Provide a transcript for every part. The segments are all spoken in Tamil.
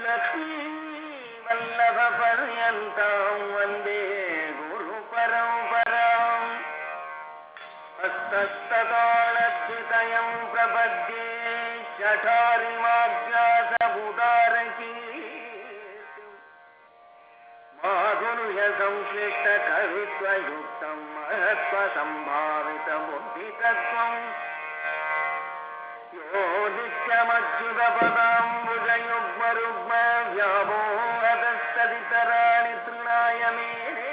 लक्ष्मी वल्लभपर्यन्तां वन्दे गुरुपरम्पराम् हस्तस्ततालद्वितयं प्रपद्ये शठारिमाभ्यासबुदारकीर्तिम् माधुर्य संश्लिष्टकवित्वयुक्तं महत्त्वसम्भावितबुद्धितत्त्वम् यो नित्यमच्युतपदाम्बुजयुग्मरुग्म व्यामोहतस्तदितराणि तृणाय मेने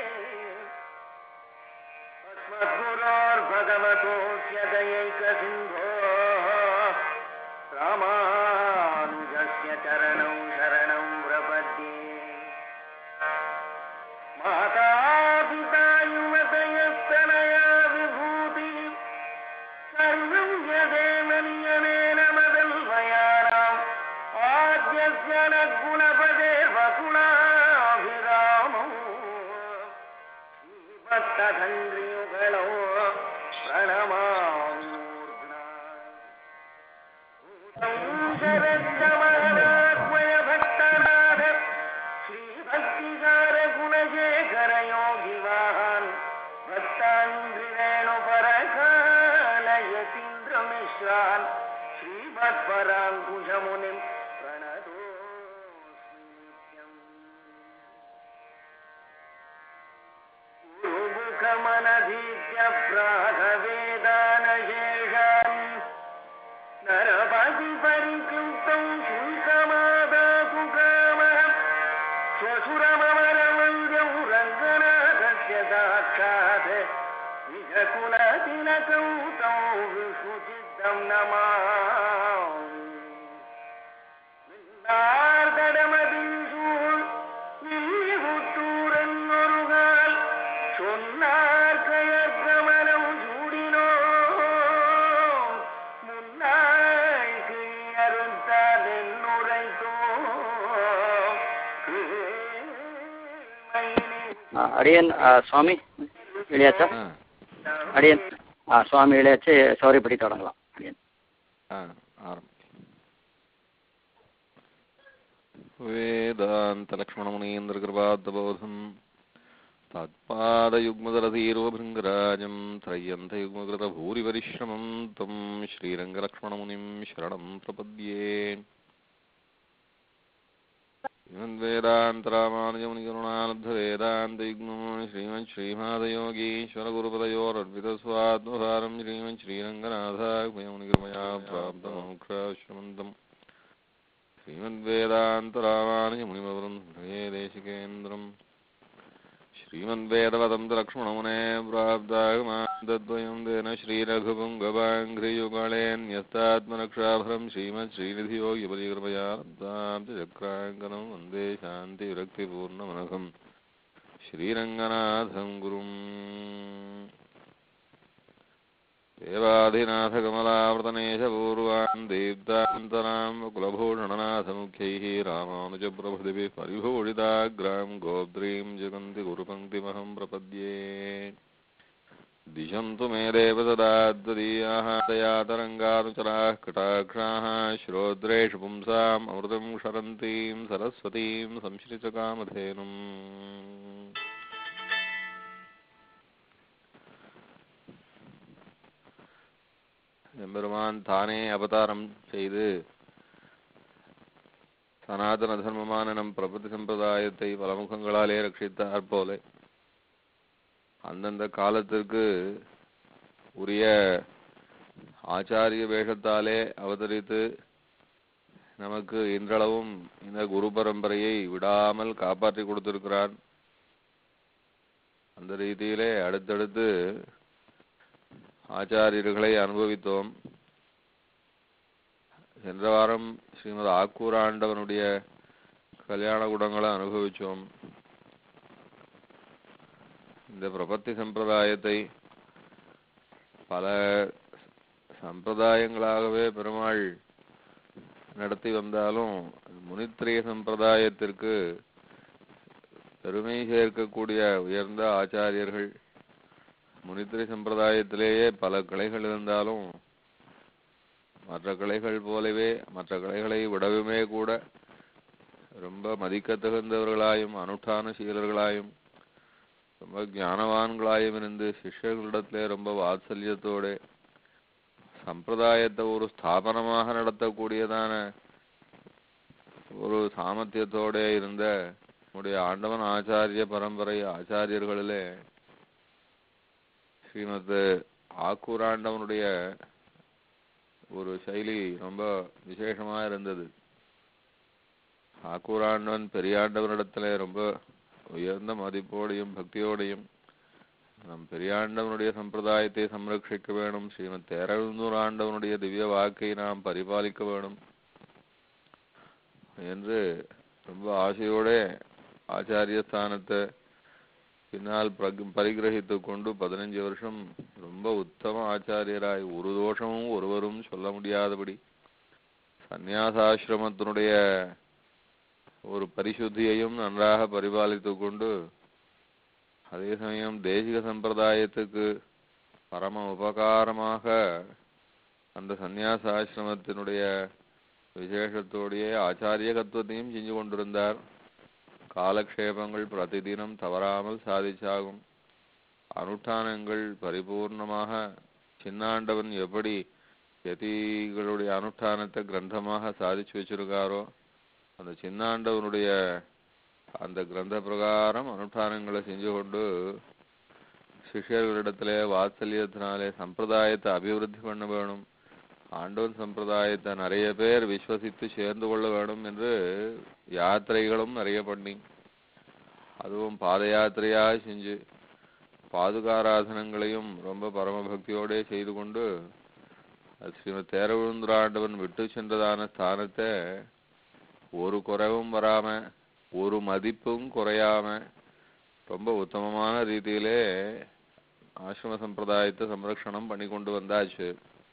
अस्मद्गुरोर्भगवतोऽस्य दयैकसिन्धोः रामानुजस्य चरणौ शरणौ प्रपद्ये माता पिता युवतयस्तनया विभूतिः सर्वं यदेमन्यनेन मदन्वयानाम् आद्यस्य न गुणपदे वकुलाभिरामौ श्रीभक्तधन्त्रियुगणौ प्रणमामि मूर्ध्ना शरद्गमनात्मय भक्तनाथ श्रीभक्तिसार गुणशेखर योगिवाहान् भक्तान्द्रिरेणुपरकालयतीन्द्रमिश्रान् श्रीमत्पराङ्कुशमुनिम् प्रणतोऽस्मि नित्यम् गुरुमुखमनधीत्य प्रागवेदानशेषान् नरपति परिक्युक्तं शुल्कमादातु कामः श्वशुरममरमञ्जौ रङ्गनाथस्य साक्षात् निजकुलतिलकौ तौ विष्णुचित्तं नमामि நார்தடமதிசூழ் வில்லிபுத்தூரன் ஒருகால் சொன்னார் கயற்கமலம் சூடினோ முன்னாள் கிழியறுத்தால் என்னுரைத்தோ ஆ, அடியன் ஆ, சுவாமி இளையாச்சா ஆ அடியன் ஆ சுவாமி இளையாச்சு சௌரியப்படி தொடங்கலாம் அடியன் ஆ ஆரம்பி वेदान्तलक्ष्मणमुनीन्द्रकृपाद्बोधम् तत्पादयुग्मदरतीर्वभृङ्गराजम् त्रय्यन्तयुग्मकृतभूरिपरिश्रमं तं श्रीरङ्गलक्ष्मणमुनिं शरणं प्रपद्ये श्रीमद्वेदान्तरामानुजमुनिकरुणालब्धवेदान्तयुग्मम् श्रीमन् श्रीमादयोगीश्वरगुरुपदयोरर्पितस्वात्मभारं श्रीमन् श्रीरङ्गनाथामुनिकृपया प्राप्तमोक्षाश्रमन्तम् श्रीमद्वेदान्तरामानुजमुनिमवरं हृदये देशिकेन्द्रम् श्रीमद्वेदवदं लक्ष्मणमुने प्राप्तागमादद्वयं तेन श्रीरघुपुङ्गवाङ्घ्रियुगलेऽन्यस्तात्मरक्षाभरं श्रीमच्छ्रीनिधियोगिपरिकृपया लब्धाब्जचक्राङ्कनं वन्दे शान्तिविरक्तिपूर्णमनघम् श्रीरङ्गनाथं गुरुम् देवाधिनाथकमलावृतनेशपूर्वान् दीप्तान्तरां कुलभूषणनाथमुख्यैः रामानुजप्रभृतिभिः परिभूषिताग्रां गोब्द्रीं जगन्ति गुरुपङ्क्तिमहं प्रपद्ये दिशन्तु मे देव सदा त्वदीयाः तया तरङ्गानुचराः कटाक्षाः श्रोद्रेषु पुंसाम् अमृतं क्षरन्तीं सरस्वतीं संश्रितकामधेनुम् எம்பெருமான் தானே அவதாரம் செய்து சனாதன தர்மமான நம் பிரபத்தி சம்பிரதாயத்தை பல முகங்களாலே ரட்சித்தார் போல அந்தந்த காலத்திற்கு உரிய ஆச்சாரிய வேஷத்தாலே அவதரித்து நமக்கு இன்றளவும் இந்த குரு பரம்பரையை விடாமல் காப்பாற்றி கொடுத்திருக்கிறான் அந்த ரீதியிலே அடுத்தடுத்து ஆச்சாரியர்களை அனுபவித்தோம் சென்ற வாரம் ஸ்ரீமத் ஆக்கூராண்டவனுடைய கல்யாண குணங்களை அனுபவிச்சோம் இந்த பிரபத்தி சம்பிரதாயத்தை பல சம்பிரதாயங்களாகவே பெருமாள் நடத்தி வந்தாலும் முனித்திரிய சம்பிரதாயத்திற்கு பெருமை சேர்க்கக்கூடிய உயர்ந்த ஆச்சாரியர்கள் முனித்திரை சம்பிரதாயத்திலேயே பல கிளைகள் இருந்தாலும் மற்ற கிளைகள் போலவே மற்ற கிளைகளை விடவுமே கூட ரொம்ப மதிக்க தகுந்தவர்களாயும் அனுஷ்டான சீலர்களாயும் ரொம்ப ஞானவான்களாயும் இருந்து சிஷ்யர்களிடத்திலே ரொம்ப வாத்சல்யத்தோட சம்பிரதாயத்தை ஒரு ஸ்தாபனமாக நடத்தக்கூடியதான ஒரு சாமர்த்தியத்தோட இருந்த நம்முடைய ஆண்டவன் ஆச்சாரிய பரம்பரை ஆச்சாரியர்களிலே ஸ்ரீமத் ஆக்கூராண்டவனுடைய ஒரு சைலி ரொம்ப விசேஷமா இருந்தது ஆக்கூராண்டவன் பெரியாண்டவனிடத்துல ரொம்ப உயர்ந்த மதிப்போடையும் பக்தியோடையும் நம் பெரியாண்டவனுடைய சம்பிரதாயத்தை சம்ரட்சிக்க வேணும் ஸ்ரீமத் தேரழுந்தூர் ஆண்டவனுடைய திவ்ய வாக்கை நாம் பரிபாலிக்க வேணும் என்று ரொம்ப ஆசையோட ஆச்சாரிய ஸ்தானத்தை பின்னால் பிரக்- பரிகிரகித்துக் கொண்டு பதினஞ்சு வருஷம் ரொம்ப உத்தம ஆச்சாரியராய் ஒரு தோஷமும் ஒருவரும் சொல்ல முடியாதபடி சந்நியாசாசிரமத்தினுடைய ஒரு பரிசுத்தியையும் நன்றாக பரிபாலித்துக் கொண்டு அதே சமயம் தேசிக சம்பிரதாயத்துக்கு பரம உபகாரமாக அந்த சந்நியாசாசிரமத்தினுடைய விசேஷத்தோடைய ஆச்சாரியகத்துவத்தையும் செஞ்சு கொண்டிருந்தார் காலக்ஷேபங்கள் பிரதிதினம் தவறாமல் சாதிச்சாகும் அனுஷ்டானங்கள் பரிபூர்ணமாக சின்னாண்டவன் எப்படி யதிகளுடைய அனுஷ்டானத்தை கிரந்தமாக சாதிச்சு வச்சிருக்காரோ அந்த சின்னாண்டவனுடைய அந்த கிரந்த பிரகாரம் அனுஷ்டானங்களை செஞ்சு கொண்டு சிஷ்யர்களிடத்திலே வாத்சல்யத்தினாலே சம்பிரதாயத்தை அபிவிருத்தி பண்ண வேணும் ஆண்டவன் சம்பிரதாயத்தை நிறைய பேர் விஸ்வசித்து சேர்ந்து கொள்ள வேணும் என்று யாத்திரைகளும் நிறைய பண்ணி அதுவும் பாத யாத்திரையாக செஞ்சு பாதுகாராதனங்களையும் ரொம்ப பரமபக்தியோடே செய்து கொண்டு அது ஸ்ரீமத் தேரவிழுந்துராண்டவன் விட்டு சென்றதான ஸ்தானத்தை ஒரு குறைவும் வராம ஒரு மதிப்பும் குறையாம ரொம்ப உத்தமமான ரீதியிலே ஆசிரம சம்பிரதாயத்தை சம்ரக்ஷணம் பண்ணி கொண்டு வந்தாச்சு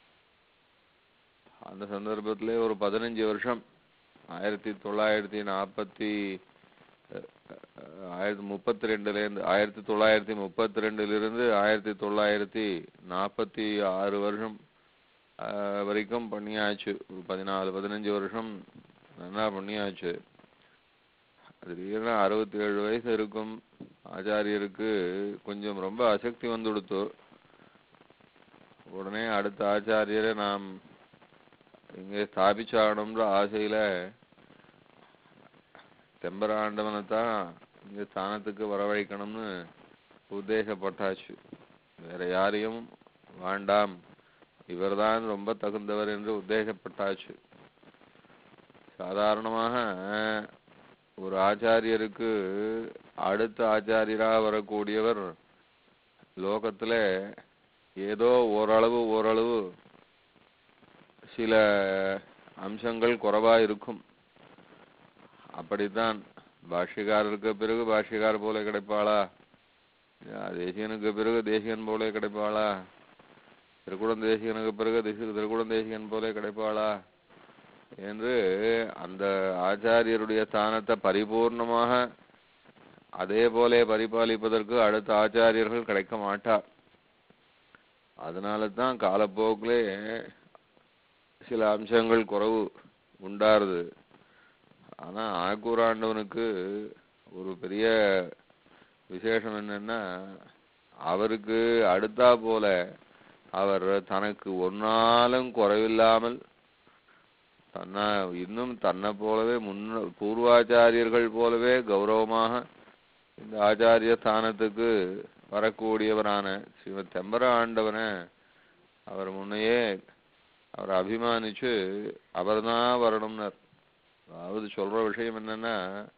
அந்த சந்தர்ப்பத்திலே ஒரு பதினஞ்சு வருஷம் ஆயிரத்தி தொள்ளாயிரத்தி நாற்பத்தி ஆயிரத்தி முப்பத்தி ரெண்டுலேருந்து ஆயிரத்தி தொள்ளாயிரத்தி முப்பத்தி ரெண்டுலேருந்து ஆயிரத்தி தொள்ளாயிரத்தி நாற்பத்தி ஆறு வருஷம் ஆஹ், வரைக்கும் பண்ணியாச்சு ஒரு பதினாலு பதினஞ்சு வருஷம் நல்லா பண்ணியாச்சு திடீர்னு அறுபத்தி ஏழு வயசு இருக்கும் ஆச்சாரியருக்கு கொஞ்சம் ரொம்ப அசக்தி வந்துடுத்து உடனே அடுத்த ஆச்சாரியரை நாம் இங்கே ஸ்தாபிச்சாகணும்ன்ற ஆசையில தெம்பராண்டவனை தான் இங்க ஸ்தானத்துக்கு வரவழைக்கணும்னு உத்தேசப்பட்டாச்சு வேற யாரையும் வேண்டாம் இவர்தான் ரொம்ப தகுந்தவர் என்று உத்தேசப்பட்டாச்சு சாதாரணமாக ஒரு ஆச்சாரியருக்கு அடுத்த ஆச்சாரியராக வரக்கூடியவர் லோகத்துல ஏதோ ஓரளவு ஓரளவு சில அம்சங்கள் குறைவா இருக்கும் அப்படித்தான் பாஷ்யக்காரருக்கு பிறகு பாஷ்யக்கார் போல கிடைப்பாளா யா, தேசிகனுக்கு பிறகு தேசிகன் போல கிடைப்பாளா திருக்குடம் தேசிகனுக்கு பிறகு திசு- திருக்குடம் தேசிகன் போல கிடைப்பாளா என்று அந்த ஆச்சாரியருடைய ஸ்தானத்தை பரிபூர்ணமாக அதே போல பரிபாலிப்பதற்கு அடுத்த ஆச்சாரியர்கள் கிடைக்க மாட்டார் அதனால தான் காலப்போக்கிலே சில அம்சங்கள் குறைவு உண்டாருது ஆனா ஆக்கூராண்டவனுக்கு ஒரு பெரிய விசேஷம் என்னன்னா அவருக்கு அடுத்தா போல அவர் தனக்கு ஒன்னாலும் குறைவில்லாமல் தன்னை இன்னும் தன்னை போலவே முன்ன பூர்வாச்சாரியர்கள் போலவே கௌரவமாக இந்த ஆச்சாரிய ஸ்தானத்துக்கு வரக்கூடியவரான ஸ்ரீமத் தெம்பர ஆண்டவனை அவர் முன்னையே அவர் அபிமானிச்சு அவர்தான் வரணும்னார் அதாவது சொல்ற விஷயம் என்னன்னா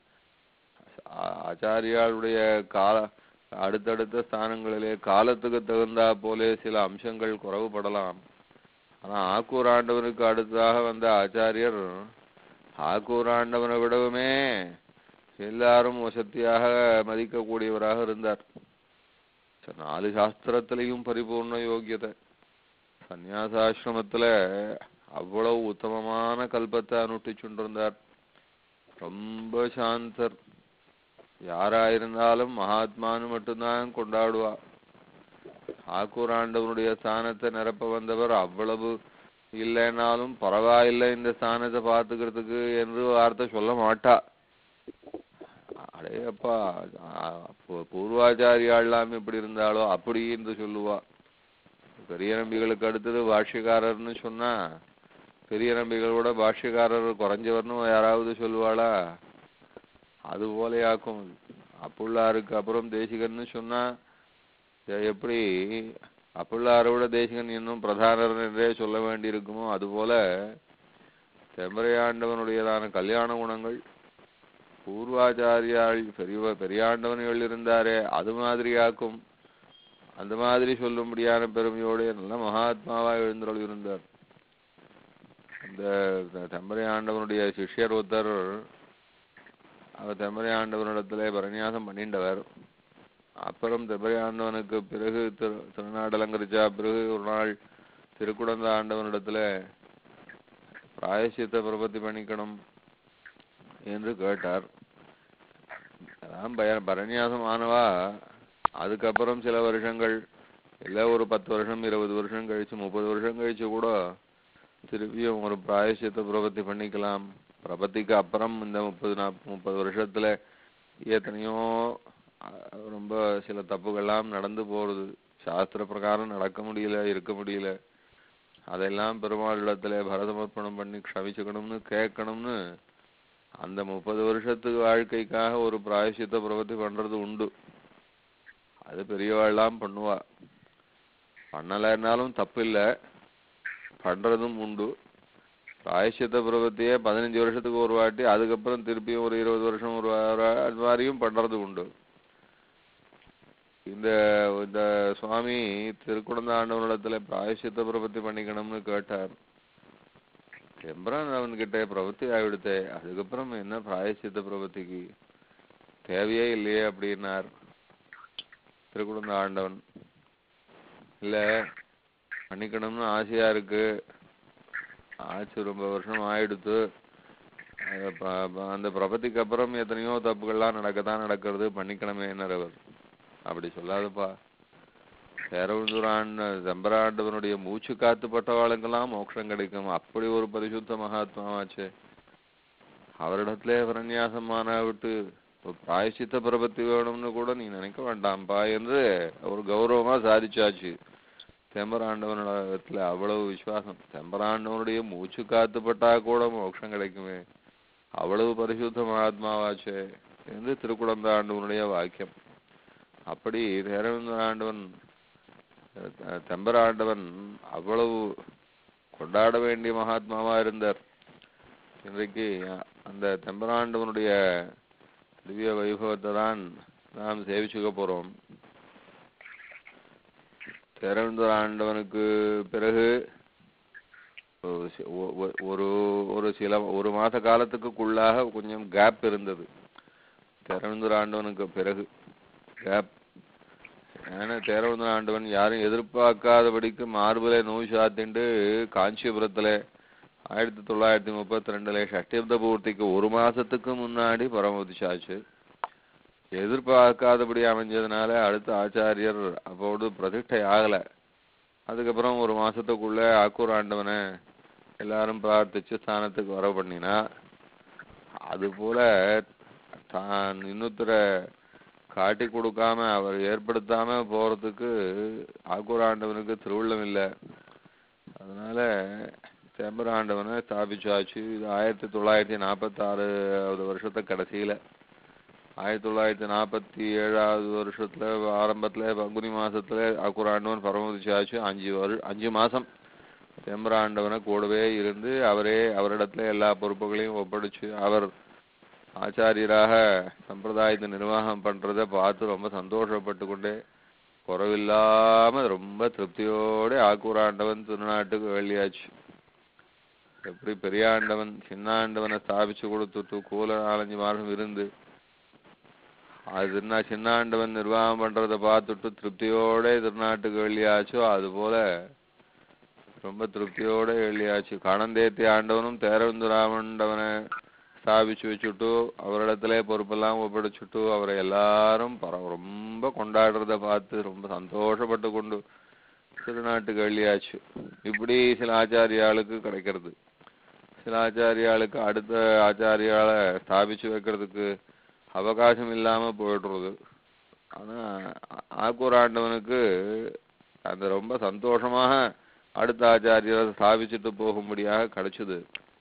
ஆ- ஆச்சாரியாளுடைய கால அடுத்தடுத்த ஸ்தானங்களிலே காலத்துக்கு தகுந்தா போலே சில அம்சங்கள் குறைவுபடலாம் ஆனா ஆக்கூர் ஆண்டவனுக்கு அடுத்ததாக வந்த ஆச்சாரியர் ஆக்கூர் ஆண்டவனை விடவுமே எல்லாரும் வசத்தியாக மதிக்கக்கூடியவராக இருந்தார் ச- நாலு சாஸ்திரத்திலையும் பரிபூர்ண யோக்கியதை சந்நியாசாசிரமத்துல அவ்வளவு உத்தமமான கல்பத்தை அனுஷ்டிச்சுண்டிருந்தார் ரொம்ப சாந்தர் யாராயிருந்தாலும் மகாத்மான்னு மட்டும்தான் கொண்டாடுவா ஆக்கூராண்டவனுடைய ஸ்தானத்தை நிரப்ப வந்தவர் அவ்வளவு இல்லைன்னாலும் பரவாயில்லை இந்த ஸ்தானத்தை பார்த்துக்கிறதுக்கு என்று வார்த்தை சொல்ல மாட்டா அடே அப்பா ஆ, பூ- பூர்வாச்சாரியாள்லாம் எப்படி இருந்தாலோ அப்படி என்று சொல்லுவா பெரிய நம்பிகளுக்கு அடுத்தது பாஷ்யக்காரர்னு சொன்னா பெரிய நம்பிகளோட பாஷ்யக்காரர் குறைஞ்சவர்னு யாராவது சொல்லுவாளா அது போலயாக்கும் அது. அப்புள்ளாருக்கு அப்புறம் தேசிகன்னு சொன்னா எ- எப்படி அப்புள்ளாரை விட தேசிகன் இன்னும் பிரதானர் என்றே சொல்ல வேண்டியிருக்குமோ அதுபோல செம்பரையாண்டவனுடையதான கல்யாண குணங்கள் பூர்வாச்சாரியாள் பெரிய பெரியாண்டவன்கள் இருந்தாரே அது மாதிரியாக்கும் அந்த மாதிரி சொல்லும்படியான பெருமையோடு நல்ல மகாத்மாவா எழுந்தருள் இருந்தார் அந்த தெம்பரை ஆண்டவனுடைய சிஷ்யர் ஒருத்தர் அவர் தெம்பரை ஆண்டவனிடத்துல பரநியாசம் பண்ணிண்டவர் அப்புறம் தெம்பரை ஆண்டவனுக்கு பிறகு திரு திருநாடு அலங்கரிச்சா பிறகு ஒரு நாள் திருக்குடந்த ஆண்டவனிடத்துல பிராயசித்த பிரபத்தி பண்ணிக்கணும் என்று கேட்டார் அதான் பய பரநியாசம் ஆனவா அதுக்கப்புறம் சில வருஷங்கள் இல்ல ஒரு பத்து வருஷம் இருபது வருஷம் கழிச்சு முப்பது வருஷம் கழிச்சு கூட திருப்பியும் ஒரு பிராயசித்த பிரபத்தி பண்ணிக்கலாம் பிரபத்திக்கு அப்புறம் இந்த முப்பது நாப் முப்பது வருஷத்துல எத்தனையோ அஹ், ரொம்ப சில தப்புகள்லாம் நடந்து போறது சாஸ்திர பிரகாரம் நடக்க முடியல இருக்க முடியல அதெல்லாம் பெருமாள் இடத்துல பரதமர்ப்பணம் பண்ணி க்ஷமிச்சுக்கணும்னு கேட்கணும்னு அந்த முப்பது வருஷத்துக்கு வாழ்க்கைக்காக ஒரு பிராயசித்த பிரவர்த்தி பண்றது உண்டு அது பெரியவாள்லாம் பண்ணுவா பண்ணலைன்னாலும் தப்பு இல்ல பண்றதும் உண்டு பிராயசித்த பிரவர்த்தியே பதினஞ்சு வருஷத்துக்கு ஒரு வாட்டி அதுக்கப்புறம் திருப்பியும் ஒரு இருபது வருஷம் ஒரு வா- அது மாதிரியும் பண்றது உண்டு இந்த இந்த சுவாமி திருக்குடந்த ஆண்டவனிடத்துல பிராயசித்த பிரபத்தி பண்ணிக்கணும்னு கேட்டார் எம்பிரான் அவன்கிட்ட பிரபத்தி ஆகிடுத்தே அதுக்கப்புறம் என்ன பிராயசித்த பிரபத்திக்கு தேவையே இல்லையே அப்படின்னார் திருக்குடந்த ஆண்டவன் இல்ல பண்ணிக்கணும்னு ஆசையா இருக்கு ஆச்சு ரொம்ப வருஷம் ஆயிடுத்து அது ப- ப- அந்த பிரபத்திக்கு அப்புறம் எத்தனையோ தப்புகள்லாம் நடக்கத்தான் நடக்கிறது பண்ணிக்கணுமேனர் அவர் அப்படி சொல்லாதப்பா சேரவுந்தூரான் செம்பராண்டவனுடைய மூச்சு காத்து பட்டவாளுக்கெல்லாம் மோட்சம் கிடைக்கும் அப்படி ஒரு பரிசுத்த மகாத்மாவாச்சே அவரிடத்திலே பிரன்யாசமான விட்டு ஒரு பிராயசித்த பிரபத்தி வேணும்னு கூட நீ நினைக்க வேண்டாம்ப்பா என்று ஒரு கௌரவமா சாதிச்சாச்சு தெம்பராண்டவனிடத்துல அவ்வளவு விசுவாசம் தெம்பராண்டவனுடைய மூச்சு காத்து பட்டா கூட மோட்சம் கிடைக்குமே அவ்வளவு பரிசுத்த மகாத்மாவாச்சே என்று திருக்குழந்த ஆண்டவனுடைய வாக்கியம் அப்படி தேரவேந்திர ஆண்டவன் அஹ், தெம்பர ஆண்டவன் அவ்வளவு கொண்டாட வேண்டிய மகாத்மாவா இருந்தார் இன்றைக்கு அ- அந்த தெம்பராண்டவனுடைய திவ்ய வைபவத்தை தான் நாம் சேவிச்சுக்க போறோம் தேரவேந்திர ஆண்டவனுக்கு பிறகு ஒரு சி- ஒ- ஒ- ஒரு ஒரு சில ஒரு மாத காலத்துக்குள்ளாக கொஞ்சம் கேப் இருந்தது தேரவேந்திர ஆண்டவனுக்கு பிறகு கேப் ஏன்னா தேரவேந்திர ஆண்டவன் யாரும் எதிர்பார்க்காதபடிக்கு மார்பிலே நோய் சாத்திண்டு காஞ்சிபுரத்துல ஆயிரத்தி தொள்ளாயிரத்தி முப்பத்தி ரெண்டுல ஷஷ்டிப்த பூர்த்திக்கு ஒரு மாசத்துக்கு முன்னாடி பரமதிச்சாச்சு எதிர்பார்க்காதபடி அமைஞ்சதுனால அடுத்த ஆச்சாரியர் அப்போது பிரதிஷ்டை ஆகல அதுக்கப்புறம் ஒரு மாசத்துக்குள்ள ஆக்கூர் ஆண்டவனை எல்லாரும் பிரார்த்திச்சு ஸ்தானத்துக்கு வர பண்ணினா அது போல தான் இன்னொருத்தரை காட்டி கொடுக்காம அவர் ஏற்படுத்தாம போறதுக்கு ஆக்கூர் ஆண்டவனுக்கு திருவுள்ளம் இல்லை அதனால செம்பர் ஆண்டவனை ஸ்தாபிச்சாச்சு இது ஆயிரத்தி தொள்ளாயிரத்தி நாற்பத்தி ஆறாவது வருஷத்து கடைசியில ஆயிரத்தி தொள்ளாயிரத்தி நாற்பத்தி ஏழாவது வருஷத்துல ஆரம்பத்துல பங்குனி மாசத்துல ஆக்கூர் ஆண்டவன் பரமதிச்சாச்சு அஞ்சு வரு அஞ்சு மாசம் செம்பர் ஆண்டவனை கூடவே இருந்து அவரே அவரிடத்துல எல்லா பொறுப்புகளையும் ஒப்படைச்சு அவர் ஆச்சாரியராக சம்பிரதாயத்தை நிர்வாகம் பண்றதை பார்த்து ரொம்ப சந்தோஷப்பட்டு கொண்டே குறைவில்லாம ரொம்ப திருப்தியோட ஆக்கூராண்டவன் திருநாட்டுக்கு வெளியாச்சு எப்படி பெரியாண்டவன் சின்னாண்டவனை ஸ்தாபிச்சு கொடுத்துட்டு கூல நாலஞ்சு மாதம் இருந்து அது என்ன சின்னாண்டவன் நிர்வாகம் பண்றதை பார்த்துட்டு திருப்தியோட திருநாட்டுக்கு வெளியாச்சோ அது போல ரொம்ப திருப்தியோட வெளியாச்சு கணந்தேத்தி ஆண்டவனும் தேரவந்துராமண்டவனை ஸ்தாபிச்சு வச்சுட்டு அவரிடத்துல பொறுப்பெல்லாம் ஒப்படைச்சுட்டு அவரை எல்லாரும் பர ரொம்ப கொண்டாடுறத பார்த்து ரொம்ப சந்தோஷப்பட்டு கொண்டு திருநாட்டுக்கு வெளியாச்சு இப்படி சில ஆச்சாரியாளுக்கு கிடைக்கிறது சில ஆச்சாரியாளுக்கு அடுத்த ஆச்சாரியால ஸ்தாபிச்சு வைக்கிறதுக்கு அவகாசம் இல்லாம போயிடுறது ஆனா ஆ- ஆக்கூர் ஆண்டவனுக்கு அந்த ரொம்ப சந்தோஷமாக அடுத்த ஆச்சாரியரை ஸ்தாபிச்சுட்டு போகும்படியாக கிடைச்சது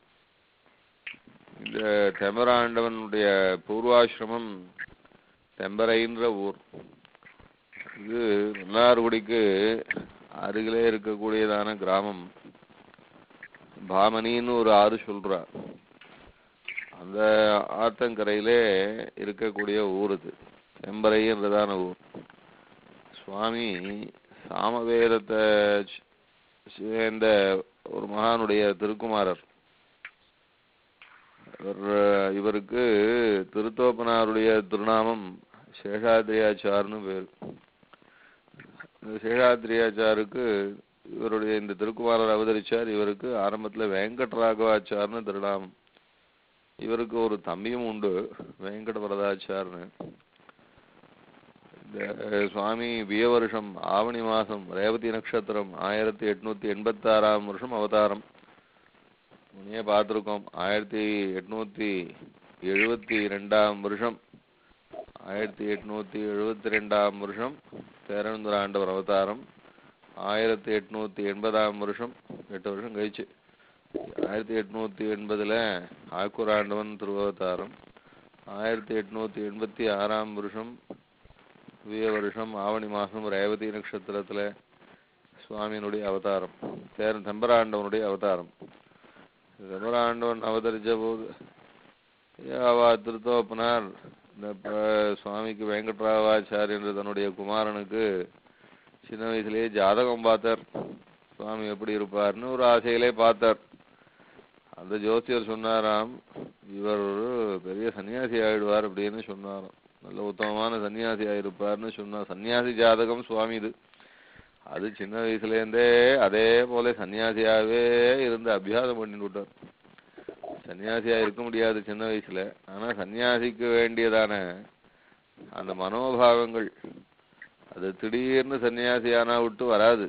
இந்த தெம்பராண்டவனுடைய பூர்வாசிரமம் தெம்பரைன்ற ஊர் இது மன்னார்குடிக்கு அருகிலே இருக்கக்கூடியதான கிராமம் பாமனின்னு ஒரு ஆறு சொல்றா அந்த ஆத்தங்கரையிலே இருக்கக்கூடிய ஊர் இது தெம்பரைன்றதான ஊர் சுவாமி சாமவேதத்தை ச்- சேர்ந்த ஒரு மகானுடைய திருக்குமாரர் இவர் இவருக்கு திருத்தோப்பனாருடைய திருநாமம் சேஷாத்ரியாச்சார்னு பேர் இந்த சேஷாத்ரியாச்சாருக்கு இவருடைய இந்த திருக்குமாரர் அவதரிச்சார் இவருக்கு ஆரம்பத்துல வெங்கட்ராகவாச்சார்னு திருநாமம் இவருக்கு ஒரு தம்பியும் உண்டு வெங்கட வரதாச்சார்னு இந்த சுவாமி விய வருஷம் ஆவணி மாசம் ரேவதி நட்சத்திரம் ஆயிரத்தி எட்நூத்தி எண்பத்தி ஆறாம் வருஷம் அவதாரம் முன்னே பார்த்திருக்கோம் ஆயிரத்தி எட்நூத்தி எழுபத்தி ரெண்டாம் வருஷம் ஆயிரத்தி எட்நூத்தி எழுபத்தி ரெண்டாம் வருஷம் பேரனுந்தர ஆண்டவர் அவதாரம் ஆயிரத்தி எட்நூத்தி எண்பதாம் வருஷம் எட்டு வருஷம் கழிச்சு ஆயிரத்தி எட்நூத்தி எண்பதுல ஆக்கூர் ஆண்டவன் திருவவதாரம் ஆயிரத்தி எட்நூத்தி எண்பத்தி ஆறாம் வருஷம் விய வருஷம் ஆவணி மாசம் ரேவதி நட்சத்திரத்துல சுவாமியினுடைய அவதாரம் பேரன் தெம்பராண்டவனுடைய அவதாரம் தெம்பராண்டவன் அவதரிச்ச போது அவா திருத்தோப்பனார் இந்த ப- சுவாமிக்கு வெங்கட்ராவாச்சாரியன்ற தன்னுடைய குமாரனுக்கு சின்ன வயசுலயே ஜாதகம் பார்த்தார் சுவாமி எப்படி இருப்பார்னு ஒரு ஆசையிலே பார்த்தார் அந்த ஜோசியர் சொன்னாராம் இவர் ஒரு பெரிய சன்னியாசி ஆயிடுவார் அப்படின்னு சொன்னாராம் நல்ல உத்தமமான சன்னியாசி ஆயிருப்பார்னு சொன்னா சன்னியாசி ஜாதகம் சுவாமி இது அது சின்ன வயசுல இருந்தே அதே போல சன்னியாசியாவே இருந்து அபியாசம் பண்ணிட்டு விட்டார் சன்னியாசியா இருக்க முடியாது சின்ன வயசுல ஆனா சன்னியாசிக்கு வேண்டியதான அந்த மனோபாவங்கள் அது திடீர்னு சன்னியாசியானா விட்டு வராது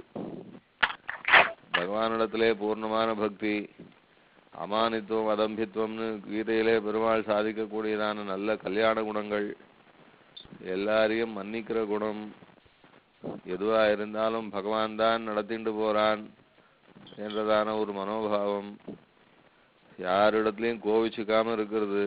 பகவானிடத்திலே பூர்ணமான பக்தி அமானித்துவம் அதம்பித்துவம்னு கீதையிலே பெருமாள் சாதிக்கக்கூடியதான நல்ல கல்யாண குணங்கள் எல்லாரையும் மன்னிக்கிற குணம் எதுவா இருந்தாலும் பகவான் தான் நடத்திண்டு போறான் என்றதான ஒரு மனோபாவம் யாரிடத்துலயும் கோவிச்சுக்காம இருக்கிறது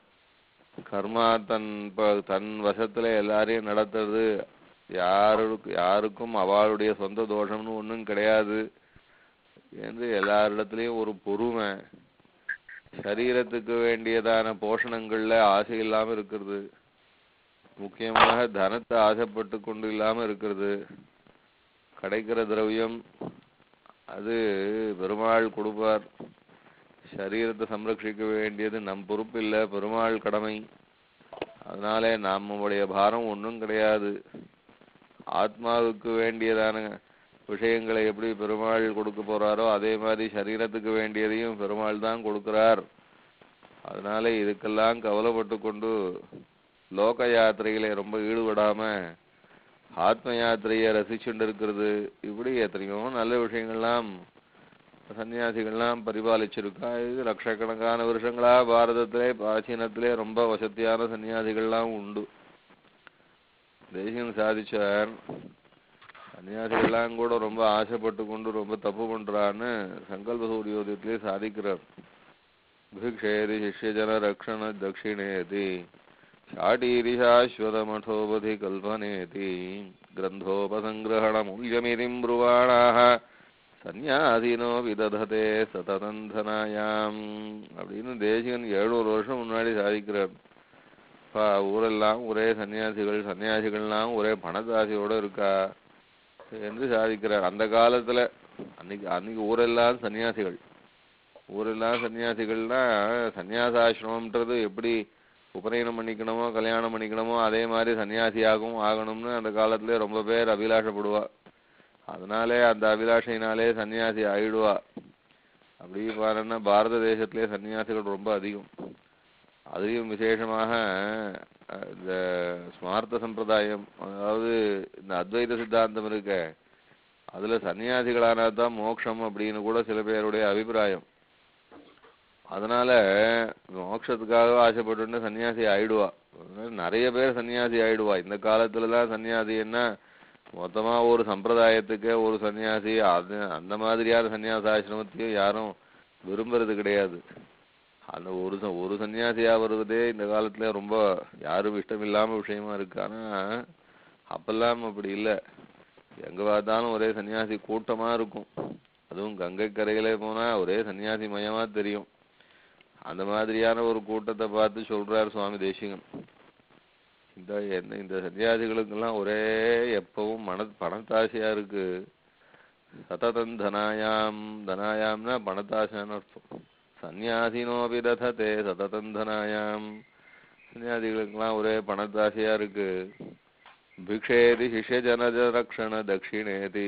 கர்மா தன் ப- தன் வசத்துல எல்லாரையும் நடத்துறது யாருக்கு யாருக்கும் அவளுடைய சொந்த தோஷம்னு ஒண்ணும் கிடையாது என்று எல்லாரிடத்துலயும் ஒரு பொறுமை சரீரத்துக்கு வேண்டியதான போஷணங்கள்ல ஆசை இல்லாம இருக்கிறது முக்கியமாக தனத்தை ஆசைப்பட்டு கொண்டு இல்லாம இருக்கிறது கிடைக்கிற திரவியம் அது பெருமாள் கொடுப்பார் சரீரத்தை சம்ரட்சிக்க வேண்டியது நம் பொறுப்பு இல்ல பெருமாள் கடமை அதனாலே நம்முடைய பாரம் ஒண்ணும் கிடையாது ஆத்மாவுக்கு வேண்டியதான விஷயங்களை எப்படி பெருமாள் கொடுக்க போறாரோ அதே மாதிரி சரீரத்துக்கு வேண்டியதையும் பெருமாள் தான் கொடுக்கிறார் அதனால இதுக்கெல்லாம் கவலைப்பட்டு கொண்டு லோக யாத்திரையில ரொம்ப ஈடுபடாம ஆத்ம யாத்திரையை ரசிச்சுட்டு இருக்கிறது இப்படி எத்தனையோ நல்ல விஷயங்கள்லாம் சன்னியாசிகள்லாம் பரிபாலிச்சிருக்கா இது லட்சக்கணக்கான வருஷங்களா பாரதத்திலே பிராச்சீனத்திலே ரொம்ப வசதியான சன்னியாசிகள்லாம் உண்டு தேசியம் சாதிச்சார் சன்னியாசிகள்லாம் கூட ரொம்ப ஆசைப்பட்டு கொண்டு ரொம்ப தப்பு பண்றான்னு சங்கல்ப சூரியோதயத்திலே சாதிக்கிறார் भिक्षेति शिष्यजन रक्षण दक्षिणेति शाटीरि शाश्वतमठोपधि कल्पनेति ग्रन्थोपसङ्ग्रहणमूल्यमितिं ब्रुवाणाः சந்நியாசினோ விதததே சததந்தனாயாம் அப்படின்னு தேசிகன் எழுநூறு வருஷம் முன்னாடி சாதிக்கிறார் பா ஊரெல்லாம் ஒரே சன்னியாசிகள் சன்னியாசிகள்லாம் ஒரே பணத்தாசையோட இருக்கா என்று சாதிக்கிறார் அந்த காலத்துல அன்னைக்கு அன்னைக்கு ஊரெல்லாம் சன்னியாசிகள் ஊரெல்லாம் சன்னியாசிகள்னா சன்னியாசாசிரமம்ன்றது எப்படி உபநயனம் பண்ணிக்கணுமோ கல்யாணம் பண்ணிக்கணுமோ அதே மாதிரி சன்னியாசியாகவும் ஆகணும்னு அந்த காலத்துல ரொம்ப பேர் அபிலாஷப்படுவா அதனாலே அந்த அபிலாஷையினாலே சன்னியாசி ஆயிடுவா அப்படி பாருன்னா பாரத தேசத்திலே சன்னியாசிகள் ரொம்ப அதிகம் அதையும் விசேஷமாக அஹ், இந்த ஸ்மார்த்த சம்பிரதாயம் அதாவது இந்த அத்வைத சித்தாந்தம் இருக்க அதுல சன்னியாசிகளானா தான் மோட்சம் அப்படின்னு கூட சில பேருடைய அபிப்பிராயம் அதனால மோட்சத்துக்காக ஆசைப்பட்டு சன்னியாசி ஆயிடுவா அதனால நிறைய பேர் சன்னியாசி ஆயிடுவா இந்த காலத்துல தான் சன்னியாசி என்ன மொத்தமா ஒரு சம்பிரதாயத்துக்கே ஒரு சன்னியாசி அது அந்த மாதிரியான சன்னியாச ஆசிரமத்தையும் யாரும் விரும்புறது கிடையாது அந்த ஒரு ச- ஒரு சன்னியாசியா வருவதே இந்த காலத்துல ரொம்ப யாரும் இஷ்டம் இல்லாம விஷயமா இருக்கு ஆனா அப்பெல்லாம் அப்படி இல்ல எங்க பார்த்தாலும் ஒரே சன்னியாசி கூட்டமா இருக்கும் அதுவும் கங்கை கரையில போனா ஒரே சன்னியாசி மயமா தெரியும் அந்த மாதிரியான ஒரு கூட்டத்தை பார்த்து சொல்றார் சுவாமி தேசிகன் இந்த என்ன இந்த சன்னியாசிகளுக்கெல்லாம் ஒரே எப்பவும் மன பணத்தாசையா இருக்கு சததம் தனாயாம் தனாயாம்னா பணத்தாசைன்னு அர்த்தம் சந்நியாசினோபி தததே சததம் தனாயாம் சன்னியாசிகளுக்கெல்லாம் ஒரே பணத்தாசையா இருக்கு பிக்ஷேதி சிஷ்ய ஜனஜ ரக்ஷண தட்சிணேதி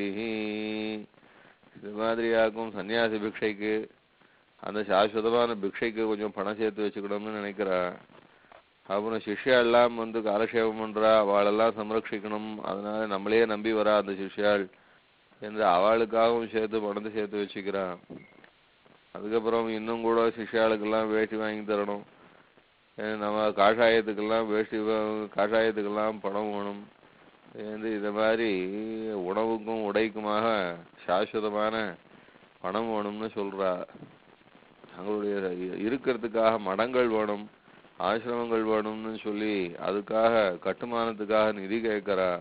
இது மாதிரியாக்கும் சன்னியாசி பிக்ஷைக்கு அந்த சாஸ்வதமான பிக்ஷைக்கு கொஞ்சம் பணம் சேர்த்து வச்சுக்கணும்னு நினைக்கிறா அப்புறம் சிஷ்யா எல்லாம் வந்து காலக்ஷேபம் பண்றா அவளெல்லாம் சம்ரட்சிக்கணும் அதனால நம்மளையே நம்பி வரா அந்த சிஷ்யாள் என்று அவளுக்காகவும் சேர்த்து பணத்தை சேர்த்து வச்சுக்கிறா அதுக்கப்புறம் இன்னும் கூட சிஷ்யாளுக்கெல்லாம் வேஷ்டி வாங்கி தரணும் அஹ் நம்ம காஷாயத்துக்கெல்லாம் வேஷ்டி வா- காஷாயத்துக்கெல்லாம் பணம் வேணும் வந்து இந்த மாதிரி உணவுக்கும் உடைக்குமாக சாஸ்வதமான பணம் வேணும்னு சொல்றா தங்களுடைய இருக்கிறதுக்காக மடங்கள் வேணும் ஆசிரமங்கள் வேணும்னு சொல்லி அதுக்காக கட்டுமானத்துக்காக நிதி கேட்கிறா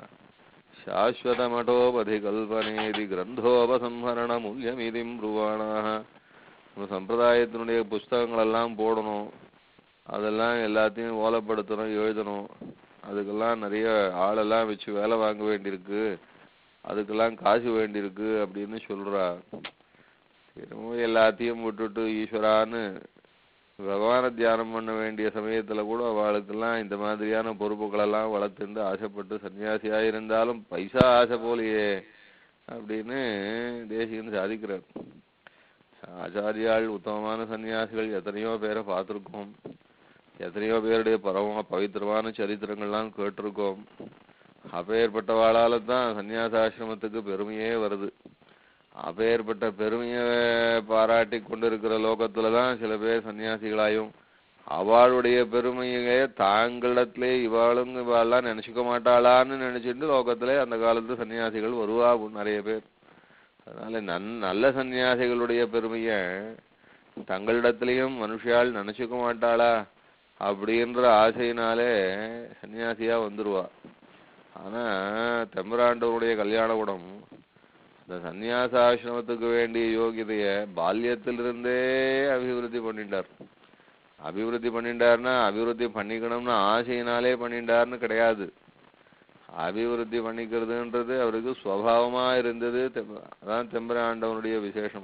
சாஸ்வத மட்டோபதி கல்பனேதி கிரந்தோபசம்ஹரண மூல்யமிதிம் ப்ருவாணாக நம்ம சம்பிரதாயத்தினுடைய புஸ்தகங்கள் எல்லாம் போடணும் அதெல்லாம் எல்லாத்தையும் ஓலைப்படுத்தணும் எழுதணும் அதுக்கெல்லாம் நிறைய ஆளெல்லாம் வச்சு வேலை வாங்க வேண்டியிருக்கு அதுக்கெல்லாம் காசு வேண்டியிருக்கு அப்படின்னு சொல்றா என்னமோ எல்லாத்தையும் விட்டுட்டு ஈஸ்வரான்னு பகவானை தியானம் பண்ண வேண்டிய சமயத்துல கூட அவளுக்கெல்லாம் இந்த மாதிரியான பொறுப்புகளெல்லாம் வளர்த்துண்டு ஆசைப்பட்டு சன்னியாசியா இருந்தாலும் பைசா ஆசை போலையே அப்படின்னு தேசிகன் சாதிக்கிறார் ஆச்சாரியாள் உத்தமமான சன்னியாசிகள் எத்தனையோ பேரை பார்த்திருக்கோம் எத்தனையோ பேருடைய பரவ பவித்திரமான சரித்திரங்கள்லாம் கேட்டிருக்கோம் அப்பேற்பட்டவாளால தான் சந்நியாசாசிரமத்துக்கு பெருமையே வருது அப்பேற்பட்ட பெருமையை பாராட்டி கொண்டிருக்கிற லோகத்துல தான் சில பேர் சன்னியாசிகளாயும் அவளுடைய பெருமையை தாங்களிடத்திலே இவாளும் இவாள்லாம் நினைச்சுக்க மாட்டாளான்னு நினைச்சிட்டு லோகத்திலே அந்த காலத்து சன்னியாசிகள் வருவா நிறைய பேர் அதனால நன் நல்ல சன்னியாசிகளுடைய பெருமைய தங்களிடத்திலையும் மனுஷியால் நினைச்சுக்க மாட்டாளா அப்படின்ற ஆசையினாலே சன்னியாசியா வந்துருவா ஆனா தெம்பராண்டவருடைய கல்யாண குடம் இந்த சந்நியாச ஆசிரமத்துக்கு வேண்டிய யோகிதைய பால்யத்திலிருந்தே அபிவிருத்தி பண்ணிட்டார் அபிவிருத்தி பண்ணிட்டாருன்னா அபிவிருத்தி பண்ணிக்கணும்னு ஆசையினாலே பண்ணிட்டாருன்னு கிடையாது அபிவிருத்தி பண்ணிக்கிறதுன்றது அவருக்கு சுவாவமா இருந்தது தெம்ப- அதான் தெம்பராண்டவனுடைய விசேஷம்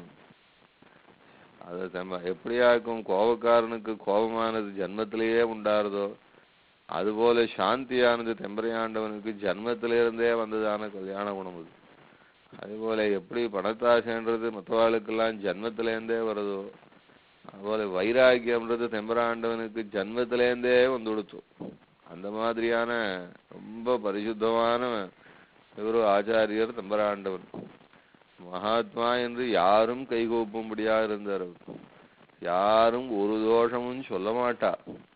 அது தெம்ப எப்படியா இருக்கும் கோபக்காரனுக்கு கோபமானது ஜன்மத்திலேயே உண்டாருதோ அதுபோல சாந்தியானது தெம்பரையாண்டவனுக்கு ஜன்மத்திலிருந்தே வந்ததான கல்யாண குணம் அது அதுபோல எப்படி பணத்தாசைன்றது மற்றவாளுக்கெல்லாம் ஜன்மத்திலேருந்தே வருதோ அதுபோல வைராக்கியம்ன்றது தெம்பராண்டவனுக்கு ஜன்மத்திலேருந்தே வந்து கொடுத்தோம் அந்த மாதிரியான ரொம்ப பரிசுத்தமான ஒரு ஆச்சாரியர் தெம்பராண்டவன் மகாத்மா என்று யாரும் கைகூப்பும்படியா இருந்தார் அவர் யாரும் ஒரு தோஷமும் சொல்ல மாட்டா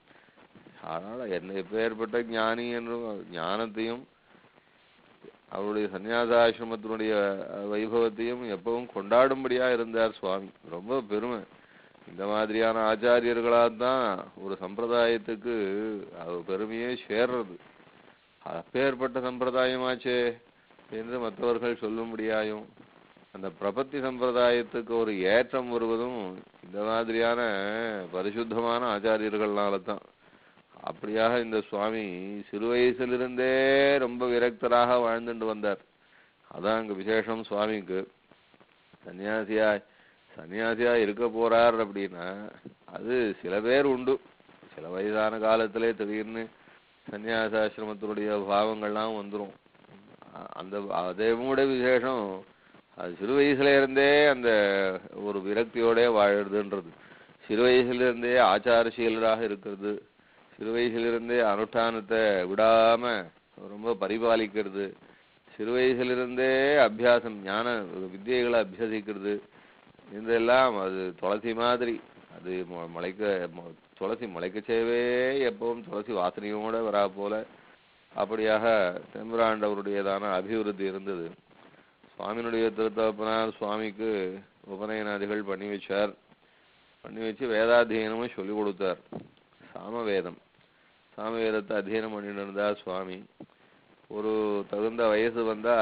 அதனால என்ன எப்பேற்பட்ட ஞானி என்றும் ஞானத்தையும் அவருடைய சந்நியாசாசிரமத்தினுடைய அஹ், வைபவத்தையும் எப்பவும் கொண்டாடும்படியா இருந்தார் சுவாமி ரொம்ப பெருமை இந்த மாதிரியான ஆச்சாரியர்களால் தான் ஒரு சம்பிரதாயத்துக்கு அது பெருமையே சேர்றது அப்பேற்பட்ட சம்பிரதாயமாச்சே என்று மற்றவர்கள் சொல்லும்படியாயும் அந்த பிரபத்தி சம்பிரதாயத்துக்கு ஒரு ஏற்றம் வருவதும் இந்த மாதிரியான பரிசுத்தமான ஆச்சாரியர்கள்னால தான் அப்படியாக இந்த சுவாமி சிறு வயசிலிருந்தே ரொம்ப விரக்தராக வாழ்ந்துட்டு வந்தார் அதான் அங்க விசேஷம் சுவாமிக்கு சன்னியாசியா சன்னியாசியா இருக்க போறார் அப்படின்னா அது சில பேர் உண்டு சில வயதான காலத்திலே திடீர்னு சன்னியாசாசிரமத்தினுடைய பாவங்கள்லாம் வந்துரும் அ- அந்த அதே விட விசேஷம் அது சிறு வயசுல இருந்தே அந்த ஒரு விரக்தியோட வாழுறதுன்றது சிறு வயசுல இருந்தே ஆச்சாரசீலராக இருக்கிறது சிறு வயசுல இருந்தே அனுஷ்டானத்தை விடாம ரொம்ப பரிபாலிக்கிறது சிறு வயசுல இருந்தே அபியாசம் ஞான வித்தியைகளை அபியசிக்கிறது இதெல்லாம் அது துளசி மாதிரி அது மு- முளைக்க மு- துளசி முளைக்க செய்யவே எப்பவும் துளசி வாசனையோட வரா போல அப்படியாக தெம்புராண்டவருடையதான அபிவிருத்தி இருந்தது சுவாமியினுடைய திருத்தகப்பனார் சுவாமிக்கு உபநயனாதிகள் பண்ணி வச்சார் பண்ணி வச்சு வேதாத்தியனமும் சொல்லி கொடுத்தார் சாமவேதம் சாமவேதத்தை அத்தியனம் பண்ணிட்டு இருந்தார் சுவாமி ஒரு தகுந்த வயசு வந்தா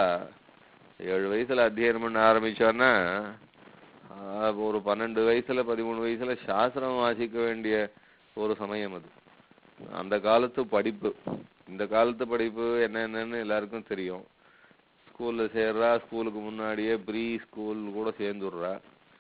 ஏழு வயசுல அத்தியனம் பண்ண ஆரம்பிச்சான்னா ஆஹ், ஒரு பன்னெண்டு வயசுல பதிமூணு வயசுல சாஸ்திரம் வாசிக்க வேண்டிய ஒரு சமயம் அது அந்த காலத்து படிப்பு இந்த காலத்து படிப்பு என்னென்னன்னு எல்லாருக்கும் தெரியும் ஸ்கூல்ல சேர்றா ஸ்கூலுக்கு முன்னாடியே ப்ரீ ஸ்கூல் கூட சேர்ந்துடுறா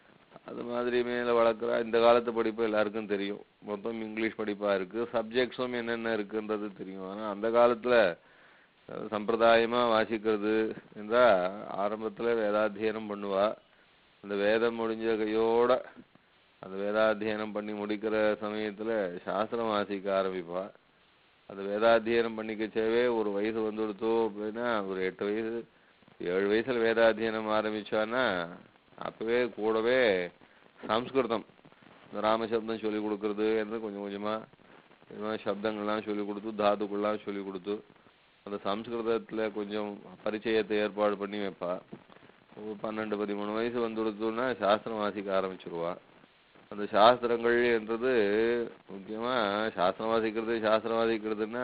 அது மாதிரி மேல வளர்க்குறா இந்த காலத்து படிப்பு எல்லாருக்கும் தெரியும் மொத்தம் இங்கிலீஷ் படிப்பா இருக்கு சப்ஜெக்ட்ஸும் என்னென்ன இருக்குன்றது தெரியும் ஆனா அந்த காலத்துல அஹ், சம்பிரதாயமா வாசிக்கிறது என்றா ஆரம்பத்துல வேதாத்தியனம் பண்ணுவா அந்த வேதம் முடிஞ்ச கையோட அந்த வேதாத்தியனம் பண்ணி முடிக்கிற சமயத்துல சாஸ்திரம் வாசிக்க ஆரம்பிப்பா அது வேதாத்தியனம் பண்ணிக்கச்சேவே ஒரு வயசு வந்துடுத்தோ அப்படின்னா ஒரு எட்டு வயசு ஏழு வயசுல வேதாத்தியனம் ஆரம்பிச்சான்னா அப்பவே கூடவே சம்ஸ்கிருதம் இந்த ராமசப்தம் சொல்லி கொடுக்கறது என்று கொஞ்சம் கொஞ்சமா இது மாதிரி சப்தங்கள்லாம் சொல்லி கொடுத்து தாதுக்கள்லாம் சொல்லி கொடுத்து அந்த சம்ஸ்கிருதத்துல கொஞ்சம் பரிச்சயத்தை ஏற்பாடு பண்ணி வைப்பா ஒரு பன்னெண்டு பதிமூணு வயசு வந்துடுத்துன்னா சாஸ்திரம் வாசிக்க ஆரம்பிச்சிருவா அந்த சாஸ்திரங்கள் என்றது முக்கியமா சாஸ்திரம் வாசிக்கிறது சாஸ்திரம் வாசிக்கிறதுன்னா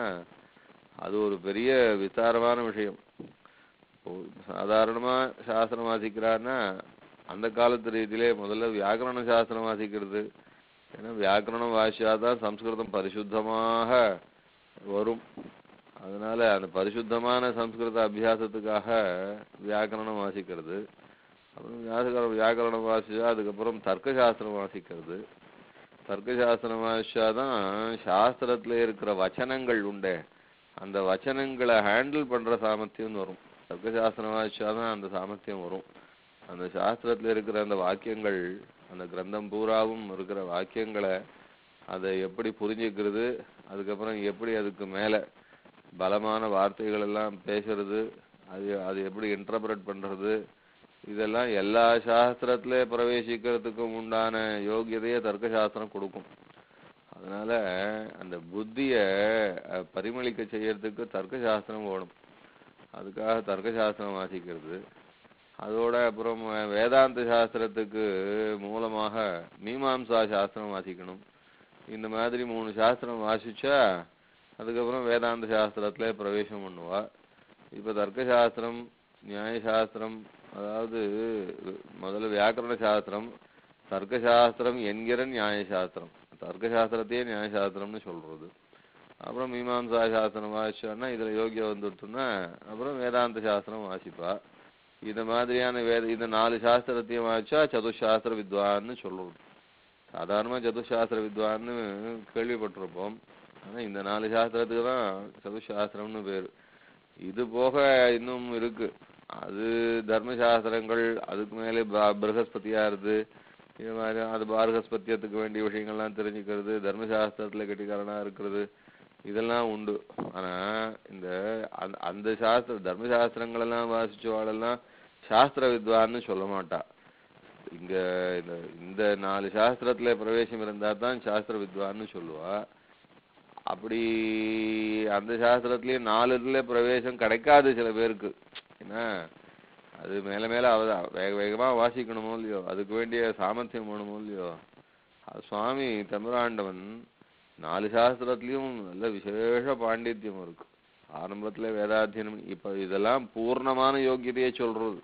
அது ஒரு பெரிய விஸ்தாரமான விஷயம் இப்போ சாதாரணமா சாஸ்திரம் வாசிக்கிறான்னா அந்த காலத்து ரீதியிலே முதல்ல வியாக்கரண சாஸ்திரம் வாசிக்கிறது ஏன்னா வியாக்கரணம் வாசிச்சாதான் சம்ஸ்கிருதம் பரிசுத்தமாக வரும் அதனால அந்த பரிசுத்தமான சம்ஸ்கிருத அபியாசத்துக்காக வியாக்கரணம் வாசிக்கிறது அப்புறம் வியாக்கரணம் வியாக்கரணம் வாசிச்சா அதுக்கப்புறம் தர்க்க சாஸ்திரம் வாசிக்கிறது தர்க்க சாஸ்திரம் வாசிச்சாதான் சாஸ்திரத்துல இருக்கிற வச்சனங்கள் உண்டே அந்த வச்சனங்களை ஹேண்டில் பண்ற சாமர்த்தியம் வரும் தர்க்க சாஸ்திரம் வாசிச்சாதான் அந்த சாமர்த்தியம் வரும் அந்த சாஸ்திரத்துல இருக்கிற அந்த வாக்கியங்கள் அந்த கிரந்தம் பூராவும் இருக்கிற வாக்கியங்களை அதை எப்படி புரிஞ்சுக்கிறது அதுக்கப்புறம் எப்படி அதுக்கு மேல பலமான வார்த்தைகள் எல்லாம் பேசுறது அது அது எப்படி இன்டர்பிரட் பண்றது இதெல்லாம் எல்லா சாஸ்திரத்துல பிரவேசிக்கிறதுக்கும் உண்டான யோகியதையை தர்க்க சாஸ்திரம் கொடுக்கும் அதனால அந்த புத்திய அஹ், பரிமளிக்க செய்யறதுக்கு தர்க்க சாஸ்திரம் ஓடும் அதுக்காக தர்க்க சாஸ்திரம் வாசிக்கிறது அதோட அப்புறம் அஹ், வேதாந்த சாஸ்திரத்துக்கு மூலமாக மீமாம்சா சாஸ்திரம் வாசிக்கணும் இந்த மாதிரி மூணு சாஸ்திரம் வாசிச்சா அதுக்கப்புறம் வேதாந்த சாஸ்திரத்துல பிரவேசம் பண்ணுவா இப்ப தர்க்க சாஸ்திரம் நியாய சாஸ்திரம் அதாவது முதல்ல வியாக்கரண சாஸ்திரம் தர்க்க சாஸ்திரம் என்கிற நியாய சாஸ்திரம் தர்க்க சாஸ்திரத்தையே நியாய சாஸ்திரம்னு சொல்றது அப்புறம் மீமாம்சா சாஸ்திரம் வாசிச்சோன்னா இதுல யோகியம் வந்துடுச்சுன்னா அப்புறம் வேதாந்த சாஸ்திரம் வாசிப்பா இந்த மாதிரியான வேத இந்த நாலு சாஸ்திரத்தையும் வாசிச்சா சதுசாஸ்திர வித்வான்னு சொல்றது சாதாரணமா சதுசாஸ்திர வித்வான்னு கேள்விப்பட்டிருப்போம் ஆனா இந்த நாலு சாஸ்திரத்துக்கு தான் சதுசாஸ்திரம்னு பேரு இது போக இன்னும் இருக்கு அது தர்மசாஸ்திரங்கள் அதுக்கு மேலே ப- பிரகஸ்பதியா இருக்கு இது மாதிரி அது பாரகஸ்பத்தியத்துக்கு வேண்டிய விஷயங்கள்லாம் தெரிஞ்சுக்கிறது தர்மசாஸ்திரத்துல கெட்டிக்காரனா இருக்கிறது இதெல்லாம் உண்டு ஆனா இந்த அந்த- அந்த சாஸ்திர தர்மசாஸ்திரங்கள் எல்லாம் வாசிச்சவாளெல்லாம் சாஸ்திர வித்வான்னு சொல்ல மாட்டா இங்க இந்த இந்த நாலு சாஸ்திரத்துல பிரவேசம் இருந்தா தான் சாஸ்திர வித்வான்னு சொல்லுவா அப்படி அந்த சாஸ்திரத்திலயும் நாலு இதுல பிரவேசம் கிடைக்காது சில பேருக்கு ஏன்னா அது மேல மேல அவ வேக வேகமா வாசிக்கணுமோ இல்லையோ அதுக்கு வேண்டிய சாமர்த்தியம் வேணுமோ இல்லையோ அது சுவாமி தமிழாண்டவன் நாலு சாஸ்திரத்திலயும் நல்ல விசேஷ பாண்டித்யம் இருக்கு ஆரம்பத்துல வேதாத்தியனம் இப்ப இதெல்லாம் பூர்ணமான யோகியதையை சொல்றது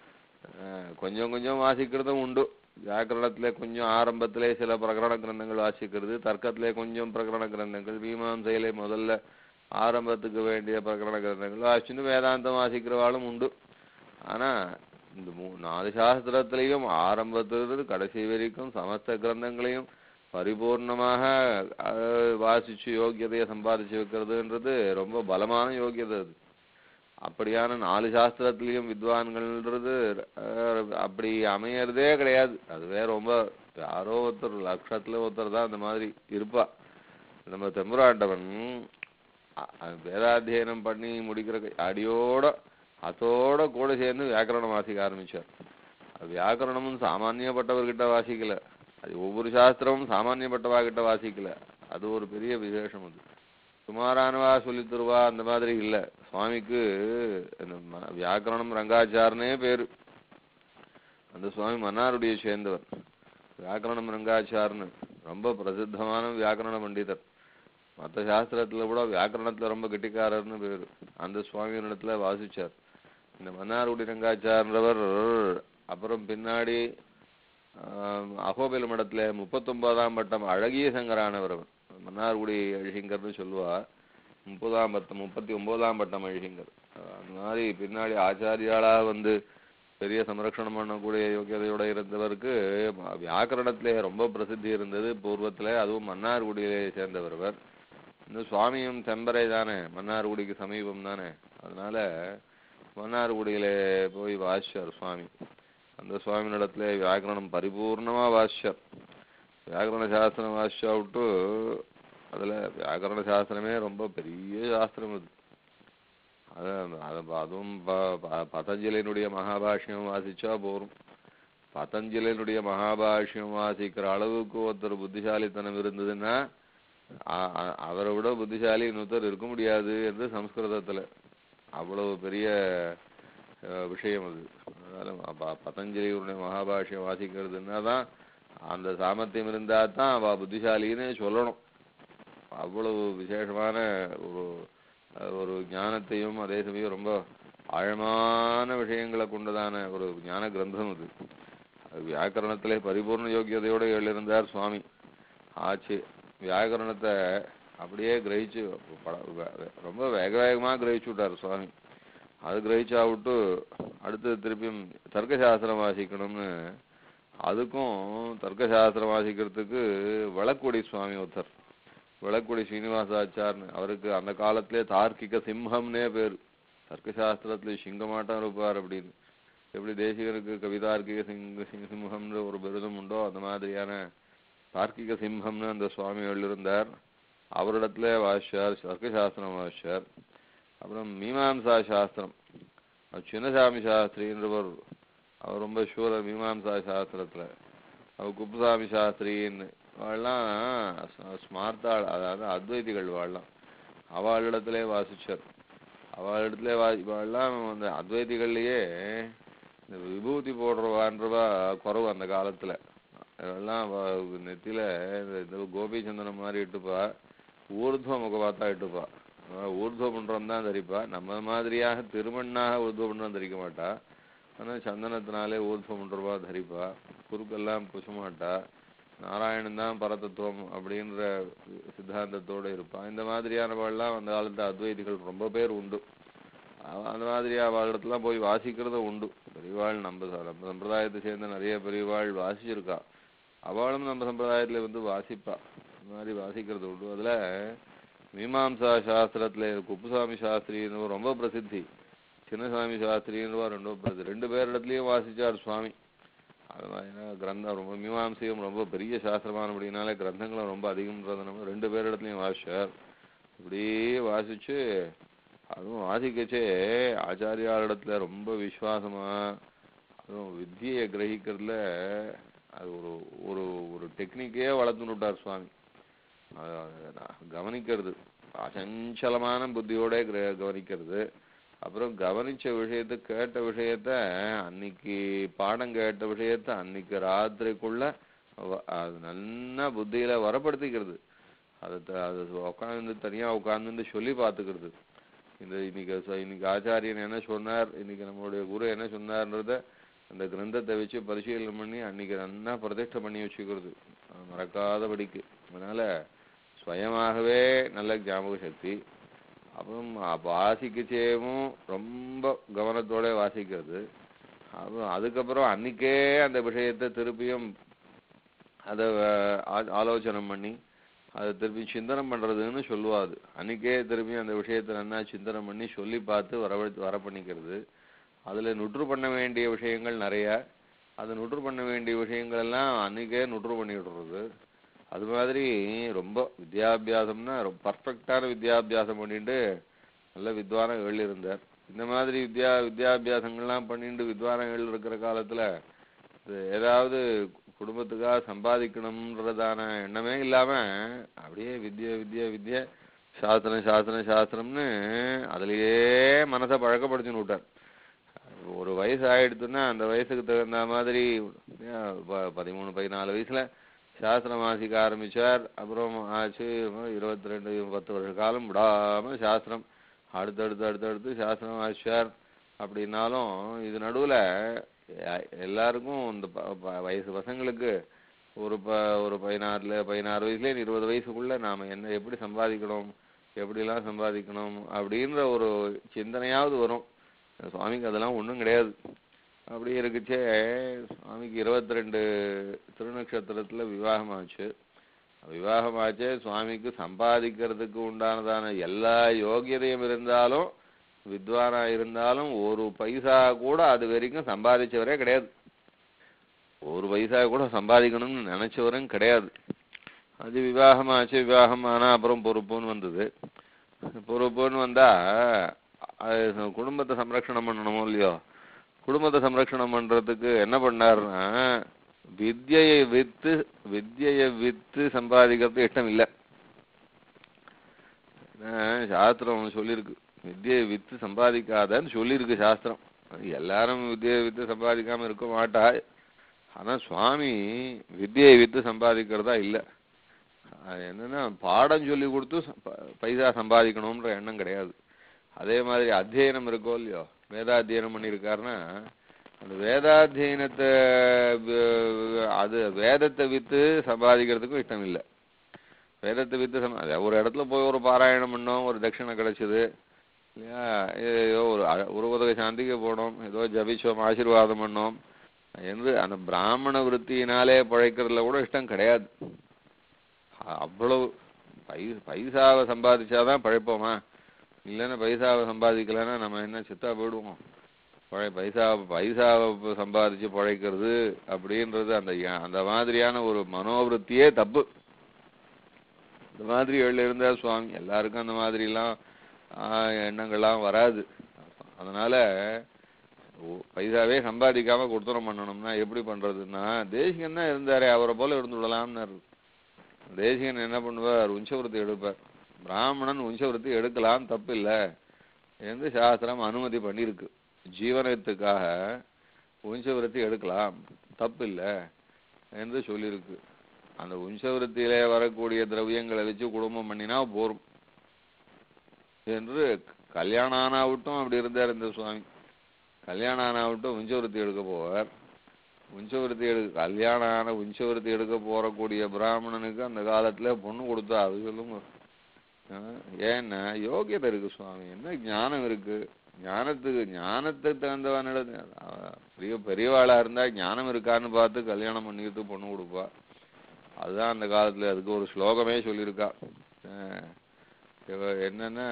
அஹ் கொஞ்சம் கொஞ்சம் வாசிக்கிறதும் உண்டு வியாக்கரணத்துல கொஞ்சம் ஆரம்பத்திலே சில பிரகரண கிரந்தங்கள் வாசிக்கிறது தர்க்கத்திலே கொஞ்சம் பிரகரண கிரந்தங்கள் மீமாம்சையிலே முதல்ல ஆரம்பத்துக்கு வேண்டிய பிரகரண கிரந்தங்கள் வாசிச்சுன்னு வேதாந்தம் வாசிக்கிறவாளும் உண்டு ஆனா இந்த மூ நாலு சாஸ்திரத்திலையும் ஆரம்பத்திலிருந்து கடைசி வரைக்கும் சமஸ்த கிரந்தங்களையும் பரிபூர்ணமாக அஹ், வாசிச்சு யோக்கியதையை சம்பாதிச்சு வைக்கிறதுன்றது ரொம்ப பலமான யோக்கியதை அது அப்படியான நாலு சாஸ்திரத்திலையும் வித்வான்கள்ன்றது அஹ், அப்படி அமையறதே கிடையாது அதுவே ரொம்ப யாரோ ஒருத்தர் லட்சத்துல ஒருத்தர் தான் அந்த மாதிரி இருப்பா நம்ம தெம்புராண்டவன் அ- அ- வேதாத்தியனம் பண்ணி முடிக்கிற கை- அடியோட அதோட கூட சேர்ந்து வியாக்கரணம் வாசிக்க ஆரம்பிச்சார் அது வியாக்கரணமும் சாமானியப்பட்டவர்கிட்ட வாசிக்கல அது ஒவ்வொரு சாஸ்திரமும் சாமானியப்பட்டவா கிட்ட வாசிக்கல அது ஒரு பெரிய விசேஷம் அது சுமாரானவா சொல்லித் தருவா அந்த மாதிரி இல்ல சுவாமிக்கு இந்த ம- வியாக்கரணம் ரங்காச்சாரனே பேரு அந்த சுவாமி மன்னாருடைய சேர்ந்தவர் வியாக்கரணம் ரங்காச்சார்னு ரொம்ப பிரசித்தமான வியாக்கரண பண்டிதர் மற்ற சாஸ்திரத்துல கூட வியாக்கரணத்துல ரொம்ப கெட்டிக்காரர்னு பேரு அந்த சுவாமியினிடத்துல வாசிச்சார் இந்த மன்னார்குடி ரங்காச்சார்ன்றவர் அப்புறம் பின்னாடி ஆஹ், அகோபில மடத்துல முப்பத்தொன்பதாம் பட்டம் அழகிய சங்கரானவர் அவர் மன்னார்குடி அழிசிங்கர்னு சொல்லுவா முப்பதாம் பட்டம் முப்பத்தி ஒன்பதாம் பட்டம் அழிசிங்கர் ஆஹ், அந்த மாதிரி பின்னாடி ஆச்சாரியாளா வந்து பெரிய சம்ரக்ஷணம் பண்ணக்கூடிய யோக்கியதையோட இருந்தவருக்கு ம- வியாக்கரணத்திலே ரொம்ப பிரசித்தி இருந்தது பூர்வத்துல அதுவும் மன்னார்குடியிலே சேர்ந்தவர் அவர் இந்த சுவாமியும் செம்பரை தானே மன்னார்குடிக்கு சமீபம் தானே அதனால மன்னார்குடியிலே போய் வாசிச்சார் சுவாமி அந்த சுவாமியினிடத்துல வியாக்கரணம் பரிபூர்ணமா வாசிச்சார் வியாக்கரண சாஸ்திரம் வாசிச்சா விட்டு அதுல வியாக்கரண சாஸ்திரமே ரொம்ப பெரிய சாஸ்திரம் அது அது அது அதுவும் ப- ப- பதஞ்சலியினுடைய மகாபாஷ்யம் வாசிச்சா போரும் பதஞ்சலியினுடைய மகாபாஷ்யம் வாசிக்கிற அளவுக்கு ஒருத்தர் புத்திசாலித்தனம் இருந்ததுன்னா அ- அ- அவரை விட புத்திசாலி இன்னொருத்தர் இருக்க முடியாது என்று சம்ஸ்கிருதத்துல அவ்வளவு பெரிய அஹ், விஷயம் அது அதனால ப- பதஞ்சலியுடைய மகாபாஷ்யம் வாசிக்கிறதுன்னா தான் அந்த சாமர்த்தியம் இருந்தா தான் அவ புத்திசாலின்னு சொல்லணும் அவ்வளவு விசேஷமான ஒரு அஹ், ஒரு ஞானத்தையும் அதே சமயம் ரொம்ப ஆழமான விஷயங்களை கொண்டதான ஒரு ஞான கிரந்தம் அது அது வியாக்கரணத்திலே பரிபூர்ண யோக்கியதையோட எழுந்தார் சுவாமி ஆச்சு வியாக்கரணத்தை அப்படியே கிரகிச்சு பட- வே- ரொம்ப வேக வேகமா கிரகிச்சு விட்டார் சுவாமி அது கிரகிச்சா விட்டு அடுத்து திருப்பியும் தர்க்கசாஸ்திரம் வாசிக்கணும்னு அதுக்கும் தர்க்கசாஸ்திரம் வாசிக்கிறதுக்கு வழக்குடி சுவாமி ஒருத்தர் விளக்குடி ஸ்ரீனிவாசாச்சார்னு அவருக்கு அந்த காலத்திலே தார்க்கிக சிம்மம்னே பேர் தர்க்கசாஸ்திரத்துல சிங்கமாட்டம் இருப்பார் அப்படின்னு எப்படி தேசிகருக்கு கவிதார்க்கிக சிங்க சிங்க சிம்மம்ன்ற ஒரு விருதம் உண்டோ அந்த மாதிரியான தார்க்கிக சிம்மம்னு அந்த சுவாமிகள் இருந்தார் அவரிடத்துல வாசிச்சார் தர்க்கசாஸ்திரம் வாசிச்சார் அப்புறம் மீமாம்சா சாஸ்திரம் அவர் சின்னசாமி சாஸ்திரின்றவர் அவர் ரொம்ப ஷூரர் மீமாம்சா சாஸ்திரத்துல அவர் குப்புசாமி சாஸ்திரின்னு அவள்லாம் ச- ஸ்மார்த்தாள் அதாவது அத்வைதிகள் வாழலாம் அவளிடத்திலே வாசிச்சார் அவளிடத்திலே வா இவாள்லாம் அந்த அத்வைதிகள்லயே இந்த விபூதி போடுறவான்றவா குறவு அந்த காலத்துல அதெல்லாம் வ- நெத்தியில இந்த இந்த கோபிச்சந்தனம் மாதிரி இட்டுப்பா ஊர்துவ முகவாத்தா இட்டுப்பா அஹ் ஊர்துவ பண்றம் தான் தரிப்பா நம்ம மாதிரியாக திருமண்ணாக ஊர்துவ பண்றம் தரிக்க மாட்டா ஆனா சந்தனத்தினாலே ஊர்துவ பண்றவா தரிப்பா குறுக்கெல்லாம் பூச மாட்டா நாராயணன் தான் பரதத்துவம் அப்படின்ற சித்தாந்தத்தோட இருப்பா இந்த மாதிரியானவள்லாம் அந்த காலத்து அத்வைதிகள் ரொம்ப பேர் உண்டு அவ- அந்த மாதிரி அவளிடத்துலாம் போய் வாசிக்கிறதும் உண்டு பெரியவாள் நம்ம ச- நம்ம சம்பிரதாயத்தை சேர்ந்த நிறைய பெரியவாள் வாசிச்சிருக்கா அவளும் நம்ம சம்பிரதாயத்துல வந்து வாசிப்பா இந்த மாதிரி வாசிக்கிறது உண்டு அதுல மீமாம்சா சாஸ்திரத்துல குப்புசாமி சாஸ்திரின்னு ரொம்ப பிரசித்தி சின்னசாமி சாஸ்திரின்னு ரொம்ப பிரசித்தி ரெண்டு பேரிடத்துலயும் வாசிச்சார் சுவாமி அது மாதிரினா கிரந்தம் ரொம்ப மீமாம்சையும் ரொம்ப பெரிய சாஸ்திரமானபடினால கிரந்தங்களும் ரொம்ப அதிகம்ன்றதுனால ரெண்டு பேரிடத்துலயும் வாசிச்சார் இப்படி வாசிச்சு அதுவும் வாசிக்கச்சே ஆச்சாரியாரிடத்துல ரொம்ப விசுவாசமா அதுவும் வித்தியை கிரகிக்கிறதுல அது ஒரு ஒரு ஒரு டெக்னிக்கே வளர்த்துன்னு விட்டார் சுவாமி அது அது நான் கவனிக்கிறது அசஞ்சலமான புத்தியோட கிர- கவனிக்கிறது அப்புறம் கவனிச்ச விஷயத்த கேட்ட விஷயத்த அன்னைக்கு பாடம் கேட்ட விஷயத்த அன்னைக்கு ராத்திரிக்குள்ள வ- அது நல்லா புத்தியில வரப்படுத்திக்கிறது அதை த- அது உட்காந்து தனியா உட்கார்ந்து சொல்லி பார்த்துக்கிறது இந்த இன்னைக்கு ச- இன்னைக்கு ஆச்சாரியன் என்ன சொன்னார் இன்னைக்கு நம்மளுடைய குரு என்ன சொன்னார்ன்றத அந்த கிரந்தத்தை வச்சு பரிசீலனை பண்ணி அன்னைக்கு நல்லா பிரதிஷ்டை பண்ணி வச்சுக்கிறது அது மறக்காதபடிக்கு அதனால சுயமாகவே நல்ல ஞாபக சக்தி அப்புறம் அ- வாசிக்கச்சேவும் ரொம்ப கவனத்தோட வாசிக்கிறது அப்புறம் அதுக்கப்புறம் அன்னைக்கே அந்த விஷயத்தை திருப்பியும் அதை ஆலோசனை பண்ணி அதை திருப்பி சிந்தனம் பண்றதுன்னு சொல்லுவா அது அன்னைக்கே திருப்பி அந்த விஷயத்தை நல்லா சிந்தனம் பண்ணி சொல்லி பார்த்து வர வர பண்ணிக்கிறது அதுல நுற்று பண்ண வேண்டிய விஷயங்கள் நிறைய அது நுற்று பண்ண வேண்டிய விஷயங்கள் எல்லாம் அன்னைக்கே நுற்று பண்ணி விடுறது அது மாதிரி ரொம்ப வித்யாபியாசம்னா ரொம்ப பர்ஃபெக்டான வித்யாபியாசம் பண்ணிட்டு நல்ல வித்வானம் இருந்தார் இந்த மாதிரி வித்யா வித்யாபியாசங்கள்லாம் பண்ணிட்டு வித்வானம் இருக்கிற காலத்துல இது ஏதாவது குடும்பத்துக்காக சம்பாதிக்கணும்ன்றதான எண்ணமே இல்லாம அப்படியே வித்ய வித்ய வித்ய சாஸ்திரம் சாஸ்திரம் சாஸ்திரம்னு அதுலயே மனசை பழக்கப்படுத்தின்னு விட்டார் ஒரு வயசு ஆயிடுத்துன்னா அந்த வயசுக்கு தகுந்த மாதிரி ஏன் ப- பதிமூணு பதினாலு வயசுல சாஸ்திரம் வாசிக்க ஆரம்பிச்சார் அப்புறம் ஆச்சு இருபத்தி ரெண்டு பத்து வருஷ காலம் விடாம சாஸ்திரம் அடுத்தடுத்து அடுத்தடுத்து சாஸ்திரம் வாசிச்சார் அப்படின்னாலும் இது நடுவுல எ- எல்லாருக்கும் இந்த ப- ப- வயசு பசங்களுக்கு ஒரு ப ஒரு பதினாறுல பதினாறு வயசுல இருபது வயசுக்குள்ள நாம என்ன எப்படி சம்பாதிக்கணும் எப்படிலாம் சம்பாதிக்கணும் அப்படின்ற ஒரு சிந்தனையாவது வரும் சுவாமிக்கு அதெல்லாம் ஒண்ணும் கிடையாது அப்படி இருக்குச்சே சுவாமிக்கு இருபத்தி ரெண்டு திருநக்ஷத்திரத்துல விவாகம் ஆச்சு விவாகம் ஆச்சே சுவாமிக்கு சம்பாதிக்கிறதுக்கு உண்டானதான எல்லா யோகியதையும் இருந்தாலும் வித்வானா இருந்தாலும் ஒரு பைசா கூட அது வரைக்கும் சம்பாதிச்சவரே கிடையாது ஒரு பைசா கூட சம்பாதிக்கணும்னு நினைச்சவரும் கிடையாது அது விவாகமாச்சு விவாகம் ஆனா அப்புறம் பொறுப்புன்னு வந்தது பொறுப்புன்னு வந்தா அது குடும்பத்தை சம்ரக்ஷணம் பண்ணணுமோ இல்லையோ குடும்பத்தை சம்ரக்ஷணம் பண்றதுக்கு என்ன பண்ணாருன்னா வித்யையை வித்து வித்யையை வித்து சம்பாதிக்கிறது இஷ்டம் இல்லை அஹ் சாஸ்திரம் சொல்லியிருக்கு வித்யை வித்து சம்பாதிக்காதன்னு சொல்லியிருக்கு சாஸ்திரம் எல்லாரும் வித்யை வித்து சம்பாதிக்காம இருக்க மாட்டா ஆனா சுவாமி வித்யை வித்து சம்பாதிக்கிறதா இல்ல அது என்னன்னா பாடம் சொல்லி கொடுத்து ச- பைசா சம்பாதிக்கணும்ன்ற எண்ணம் கிடையாது அதே மாதிரி அத்தியனம் இருக்கோ இல்லையோ வேதாத்தியனம் பண்ணியிருக்காருன்னா அந்த வேதாத்தியனத்தை வி- அது வேதத்தை வித்து சம்பாதிக்கிறதுக்கும் இஷ்டம் இல்லை வேதத்தை வித்து சம அது ஒரு இடத்துல போய் ஒரு பாராயணம் பண்ணோம் ஒரு தட்சிணை கிடைச்சது இல்லையா ஏதோ ஒரு அ- ஒரு உதவி சாந்திக்கு போனோம் ஏதோ ஜபிச்சோம் ஆசீர்வாதம் பண்ணோம் என்று அந்த பிராமண விருத்தியினாலே பிழைக்கிறதுல கூட இஷ்டம் கிடையாது அ- அவ்வளவு பை பைசாவை சம்பாதிச்சாதான் பிழைப்போமா இல்லைன்னா பைசாவை சம்பாதிக்கலைன்னா நம்ம என்ன சித்தா போயிடுவோம் பழை பைசா பைசாவை இப்ப சம்பாதிச்சு பிழைக்கிறது அப்படின்றது அந்த ய- அந்த மாதிரியான ஒரு மனோவிருத்தியே தப்பு இந்த மாதிரி எழு இருந்தா சுவாமி எல்லாருக்கும் அந்த மாதிரிலாம் ஆஹ், எண்ணங்கள்லாம் வராது அதனால ஓ- பைசாவே சம்பாதிக்காம கொடுத்துரம் பண்ணணும்னா எப்படி பண்றதுன்னா தேசிகன் தான் இருந்தாரே அவரை போல இருந்து விடலாம்னாரு தேசிகன் என்ன பண்ணுவார் உஞ்சவிருத்தி எடுப்பார் பிராமணன் உஞ்சவிருத்தி எடுக்கலாம் தப்பு இல்ல என்று சாஸ்திரம் அனுமதி பண்ணியிருக்கு ஜீவனத்துக்காக உஞ்சவிருத்தி எடுக்கலாம் தப்பு இல்ல என்று சொல்லியிருக்கு அந்த உஞ்சவிருத்தியிலே வரக்கூடிய திரவியங்களை வச்சு குடும்பம் பண்ணினா போரும் என்று கல்யாணம் ஆனாவிட்டும் அப்படி இருந்தார் இந்த சுவாமி கல்யாணம் ஆனாவிட்டும் உஞ்சவிருத்தி எடுக்க போவார் உஞ்சவிருத்தி எடு கல்யாணம் ஆன உஞ்சவிருத்தி எடுக்க போறக்கூடிய பிராமணனுக்கு அந்த காலத்துல பொண்ணு கொடுத்தா அது சொல்லுங்க ஆ, ஏன்னா யோகியதை இருக்கு சுவாமி என்ன ஞானம் இருக்கு ஞானத்துக்கு ஞானத்துக்கு தகுந்தவனிட பெரிய பெரியவாளா இருந்தா ஞானம் இருக்கான்னு பார்த்து கல்யாணம் பண்ணிக்கிட்டு பொண்ணு கொடுப்பா அதுதான் அந்த காலத்துல அதுக்கு ஒரு ஸ்லோகமே சொல்லியிருக்கா ஆ, இவ என்னன்னா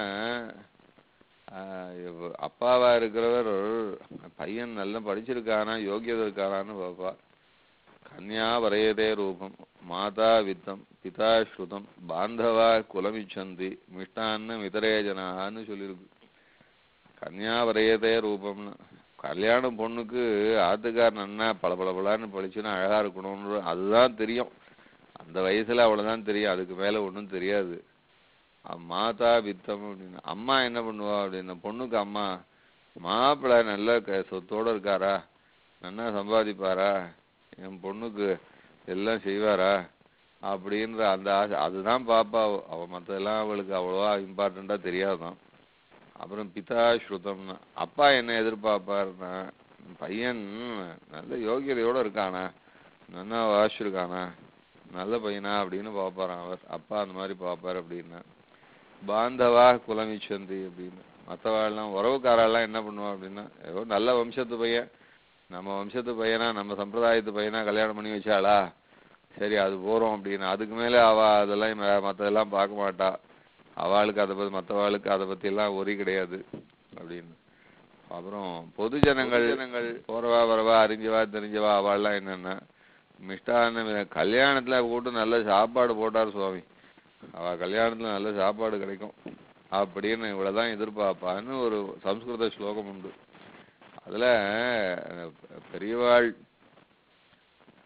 ஆ, இவ அப்பாவா இருக்கிறவர் பையன் நல்லா படிச்சிருக்கானா யோகியதை இருக்கானான்னு பார்ப்பா கன்யா வரையதே ரூபம் மாதா வித்தம் பிதா ஸ்ருதம் பாந்தவா குலமிச்சந்தி மிஷ்டான்னு மிதரே ஜனான்னு சொல்லியிருக்கு கன்யா வரையதே ரூபம்னு கல்யாண பொண்ணுக்கு ஆத்துக்கார் நன்னா பளபளபளன்னு பளிச்சுன்னு அழகா இருக்கணும்னு அதுதான் தெரியும் அந்த வயசுல அவ்வளவுதான் தெரியும் அதுக்கு மேல ஒண்ணும் தெரியாது அ- மாதா வித்தம் அப்படின்னு அம்மா என்ன பண்ணுவா அப்படின்னு பொண்ணுக்கு அம்மா மாப்பிள்ளை நல்ல க- சொத்தோட இருக்காரா நல்லா சம்பாதிப்பாரா என் பொண்ணுக்கு எல்லாம் செய்வாரா அப்படின்ற அந்த ஆசை அதுதான் பாப்பா அவ. அவ மத்ததெல்லாம் அவளுக்கு அவ்வளவா இம்பார்ட்டண்டா தெரியாதான் அப்புறம் பிதா ஸ்ருதம்னா அப்பா என்ன எதிர்பார்ப்பாருன்னா பையன் நல்ல யோகியதையோட இருக்கானா நல்லா வாசிச்சிருக்கானா நல்ல பையனா அப்படின்னு பார்ப்பாராம் அவர் அப்பா அந்த மாதிரி பார்ப்பார் அப்படின்னா பாந்தவா குலமிச்சந்தி அப்படின்னு மற்றவாள்லாம் உறவுக்காரெல்லாம் என்ன பண்ணுவா அப்படின்னா ஏதோ நல்ல வம்சத்து பையன் நம்ம வம்சத்து பையனா நம்ம சம்பிரதாயத்து பையனா கல்யாணம் பண்ணி வச்சாளா சரி அது போறோம் அப்படின்னு அதுக்கு மேல அவ அதெல்லாம் ம- மத்ததெல்லாம் பார்க்க மாட்டா அவளுக்கு அதை பத்தி மற்றவாளுக்கு அதை பத்தி எல்லாம் ஒரி கிடையாது அப்படின்னு அப்புறம் பொது ஜனங்கள் ஜனங்கள் போறவா வரவா அறிஞ்சவா தெரிஞ்சவா அவள்லாம் என்னன்னா மிஷ்டான கல்யாணத்துல கூட்டு நல்ல சாப்பாடு போட்டார் சுவாமி அவ கல்யாணத்துல நல்ல சாப்பாடு கிடைக்கும் அப்படின்னு இவ்வளவுதான் எதிர்பார்ப்பான்னு ஒரு சம்ஸ்கிருத ஸ்லோகம் உண்டு அதுல அஹ், பெரியவாள்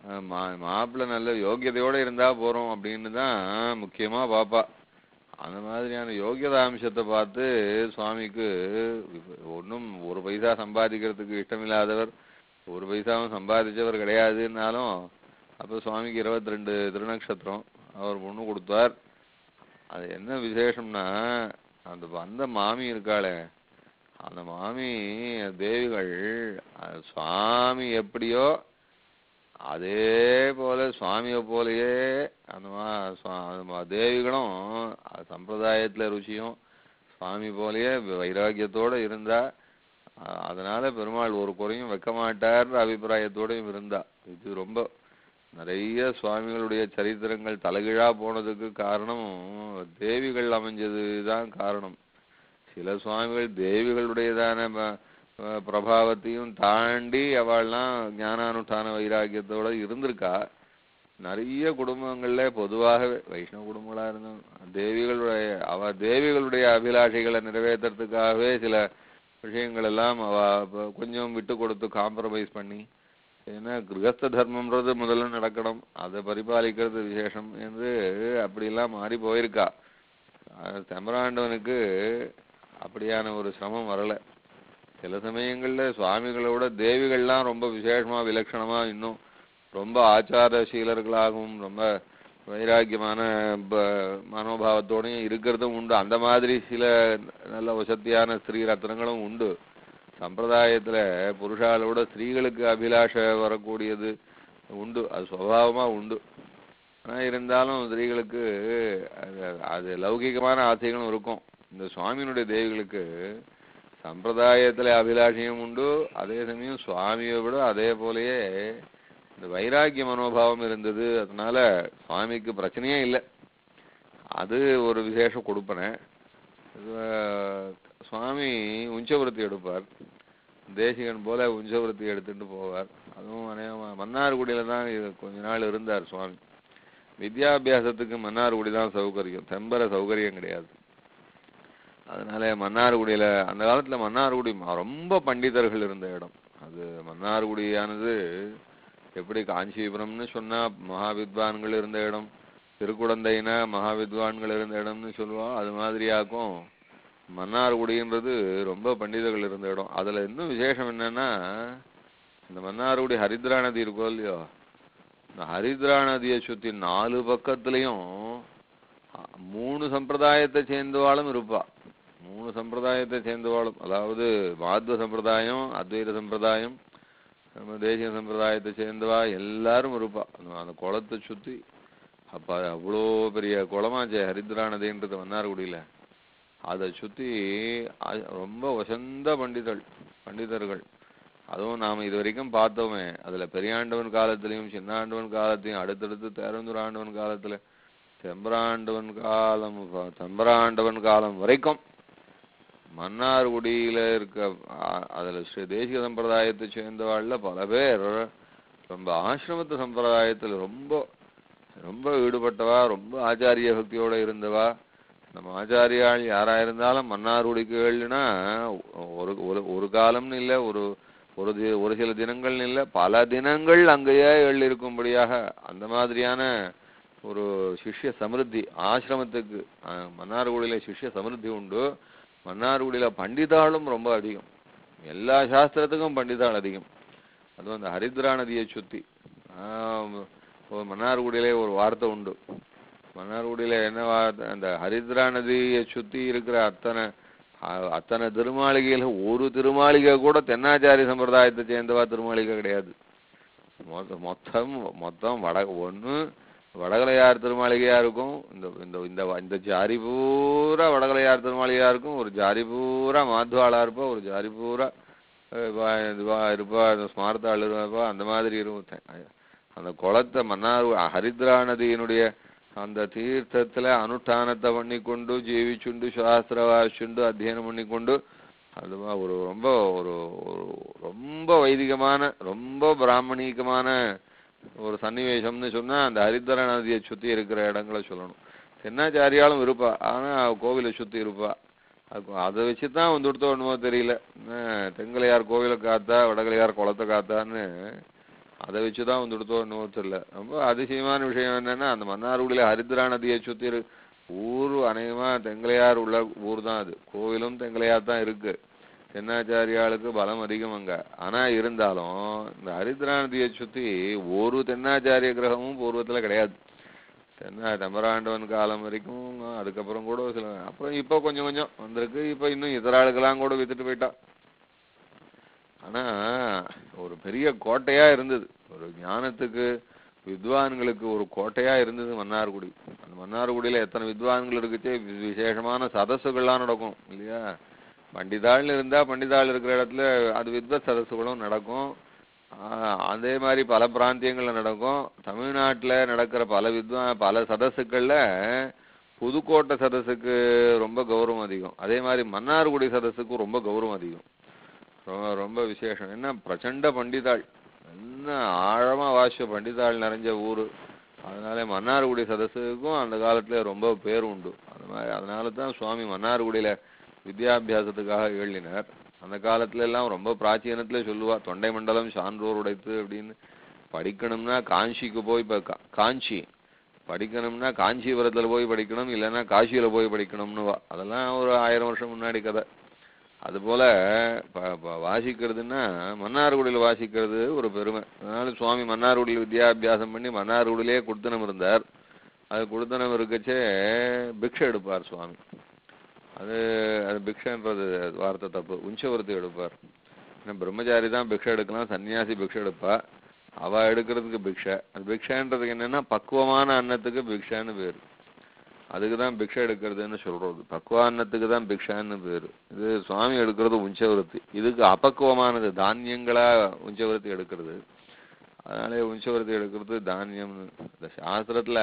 அஹ் மா மாப்பிள்ளை நல்ல யோகியதையோட இருந்தா போறோம் அப்படின்னு தான் முக்கியமா பாப்பா அந்த மாதிரியான யோகியதா அம்சத்தை பார்த்து சுவாமிக்கு ஒன்றும் ஒரு பைசா சம்பாதிக்கிறதுக்கு இஷ்டமில்லாதவர் ஒரு பைசாவும் சம்பாதிச்சவர் கிடையாதுன்னாலும் அப்போ சுவாமிக்கு இருபத்தி ரெண்டு திருநக்ஷத்திரம் அவர் பொண்ணு கொடுத்தார் அது என்ன விசேஷம்னா அந்த வந்த மாமி இருக்காளே அந்த மாமி தேவிகள் அது சுவாமி எப்படியோ அதே போல சுவாமியை போலயே அந்த மா சுவா- அந்த மா- தேவிகளும் அது சம்பிரதாயத்துல ருச்சியும் சுவாமி போலயே வைராக்கியத்தோட இருந்தா அ- அதனால பெருமாள் ஒரு குறையும் வைக்க மாட்டார்ன்ற அபிப்பிராயத்தோடயும் இருந்தா இது ரொம்ப நிறைய சுவாமிகளுடைய சரித்திரங்கள் தலைகீழா போனதுக்கு காரணம் தேவிகள் அமைஞ்சதுதான் காரணம் சில சுவாமிகள் தேவிகளுடையதான ப- ப- பிரபாவத்தையும் தாண்டி அவள்லாம் ஞானானுஷ்டான வைராக்கியத்தோட இருந்திருக்கா நிறைய குடும்பங்கள்ல பொதுவாகவே வைஷ்ணவ குடும்பங்களா இருந்தும் தேவிகளுடைய அவ தேவிகளுடைய அபிலாஷைகளை நிறைவேற்றுறதுக்காகவே சில விஷயங்கள் எல்லாம் அவ ப- கொஞ்சம் விட்டு கொடுத்து காம்ப்ரமைஸ் பண்ணி ஏன்னா கிரகஸ்த தர்மம்ன்றது முதல்ல நடக்கணும் அதை பரிபாலிக்கிறது விசேஷம் என்று அப்படியெல்லாம் மாறி போயிருக்கா அஹ் செம்பராண்டவனுக்கு அப்படியான ஒரு சிரமம் வரல சில சமயங்கள்ல சுவாமிகளோட தேவிகள்லாம் ரொம்ப விசேஷமா விலட்சணமா இன்னும் ரொம்ப ஆச்சாரசீலர்களாகவும் ரொம்ப வைராக்கியமான ப- மனோபாவத்தோடையும் இருக்கிறதும் உண்டு அந்த மாதிரி சில நல்ல வசத்தியான ஸ்ரீ ரத்னங்களும் உண்டு சம்பிரதாயத்துல புருஷாலோட ஸ்திரீகளுக்கு அபிலாஷ வரக்கூடியது உண்டு அது சுபாவமா உண்டு ஆனா இருந்தாலும் ஸ்திரீகளுக்கு அது அது லௌகிகமான ஆசைகளும் இருக்கும் இந்த சுவாமியினுடைய தேவிகளுக்கு சம்பிரதாயத்துல அபிலாஷையும் உண்டு அதே சமயம் சுவாமியை விட அதே போலயே இந்த வைராக்கிய மனோபாவம் இருந்தது அதனால சுவாமிக்கு பிரச்சனையே இல்லை அது ஒரு விசேஷ கொடுப்பனை இது, சுவாமி உஞ்சவிருத்தி எடுப்பார் தேசிகன் போல உஞ்சவிருத்தி எடுத்துட்டு போவார் அதுவும் அநேகமா மன்னார்குடியில தான் இது கொஞ்ச நாள் இருந்தார் சுவாமி வித்யாபியாசத்துக்கு மன்னார்குடி தான் சௌகரியம் தெம்பர சௌகரியம் கிடையாது அதனால மன்னார்குடியில அந்த காலத்துல மன்னார்குடி ம- ரொம்ப பண்டிதர்கள் இருந்த இடம் அது மன்னார்குடியானது எப்படி காஞ்சிபுரம்னு சொன்னா மகாவித்வான்கள் இருந்த இடம் திருக்குடந்தைனா மகாவித்வான்கள் இருந்த இடம்னு சொல்லுவோம் அது மாதிரியாக்கும் மன்னார்குடின்றது ரொம்ப பண்டிதர்கள் இருந்த இடம் அதுல இன்னும் விசேஷம் என்னன்னா இந்த மன்னார்குடி ஹரித்ரா நதி இருக்கோ இல்லையோ இந்த ஹரித்ரா நதியை சுத்தி நாலு பக்கத்துலயும் அ, மூணு சம்பிரதாயத்தை சேர்ந்தவாளும் இருப்பா மூணு சம்பிரதாயத்தை சேர்ந்தவாளும் அதாவது மாத்வ சம்பிரதாயம் அத்வைத சம்பிரதாயம் நம்ம தேசிய சம்பிரதாயத்தை சேர்ந்தவா எல்லாரும் இருப்பா அந்த- அந்த குளத்தை சுத்தி அப்ப அவ்வளோ பெரிய குளமாச்சே ஹரித்ரா நதின்றது மன்னார்குடியில அதை சுத்தி அ- ரொம்ப வசந்த பண்டிதர்கள் பண்டிதர்கள் அதுவும் நாம இது வரைக்கும் பார்த்தோமே அதுல பெரியாண்டவன் காலத்திலையும் சின்னாண்டவன் காலத்தையும் அடுத்தடுத்து தேரந்தூர் ஆண்டவன் காலத்துல செம்பராண்டவன் காலம் வ- செம்பராண்டவன் காலம் வரைக்கும் மன்னார்குடியில இருக்க அ- அதுல ஸ்ரீ தேசிக சம்பிரதாயத்தை சேர்ந்தவாள்ல பல பேர் ரொம்ப ஆசிரமத்து சம்பிரதாயத்துல ரொம்ப ரொம்ப ஈடுபட்டவா ரொம்ப ஆச்சாரிய பக்தியோட இருந்தவா நம்ம ஆச்சாரியாள் யாரா இருந்தாலும் மன்னார்குடிக்கு ஏழுனா ஒரு ஒரு ஒரு காலம்னு இல்ல ஒரு ஒரு தி- ஒரு சில தினங்கள்னு இல்ல பல தினங்கள் அங்கேயே எழு இருக்கும்படியாக அந்த மாதிரியான ஒரு சிஷ்ய சமிருத்தி ஆசிரமத்துக்கு அஹ், மன்னார்குடியில சிஷ்ய சமிருத்தி உண்டு மன்னார்குடியில பண்டிதாளும் ரொம்ப அதிகம் எல்லா சாஸ்திரத்துக்கும் பண்டிதாள் அதிகம் அதுவும் அந்த ஹரித்ரா நதியை சுத்தி ஆஹ், ஒரு மன்னார்குடியிலே ஒரு வார்த்தை உண்டு மன்னார்குடியில என்ன வார்த்தை அந்த ஹரித்ரா நதியை சுத்தி இருக்கிற அத்தனை அ- அத்தனை திருமாளிகையில ஒரு திருமாளிகை கூட தென்னாச்சாரிய சம்பிரதாயத்தை சேர்ந்தவா திருமாளிகை கிடையாது மொத்த- மொத்தம் மொத்தம் வட ஒண்ணு வடகலையார் திருமாளிகையா இருக்கும் இந்த இந்த இந்த வ- இந்த ஜாரி பூரா வடகலையார் திருமாளிகையா இருக்கும் ஒரு ஜாரி பூரா மாத்வாளா இருப்பா ஒரு ஜாரி பூரா அஹ், வா- இதுவா இருப்பா இந்த ஸ்மார்த்தாள் இருப்பா அந்த மாதிரி இருக்கும் அந்த குளத்தை மன்னார் ஹரித்ரா நதியினுடைய அந்த தீர்த்தத்துல அனுஷ்டானத்தை பண்ணிக்கொண்டு ஜீவிச்சுண்டு சாஸ்திர வாசிச்சுண்டு அத்தியனம் பண்ணிக்கொண்டு அதுவா ஒரு ரொம்ப ஒரு ஒரு ரொம்ப வைதிகமான ரொம்ப பிராமணிகமான ஒரு சன்னிவேஷம்னு சொன்னா அந்த ஹரித்ரா நதியை சுத்தி இருக்கிற இடங்களை சொல்லணும் தென்னாச்சாரியாலும் இருப்பா ஆனா அவ கோவிலை சுத்தி இருப்பா அது அதை வச்சு தான் வந்து கொடுத்தோணுமோ தெரியல என்ன, தெங்கலையார் கோவிலை காத்தா வடகலையார் குளத்தை காத்தான்னு அதை வச்சுதான் வந்துடுத்தோ என்னவோ தெரியல ரொம்ப அதிசயமான விஷயம் என்னன்னா அந்த மன்னார்குடியில ஹரித்ரா நதியை சுத்தி இரு- ஊர் அநேகமா தெங்கலையார் உள்ள ஊர் தான் அது கோவிலும் தெங்கலையார் தான் இருக்கு தென்னாச்சாரியாளுக்கு பலம் அதிகம் அங்க ஆனா இருந்தாலும் இந்த ஹரித்ரா நதியை சுத்தி ஒரு தென்னாச்சாரிய கிரகமும் பூர்வத்துல கிடையாது தென்னா தம்பராண்டவன் காலம் வரைக்கும் அதுக்கப்புறம் கூட சில அப்புறம் இப்போ கொஞ்சம் கொஞ்சம் வந்திருக்கு இப்போ இன்னும் இதர ஆளுக்கெல்லாம் கூட வித்துட்டு போயிட்டா ஆனா ஒரு பெரிய கோட்டையா இருந்தது ஒரு ஞானத்துக்கு வித்வான்களுக்கு ஒரு கோட்டையா இருந்தது மன்னார்குடி அந்த மன்னார்குடியில எத்தனை வித்வான்கள் இருக்குச்சே வி- விசேஷமான சதசுகள்லாம் நடக்கும் இல்லையா பண்டிதாள்னு இருந்தா பண்டிதாள் இருக்கிற இடத்துல அது வித்வத் சதசுகளும் நடக்கும் ஆஹ் அதே மாதிரி பல பிராந்தியங்கள்ல நடக்கும் தமிழ்நாட்டுல நடக்கிற பல வித்வா பல சதசுக்கள்ல புதுக்கோட்டை சதசுக்கு ரொம்ப கௌரவம் அதிகம் அதே மாதிரி மன்னார்குடி சதசுக்கு ரொம்ப கௌரவம் அதிகம் ரொம்ப ரொம்ப விசேஷம் என்ன பிரச்சண்ட பண்டிதாள் என்ன ஆழமா வாசிச்ச பண்டிதாள் நிறைஞ்ச ஊரு அதனால மன்னார்குடி சதஸுக்கும் அந்த காலத்துல ரொம்ப பேர் உண்டு அது மாதிரி அதனால தான் சுவாமி மன்னார்குடியில வித்யாபியாசத்துக்காக எழுதினார் அந்த காலத்துல எல்லாம் ரொம்ப பிராச்சீனத்துல சொல்லுவா தொண்டை மண்டலம் சான்றோர் உடைத்து அப்படின்னு படிக்கணும்னா காஞ்சிக்கு போய் இப்ப கா- காஞ்சி படிக்கணும்னா காஞ்சிபுரத்துல போய் படிக்கணும் இல்லைன்னா காசியில போய் படிக்கணும்னு வா அதெல்லாம் ஒரு ஆயிரம் வருஷம் முன்னாடி கதை அதுபோல ப- ப- வாசிக்கிறதுன்னா மன்னார்குடியில் வாசிக்கிறது ஒரு பெருமை அதனால சுவாமி மன்னார்குடியில் வித்யாபியாசம் பண்ணி மன்னார்குடியிலே குடுத்தனம் இருந்தார் அது குடுத்தனம் இருக்கச்சே பிக்ஷை எடுப்பார் சுவாமி அது அது பிக்ஷைன்றது வார்த்தை தப்பு உஞ்சவர்த்தி எடுப்பார் ஏன்னா பிரம்மச்சாரி தான் பிக்ஷை எடுக்கலாம் சன்னியாசி பிக்ஷை எடுப்பா அவ எடுக்கிறதுக்கு பிக்ஷை அது பிக்ஷைன்றதுக்கு என்னன்னா பக்குவமான அன்னத்துக்கு பிக்ஷைன்னு பேரு அதுக்கு தான் பிக்ஷை எடுக்கிறதுன்னு சொல்றது பக்குவான்னத்துக்கு தான் பிக்ஷான்னு பேரு இது சுவாமி எடுக்கிறது உஞ்சவருத்தி இதுக்கு அபக்குவமானது தானியங்களா உஞ்சவருத்தி எடுக்கிறது அதனாலே உஞ்சவருத்தி எடுக்கிறது தானியம்னு இந்த சாஸ்திரத்துல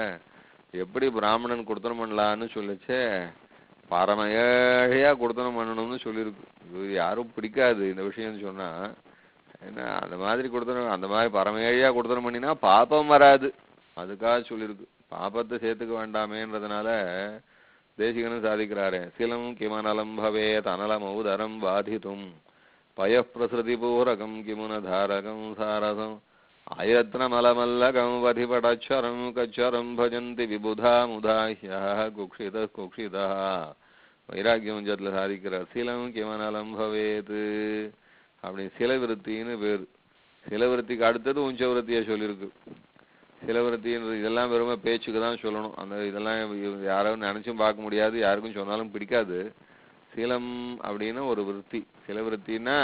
எப்படி பிராமணன் கொடுத்தனம் பண்ணலான்னு சொல்லிச்சே பரம ஏழையா கொடுத்தனம் பண்ணணும்னு சொல்லியிருக்கு இது யாரும் பிடிக்காது இந்த விஷயம் சொன்னா என்ன அந்த மாதிரி கொடுத்தனம் அந்த மாதிரி பரம ஏழையா கொடுத்தனம் பண்ணினா பாபம் வராது அதுக்காக சொல்லியிருக்கு பாபத்தை சேர்த்துக்க வேண்டாமேன்றதுனால தேசிகனும் சாதிக்கிறாரே சிலம் கிமனலம் பவேத் அனலம் ஔதரம் பாதித்தும் பய பிரசிருதி பூரகம் கிமுன தாரகம் சாரசம் அயத்னமலமல்லகம் வதிபடச்சரம் கச்சரம் பஜந்தி விபுதா முதாஹ்யா குக்ஷித குக்ஷிதா வைராக்கியம் ஜத்துல சாதிக்கிறார் சிலம் கிமனலம் பவேத் அப்படி சிலவிருத்தின்னு பேர் சிலவிருத்திக்கு அடுத்தது உஞ்சவிருத்தியை சொல்லியிருக்கு சிலவிருத்தின்றது இதெல்லாம் வெறும பேச்சுக்கு தான் சொல்லணும் அந்த இதெல்லாம் இவ- யாரும் நினைச்சும் பார்க்க முடியாது யாருக்கும் சொன்னாலும் பிடிக்காது சீலம் அப்படின்னு ஒரு விருத்தி சிலவிருத்தின்னா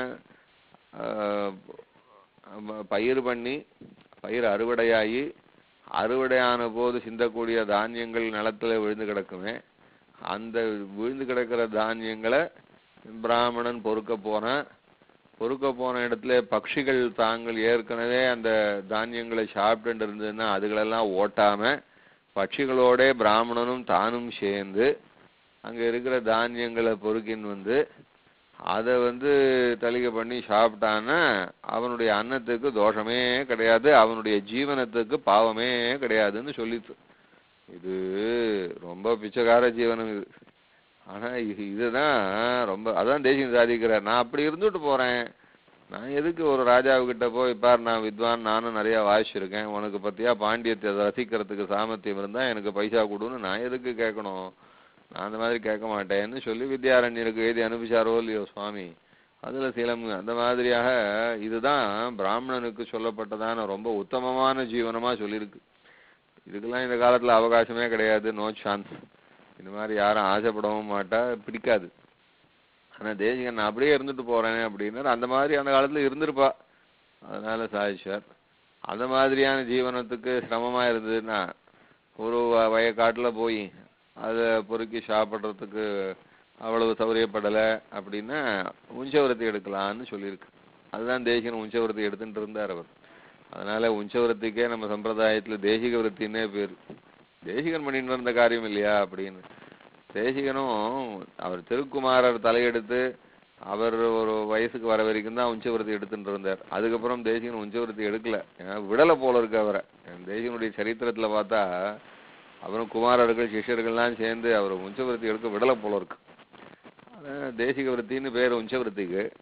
ஆஹ், ப- பயிர் பண்ணி பயிர் அறுவடையாகி அறுவடையான போது சிந்தக்கூடிய தானியங்கள் நிலத்துல விழுந்து கிடக்குமே அந்த விழுந்து கிடக்கிற தானியங்களை பிராமணன் பொறுக்க போனா பொறுக்க போன இடத்துல பட்சிகள் தாங்கள் ஏற்கனவே அந்த தானியங்களை சாப்பிட்டு இருந்ததுன்னா அதுகளெல்லாம் ஓட்டாம பட்சிகளோட பிராமணனும் தானும் சேர்ந்து அங்க இருக்கிற தானியங்களை பொறுக்கின்னு வந்து அதை வந்து தளிகை பண்ணி சாப்பிட்டான்னா அவனுடைய அன்னத்துக்கு தோஷமே கிடையாது அவனுடைய ஜீவனத்துக்கு பாவமே கிடையாதுன்னு சொல்லித்து இது ரொம்ப பிச்சைக்கார ஜீவனம் இது ஆனா இது இதுதான் ரொம்ப அதான் தேசியம் சாதிக்கிறார் நான் அப்படி இருந்துட்டு போறேன் நான் எதுக்கு ஒரு ராஜாவுக்கிட்ட போய் பார் நான் வித்வான் நானும் நிறைய வாசிச்சிருக்கேன் உனக்கு பத்தியா பாண்டியத்தை ரசிக்கிறதுக்கு சாமர்த்தியம் இருந்தா எனக்கு பைசா கொடுன்னு நான் எதுக்கு கேட்கணும் நான் அந்த மாதிரி கேட்க மாட்டேன்னு சொல்லி வித்யாரண்யருக்கு எழுதி அனுப்பிச்சாரோ இல்லையோ சுவாமி அதுல சிலம் அந்த மாதிரியாக இதுதான் பிராமணனுக்கு சொல்லப்பட்டதான ரொம்ப உத்தமமான ஜீவனமா சொல்லியிருக்கு இதுக்கெல்லாம் இந்த காலத்துல அவகாசமே கிடையாது நோ சான்ஸ் இந்த மாதிரி யாரும் ஆசைப்படவும் மாட்டா பிடிக்காது ஆனா தேசிகன் நான் அப்படியே இருந்துட்டு போறேன் அப்படின்னாரு அந்த மாதிரி அந்த காலத்துல இருந்திருப்பா அதனால சாதிச்சார் அந்த மாதிரியான ஜீவனத்துக்கு சிரமமா இருந்ததுன்னா ஒரு வ- வயக்காட்டுல போய் அதை பொறுக்கி சாப்பிட்றதுக்கு அவ்வளவு சௌரியப்படலை அப்படின்னா உஞ்சவரத்தை எடுக்கலாம்னு சொல்லியிருக்கு அதுதான் தேசிகன் உஞ்சவரத்தை எடுத்துட்டு இருந்தார் அவர் அதனால உஞ்சவரத்துக்கே நம்ம சம்பிரதாயத்துல தேசிக விருத்தின்னே பேர் தேசிகன் பண்ணிட்டு இருந்த காரியம் இல்லையா அப்படின்னு தேசிகனும் அவர் திருக்குமாரர் தலையெடுத்து அவர் ஒரு வயசுக்கு வர வரைக்கும் தான் உஞ்சவரத்தி எடுத்துட்டு இருந்தார் அதுக்கப்புறம் தேசிகன் உஞ்சவரத்தி எடுக்கல ஏன்னா விடலை போல இருக்கு அவரை தேசிகனுடைய சரித்திரத்துல பார்த்தா அப்புறம் குமாரர்கள் சிஷ்யர்கள்லாம் சேர்ந்து அவர் உஞ்சவரத்தி எடுக்க விடலை போல இருக்கு அதான் தேசிக விருத்தின்னு பேர் உஞ்சவருத்திக்கு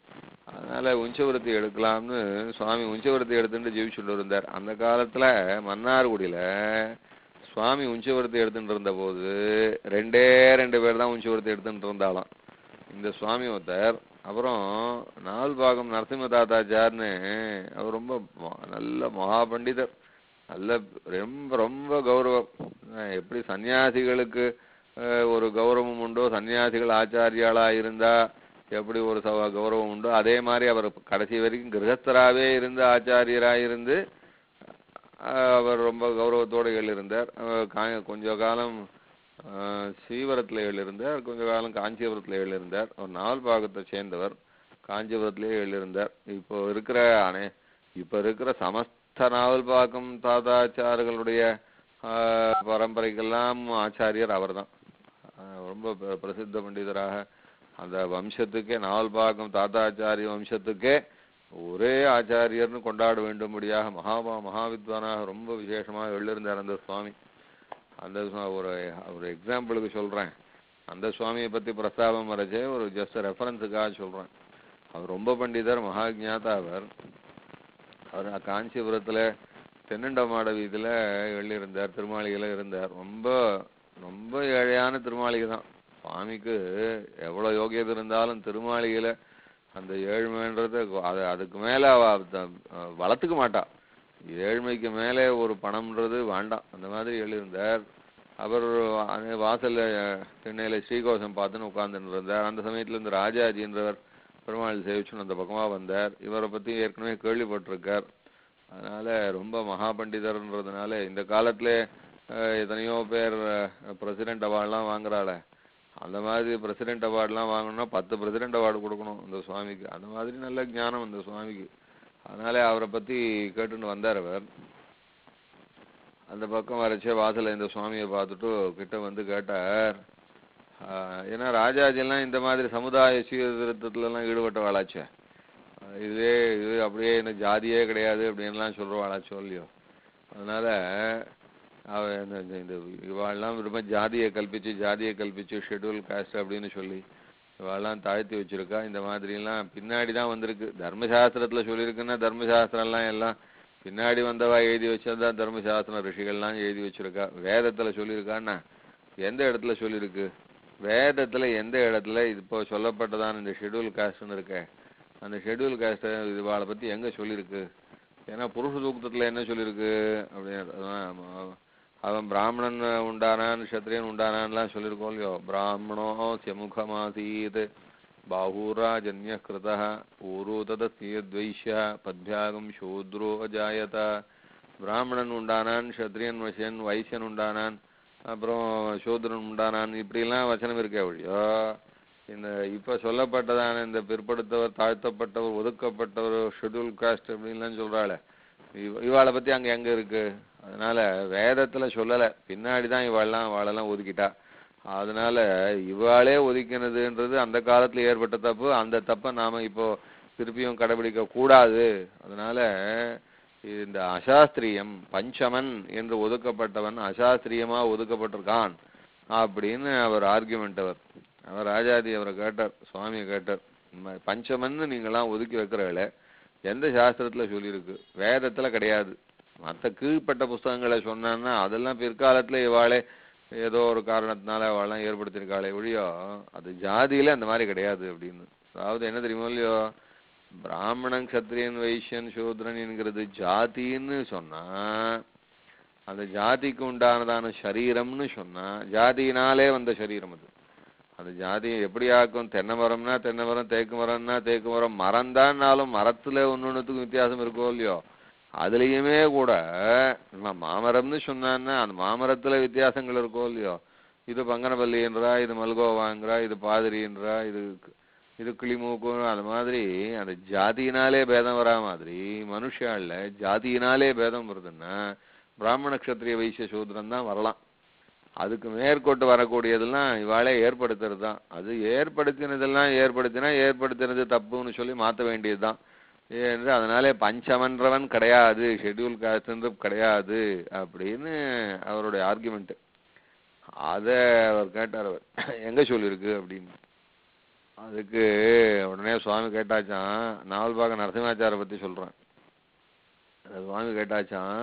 அதனால உஞ்சவிருத்தி எடுக்கலாம்னு சுவாமி உஞ்சவிருத்தி எடுத்துட்டு ஜீவிச்சுட்டு இருந்தார் அந்த காலத்துல மன்னார்குடியில சுவாமி உஞ்சவிருத்தி எடுத்துட்டு இருந்த போது ரெண்டே ரெண்டு பேர் தான் உஞ்சவிருத்தி எடுத்துட்டு இருந்தாலாம் இந்த சுவாமி ஒருத்தர் அப்புறம் நாவல்பாகம் நரசிம்ம தாத்தாச்சார்னு அவர் ரொம்ப ம- நல்ல மகா பண்டிதர் நல்ல ரொம்ப ரொம்ப கௌரவம் அஹ் எப்படி சன்னியாசிகளுக்கு அஹ், ஒரு கௌரவம் உண்டோ சன்னியாசிகள் ஆச்சாரியாளா இருந்தா எப்படி ஒரு சவ கௌரவம் உண்டோ அதே மாதிரி அவர் கடைசி வரைக்கும் கிரகஸ்தராவே இருந்து ஆச்சாரியரா இருந்து அஹ், அவர் ரொம்ப கௌரவத்தோட எழுந்தார் கா- கொஞ்ச காலம் அஹ், ஸ்ரீவரத்துல எழுந்தார் கொஞ்ச காலம் காஞ்சிபுரத்துல எழுந்தார் அவர் நாவல்பாகத்தை சேர்ந்தவர் காஞ்சிபுரத்திலே எழுந்தார் இப்போ இருக்கிற அனை இப்ப இருக்கிற சமஸ்த நாவல்பாக்கம் தாதாச்சார்களுடைய ஆஹ், பரம்பரைக்கெல்லாம் ஆச்சாரியர் அவர்தான் ஆஹ், ரொம்ப பிர- பிரசித்த பண்டிதராக அந்த வம்சத்துக்கே நாவல்பாக்கம் தாத்தாச்சாரிய வம்சத்துக்கே ஒரே ஆச்சாரியர்னு கொண்டாட வேண்டும்படியாக மகாபா மகாவித்வானாக ரொம்ப விசேஷமாக எழுந்திருந்தார் அந்த சுவாமி அந்த சு- ஒரு ஒரு எக்ஸாம்பிளுக்கு சொல்றேன் அந்த சுவாமியை பத்தி பிரஸ்தாபம் வரைச்சே ஒரு ஜஸ்ட் ரெஃபரன்ஸுக்காக சொல்றேன் அவர் ரொம்ப பண்டிதர் மகாஜாதா அவர் அவர் காஞ்சிபுரத்துல தென்னண்டமாட வீதியில எழுதியிருந்தார் திருமாளிகையில இருந்தார் ரொம்ப ரொம்ப ஏழையான திருமாளிகை தான் சுவாமிக்கு எவ்வளவு யோகியதை இருந்தாலும் திருமாளிகையில அந்த ஏழ்மைன்றது அது அதுக்கு மேல அவ அத வளர்த்துக்க மாட்டா ஏழ்மைக்கு மேலே ஒரு பணம்ன்றது வேண்டாம் அந்த மாதிரி எழுதியிருந்தார் அவர் அந்த வாசல்ல திண்ணையில ஸ்ரீகோஷம் பார்த்துன்னு உட்கார்ந்துட்டு இருந்தார் அந்த சமயத்துல இந்த ராஜாஜின்றவர் பெருமாள் சேவிச்சுன்னு அந்த பக்கமா வந்தார் இவரை பத்தி ஏற்கனவே கேள்விப்பட்டிருக்கார் அதனால ரொம்ப மகா பண்டிதர்ன்றதுனால இந்த காலத்துல அஹ், எத்தனையோ பேர் பிரசிடென்ட் அவார்ட்லாம் வாங்குறாளே அந்த மாதிரி பிரசிடென்ட் அவார்ட்லாம் வாங்கணும்னா பத்து பிரசிடென்ட் அவார்டு கொடுக்கணும் இந்த சுவாமிக்கு அந்த மாதிரி நல்ல ஞானம் இந்த சுவாமிக்கு அதனால அவரை பத்தி கேட்டுன்னு வந்தார் அவர் அந்த பக்கம் வரைச்சே வாசல்ல இந்த சுவாமியை பார்த்துட்டு கிட்ட வந்து கேட்டார் ஆஹ் ஏன்னா ராஜாஜிலாம் இந்த மாதிரி சமுதாய சீர்திருத்தத்துல எல்லாம் ஈடுபட்ட வாழாச்சே ஆஹ் இதுவே இது அப்படியே இந்த ஜாதியே கிடையாது அப்படின்லாம் சொல்ற வாழாச்சோ இல்லையோ அதனால அவ இந்த இந்த- இந்த இவாள்லாம் ரொம்ப ஜாதியை கல்பிச்சு ஜாதியை கல்பிச்சு ஷெட்யூல் காஸ்ட் அப்படின்னு சொல்லி இவாள்லாம் தாழ்த்தி வச்சிருக்கா இந்த மாதிரி எல்லாம் பின்னாடி தான் வந்திருக்கு தர்மசாஸ்திரத்துல சொல்லியிருக்குன்னா தர்மசாஸ்திரம்லாம் எல்லாம் பின்னாடி வந்தவா எழுதி வச்சதுதான் தர்மசாஸ்திரம் ரிஷிகள்லாம் எழுதி வச்சிருக்கா வேதத்துல சொல்லியிருக்கான்னா எந்த இடத்துல சொல்லியிருக்கு வேதத்துல எந்த இடத்துல இது இப்போ சொல்லப்பட்டதான இந்த ஷெட்யூல் காஸ்ட்னு இருக்க அந்த ஷெட்யூல் காஸ்ட் இதுவாளை பத்தி எங்க சொல்லியிருக்கு ஏன்னா புருஷ சூக்தத்துல என்ன சொல்லியிருக்கு அப்படின்னு அவன் பிராமணன் உண்டானான் சத்திரியன் உண்டானான்லாம் சொல்லியிருக்கோம் இல்லையோ பிராமணோ சியமுகமாசீத் பாஹூராஜன்ய கிருத ஊரு ததஸ்தியத்வைஷ்ய பத்யாகம் சூத்ரோ அஜாயத பிராமணன் உண்டானான் சத்திரியன் வசியன் வைசியன் உண்டானான் அப்புறம் சூத்ரன் உண்டானான் இப்படிலாம் வசனம் இருக்கே ஒழியோ இந்த இப்ப சொல்லப்பட்டதான இந்த பிற்படுத்தவர் தாழ்த்தப்பட்டவர் ஒதுக்கப்பட்டவர் ஷெட்யூல் காஸ்ட் அப்படின்லாம் சொல்றாளே இவ- இவாளை பத்தி அங்க எங்க இருக்கு அதனால வேதத்துல சொல்லல பின்னாடி தான் இவாளெல்லாம் இவாளெல்லாம் ஒதுக்கிட்டா அதனால இவாளே ஒதுக்கினதுன்றது அந்த காலத்துல ஏற்பட்ட தப்பு அந்த தப்பை நாம இப்போ திருப்பியும் கடைபிடிக்க கூடாது அதனால இந்த அசாஸ்திரியம் பஞ்சமன் என்று ஒதுக்கப்பட்டவன் அசாஸ்திரியமா ஒதுக்கப்பட்டிருக்கான் அப்படின்னு அவர் ஆர்கியூமெண்ட் அவர் அவர் ராஜாதி அவரை கேட்டார் சுவாமியை கேட்டார் இந்த மாதிரி பஞ்சமன்னு நீங்களாம் ஒதுக்கி வைக்கிறவங்கள எந்த சாஸ்திரத்துல சொல்லியிருக்கு வேதத்துல கிடையாது மற்ற கீழ்ப்பட்ட புஸ்தகங்களை சொன்னான்னா அதெல்லாம் பிற்காலத்துல இவாளே ஏதோ ஒரு காரணத்தினால அவள்லாம் ஏற்படுத்தியிருக்காளே ஒழியோ அது ஜாதியில அந்த மாதிரி கிடையாது அப்படின்னு அதாவது என்ன தெரியுமோ இல்லையோ பிராமணன் கத்திரியன் வைசியன் சூத்ரன் என்கிறது ஜாதின்னு சொன்னா அந்த ஜாதிக்கு உண்டானதான சரீரம்னு சொன்னா ஜாதியினாலே வந்த சரீரம் அது அந்த ஜாதி எப்படி ஆக்கும் தென்னை மரம்னா தென்னை மரம் தேக்கு மரம்னா தேக்கு மரம் மரம் தான்னாலும் மரத்துல ஒன்னொன்னுத்துக்கும் வித்தியாசம் இருக்கோ இல்லையோ அதுலயுமே கூட நம்ம மாமரம்னு சொன்னான்னா அந்த மாமரத்துல வித்தியாசங்கள் இருக்கோ இல்லையோ இது பங்கனப்பள்ளின்றா இது மல்கோவாங்கிறா இது பாதிரின்றா இது இது கிளிமூக்கும் அந்த மாதிரி அந்த ஜாதியினாலே பேதம் வரா மாதிரி மனுஷால ஜாதியினாலே பேதம் வருதுன்னா பிராமண கஷத்திரிய வைசிய சூத்திரம் தான் வரலாம் அதுக்கு மேற்கொண்டு வரக்கூடியதெல்லாம் இவாளே ஏற்படுத்துறது தான் அது ஏற்படுத்தினதெல்லாம் ஏற்படுத்தினா ஏற்படுத்தினது தப்புன்னு சொல்லி மாற்ற வேண்டியதுதான் என்று அதனாலே பஞ்சமன்றவன் கிடையாது ஷெட்யூல் காஸ்ட் கிடையாது அப்படின்னு அவருடைய ஆர்குமெண்ட் அத அவர் கேட்டார் அவர் எங்க சொல்லியிருக்கு அப்படின்னு அதுக்கு உடனே சுவாமி கேட்டாச்சான் நாவல்பாக நரசிம்மாச்சாரை பத்தி சொல்றேன் அது சுவாமி கேட்டாச்சான்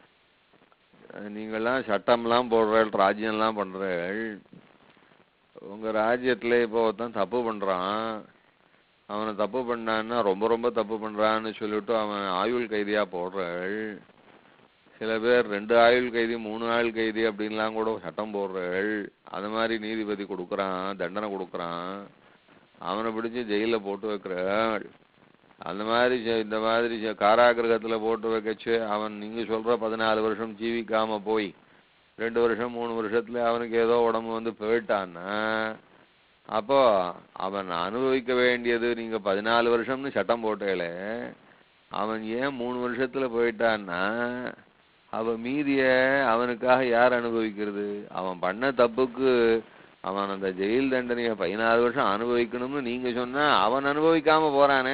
அஹ் நீங்கெல்லாம் சட்டம்லாம் போடுறீள் ராஜ்யம்லாம் பண்றீள் உங்க ராஜ்யத்துல இப்போ ஒருத்தன் தப்பு பண்றான் அவனை தப்பு பண்ணான்னா ரொம்ப ரொம்ப தப்பு பண்றான்னு சொல்லிட்டு அவன் ஆயுள் கைதியா போடுறாள் சில பேர் ரெண்டு ஆயுள் கைதி மூணு ஆயுள் கைதி அப்படின்லாம் கூட சட்டம் போடுறாள் அது மாதிரி நீதிபதி கொடுக்குறான் தண்டனை கொடுக்குறான் அவனை பிடிச்சு ஜெயில போட்டு வைக்கிறாள் அந்த மாதிரி செ- இந்த மாதிரி செ- காராகிரகத்துல போட்டு வைக்கச்சு அவன் நீங்க சொல்ற பதினாலு வருஷம் ஜீவிக்காம போய் ரெண்டு வருஷம் மூணு வருஷத்துல அவனுக்கு ஏதோ உடம்பு வந்து போயிட்டான்னா அப்போ அவன் அனுபவிக்க வேண்டியது நீங்க பதினாலு வருஷம்னு சட்டம் போட்டேலே அவன் ஏன் மூணு வருஷத்துல போயிட்டான்னா அவ மீதிய அவனுக்காக யார் அனுபவிக்கிறது அவன் பண்ண தப்புக்கு அவன் அந்த ஜெயில் தண்டனைய பதினாலு வருஷம் அனுபவிக்கணும்னு நீங்க சொன்னா அவன் அனுபவிக்காம போறானே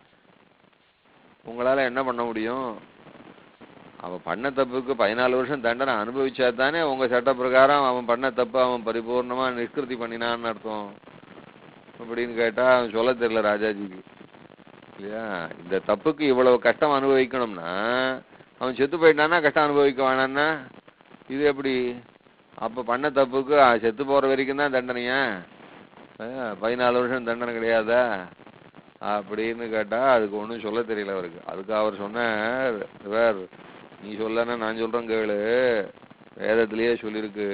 உங்களால என்ன பண்ண முடியும் அவன் பண்ண தப்புக்கு பதினாலு வருஷம் தண்டனை அனுபவிச்சா தானே உங்க சட்ட பிரகாரம் அவன் பண்ண தப்பு அவன் பரிபூர்ணமா நிஷ்கிருதி பண்ணினான்னு அர்த்தம் அப்படின்னு கேட்டா அவன் சொல்ல தெரியல ராஜாஜிக்கு இல்லையா இந்த தப்புக்கு இவ்வளவு கஷ்டம் அனுபவிக்கணும்னா அவன் செத்து போயிட்டான்னா கஷ்டம் அனுபவிக்க வேணான்னா இது எப்படி அப்ப பண்ண தப்புக்கு அஹ், செத்து போற வரைக்கும் தான் தண்டனையா அஹ், பதினாலு வருஷம் தண்டனை கிடையாதா அப்படின்னு கேட்டா அதுக்கு ஒண்ணும் சொல்ல தெரியல அவருக்கு அதுக்கு அவர் சொன்னார் இவர் நீ சொல்லனா நான் சொல்றேன் கேளு வேதத்திலேயே சொல்லியிருக்கு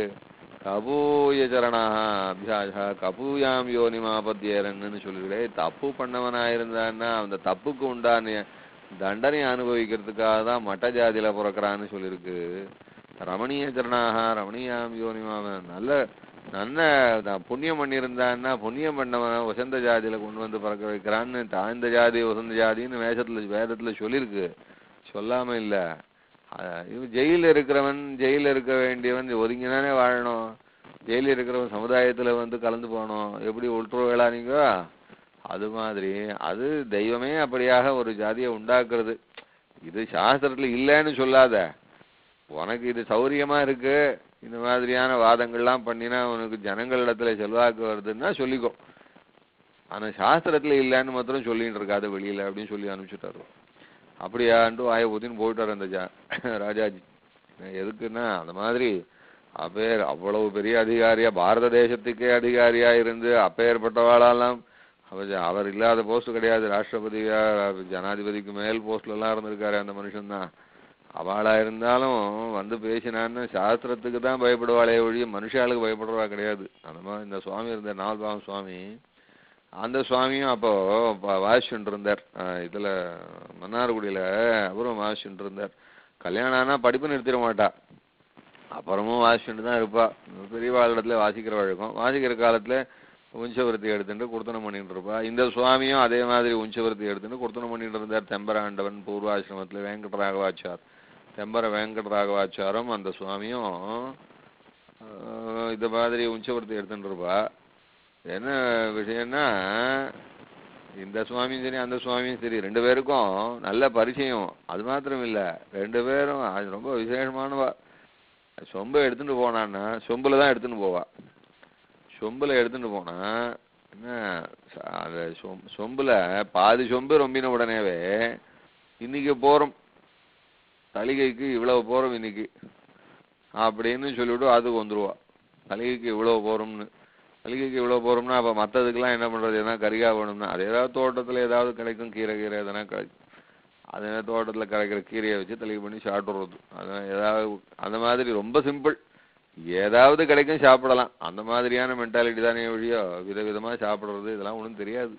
கபூய சரணாக அபியாசா கபூயாம் யோனிமாபத்தியரன்னு சொல்லிருக்கே தப்பு பண்ணவனா இருந்தான்னா அந்த தப்புக்கு உண்டான தண்டனை அனுபவிக்கிறதுக்காக தான் மட்ட ஜாதியில பிறக்கிறான்னு சொல்லியிருக்கு ரமணீய சரணாக ரமணீயாம் யோனிமாவ நல்ல நல்ல தான் புண்ணியம் பண்ணியிருந்தான்னா புண்ணியம் பண்ணவன் வசந்த ஜாதியில கொண்டு வந்து பிறக்க வைக்கிறான்னு தாழ்ந்த ஜாதி வசந்த ஜாதின்னு வேஷத்துல வேதத்துல சொல்லியிருக்கு சொல்லாம இல்ல அஹ் இவன் ஜெயில இருக்கிறவன் ஜெயில இருக்க வேண்டியவன் ஒதுங்கிதானே வாழணும் ஜெயில இருக்கிறவன் சமுதாயத்துல வந்து கலந்து போகணும் எப்படி உள்ற்றுவேளா நீங்க அது மாதிரி அது தெய்வமே அப்படியாக ஒரு ஜாதியை உண்டாக்குறது இது சாஸ்திரத்துல இல்லைன்னு சொல்லாத உனக்கு இது சௌரியமா இருக்கு இந்த மாதிரியான வாதங்கள்லாம் பண்ணினா உனக்கு ஜனங்களிடத்துல செல்வாக்கு வருதுன்னா சொல்லிக்கோ ஆனா சாஸ்திரத்துல இல்லைன்னு மாத்திரம் சொல்லிட்டு இருக்காத வெளியில அப்படின்னு சொல்லி அனுப்பிச்சுட்டாரு அப்படியான்ட்டு வாய ஊத்தின்னு போயிட்டாரு அந்த ஜா ராஜாஜி எதுக்குன்னா அந்த மாதிரி அப்பேர் அவ்வளவு பெரிய அதிகாரியா பாரத தேசத்துக்கே அதிகாரியா இருந்து அப்பேற்பட்டவாளெல்லாம் அவர் அவர் இல்லாத போஸ்ட் கிடையாது ராஷ்டிரபதியா ஜனாதிபதிக்கு மேல் போஸ்ட்ல எல்லாம் இருந்திருக்காரு அந்த மனுஷன் தான் அவளா இருந்தாலும் வந்து பேசினான்னு சாஸ்திரத்துக்கு தான் பயப்படுவாளே ஒழிய மனுஷாளுக்கு பயப்படுறவா கிடையாது அந்த மாதிரி இந்த சுவாமி இருந்த நால்பாவம் சுவாமி அந்த சுவாமியும் அப்போ ப- வாசிச்சுட்டு இருந்தார் அஹ் இதுல மன்னார்குடியில அவரும் வாசிச்சுட்டு இருந்தார் கல்யாணம் ஆனா படிப்பு நிறுத்திட மாட்டா அப்புறமும் வாசிச்சுட்டு தான் இருப்பா பெரியவாளிடத்துல வாசிக்கிற வழக்கம் வாசிக்கிற காலத்துல உஞ்சவருத்தி எடுத்துட்டு குர்த்தனம் பண்ணிட்டு இருப்பா இந்த சுவாமியும் அதே மாதிரி உஞ்சவருத்தி எடுத்துட்டு குர்த்தனம் பண்ணிட்டு இருந்தார் தெம்பராண்டவன் பூர்வாசிரமத்துல வெங்கட ராகவாச்சார் தெம்பர வெங்கட ராகவாச்சாரம் அந்த சுவாமியும் ஆஹ் இந்த மாதிரி உஞ்சவருத்தி எடுத்துட்டு இருப்பா என்ன விஷயம்னா இந்த சுவாமியும் சரி அந்த சுவாமியும் சரி ரெண்டு பேருக்கும் நல்ல பரிச்சயம் அது மாத்திரம் இல்ல ரெண்டு பேரும் அது ரொம்ப விசேஷமானவா சொம்பை எடுத்துட்டு போனான்னா சொம்புல தான் எடுத்துட்டு போவா சொம்புல எடுத்துட்டு போனா என்ன ச- அந்த சொம்- சொம்புல பாதி சொம்பு ரொம்பின உடனேவே இன்னைக்கு போறோம் தலிகைக்கு இவ்வளவு போறோம் இன்னைக்கு அப்படின்னு சொல்லிவிட்டு அதுக்கு வந்துருவா தலிகைக்கு இவ்வளவு போறோம்னு மளிகைக்கு இவ்வளவு போறோம்னா அப்ப மத்ததுக்கெல்லாம் என்ன பண்றது எதனா கறிகா வேணும்னா அது ஏதாவது தோட்டத்துல ஏதாவது கிடைக்கும் கீரை கீரை எதனா கிடைக்கும் அது என்ன தோட்டத்துல கிடைக்கிற கீரையை வச்சு தலிகை பண்ணி சாப்பிடுறது அதான் ஏதாவது அந்த மாதிரி ரொம்ப சிம்பிள் ஏதாவது கிடைக்கும் சாப்பிடலாம் அந்த மாதிரியான மென்டாலிட்டி தானே ஒழிய விதவிதமா சாப்பிடுறது இதெல்லாம் ஒண்ணும் தெரியாது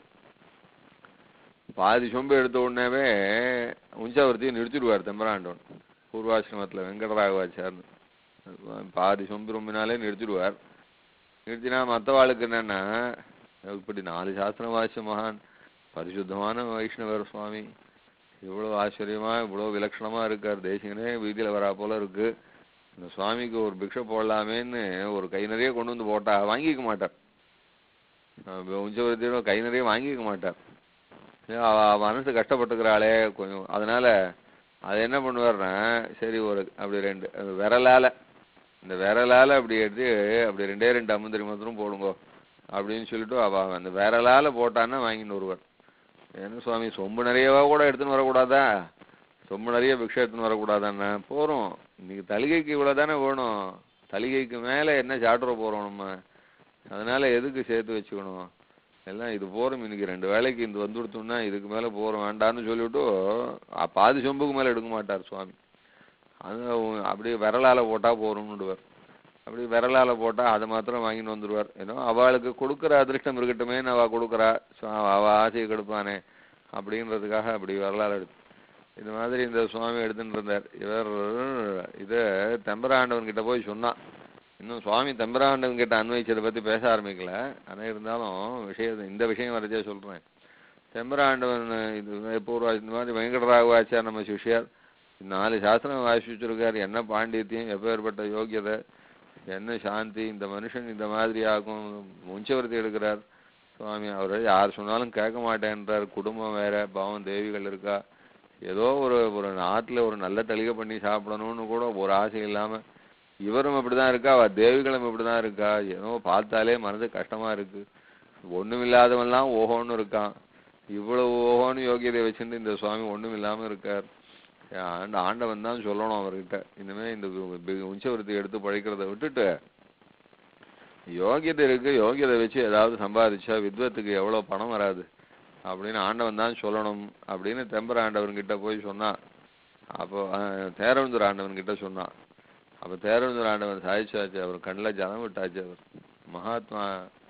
பாதி சொம்பு எடுத்த உடனேவே உஞ்சாவர்த்தியை நிறுத்திடுவார் தெம்பராண்டவன் பூர்வாசிரமத்துல வெங்கடராகவாச்சார்னு பாதி சொம்பு ரொம்பினாலே நிறுத்திடுவார் நிறுத்தினா மற்றவாளுக்கு என்னன்னா இப்படி நாலு சாஸ்திரம் வாசிச்ச மகான் பரிசுத்தமான வைஷ்ணவர் சுவாமி இவ்வளவு ஆச்சரியமா இவ்வளவு விலட்சணமா இருக்கார் தேசிகனே வீதியில வரா போல இருக்கு இந்த சுவாமிக்கு ஒரு பிக்ஷை போடலாமேன்னு ஒரு கை நிறைய கொண்டு வந்து போட்டா வாங்கிக்க மாட்டார் உஞ்சவரத்தியோட கை நிறைய வாங்கிக்க மாட்டார் ஏன் அவ அவ மனசு கஷ்டப்பட்டுக்கிறாளே கொஞ்சம் அதனால அது என்ன பண்ணுவார்னா சரி ஒரு அப்படி ரெண்டு விரலால இந்த விரலால அப்படி எடுத்து அப்படி ரெண்டே ரெண்டு அமுந்திரி மாத்திரம் போடுங்கோ அப்படின்னு சொல்லிட்டு அவ அந்த விரலால போட்டான்னா வாங்கிட்டு வருவார் என்ன சுவாமி சொம்பு நிறையவா கூட எடுத்துன்னு வரக்கூடாதா சொம்பு நிறைய பிக்ஷை எடுத்துன்னு வரக்கூடாதாண்ணா போறோம் இன்னைக்கு தலிகைக்கு இவ்வளவு தானே வேணும் தலிகைக்கு மேல என்ன சாப்பிட போறோம் நம்ம அதனால எதுக்கு சேர்த்து வச்சுக்கணும் எல்லாம் இது போறோம் இன்னைக்கு ரெண்டு வேலைக்கு இந்த வந்து கொடுத்தோம்னா இதுக்கு மேல போறோம் வேண்டாம்னு சொல்லிவிட்டு அ, பாதி சொம்புக்கு மேல எடுக்க மாட்டார் சுவாமி அது அவ- அப்படியே விரலால போட்டா போறோம்னுடுவார் அப்படி விரலால போட்டா அதை மாத்திரம் வாங்கிட்டு வந்துடுவார் ஏன்னா அவளுக்கு கொடுக்குற அதிர்ஷ்டம் இருக்கட்டுமேன்னு அவ கொடுக்குறா சு- அவ ஆசையை கெடுப்பானே அப்படின்றதுக்காக அப்படி விரலால எடுத்து இது மாதிரி இந்த சுவாமி எடுத்துட்டு இருந்தார் இவர் இத தெம்பராண்டவன் கிட்ட போய் சொன்னான் இன்னும் சுவாமி தெம்பராண்டவன் கிட்ட அன்வயிச்சதை பத்தி பேச ஆரம்பிக்கல ஆனா இருந்தாலும் விஷயம் இந்த விஷயம் வரைச்சே சொல்றேன் தெம்பராண்டவன் இது பூர்வா இந்த மாதிரி வெங்கடராகவாச்சார் நம்ம சிஷ்யர் நாலு சாஸ்திரம் வாசி வச்சிருக்காரு என்ன பாண்டித்யம் எப்பேற்பட்ட யோகியதை என்ன சாந்தி இந்த மனுஷன் இந்த மாதிரி ஆகும் முஞ்சவர்த்தி எடுக்கிறார் சுவாமி அவர் யார் சொன்னாலும் கேட்க மாட்டேன்றார் குடும்பம் வேற பாவம் தேவிகள் இருக்கா ஏதோ ஒரு ஒரு நாட்டுல ஒரு நல்ல தளிகை பண்ணி சாப்பிடணும்னு கூட ஒரு ஆசை இல்லாம இவரும் அப்படிதான் இருக்கா அவ தேவிகளும் இப்படிதான் இருக்கா ஏதோ பார்த்தாலே மனது கஷ்டமா இருக்கு ஒண்ணுமில்லாதவன்லாம் ஓஹோன்னு இருக்கான் இவ்வளவு ஓஹோன்னு யோகியதை வச்சிருந்து இந்த சுவாமி ஒண்ணும் இல்லாம இருக்கார் ஆண்ட ஆண்டவன் தான் சொல்லணும் அவர்கிட்ட இனிமே இந்த வி- உஞ்சவருத்தி எடுத்து பழைக்கிறத விட்டுட்டு யோகியதை இருக்கு யோகியதை வச்சு ஏதாவது சம்பாதிச்சா வித்வத்துக்கு எவ்வளவு பணம் வராது அப்படின்னு ஆண்டவன் தான் சொல்லணும் அப்படின்னு தெம்பர ஆண்டவன் கிட்ட போய் சொன்னான் அப்போ அஹ், தேரவந்தூர் ஆண்டவன் கிட்ட சொன்னான் அப்ப தேரவந்தூர் ஆண்டவன் சாதிச்சாச்சு அவர் கண்ணில் ஜலம் விட்டாச்சு அவர் மகாத்மா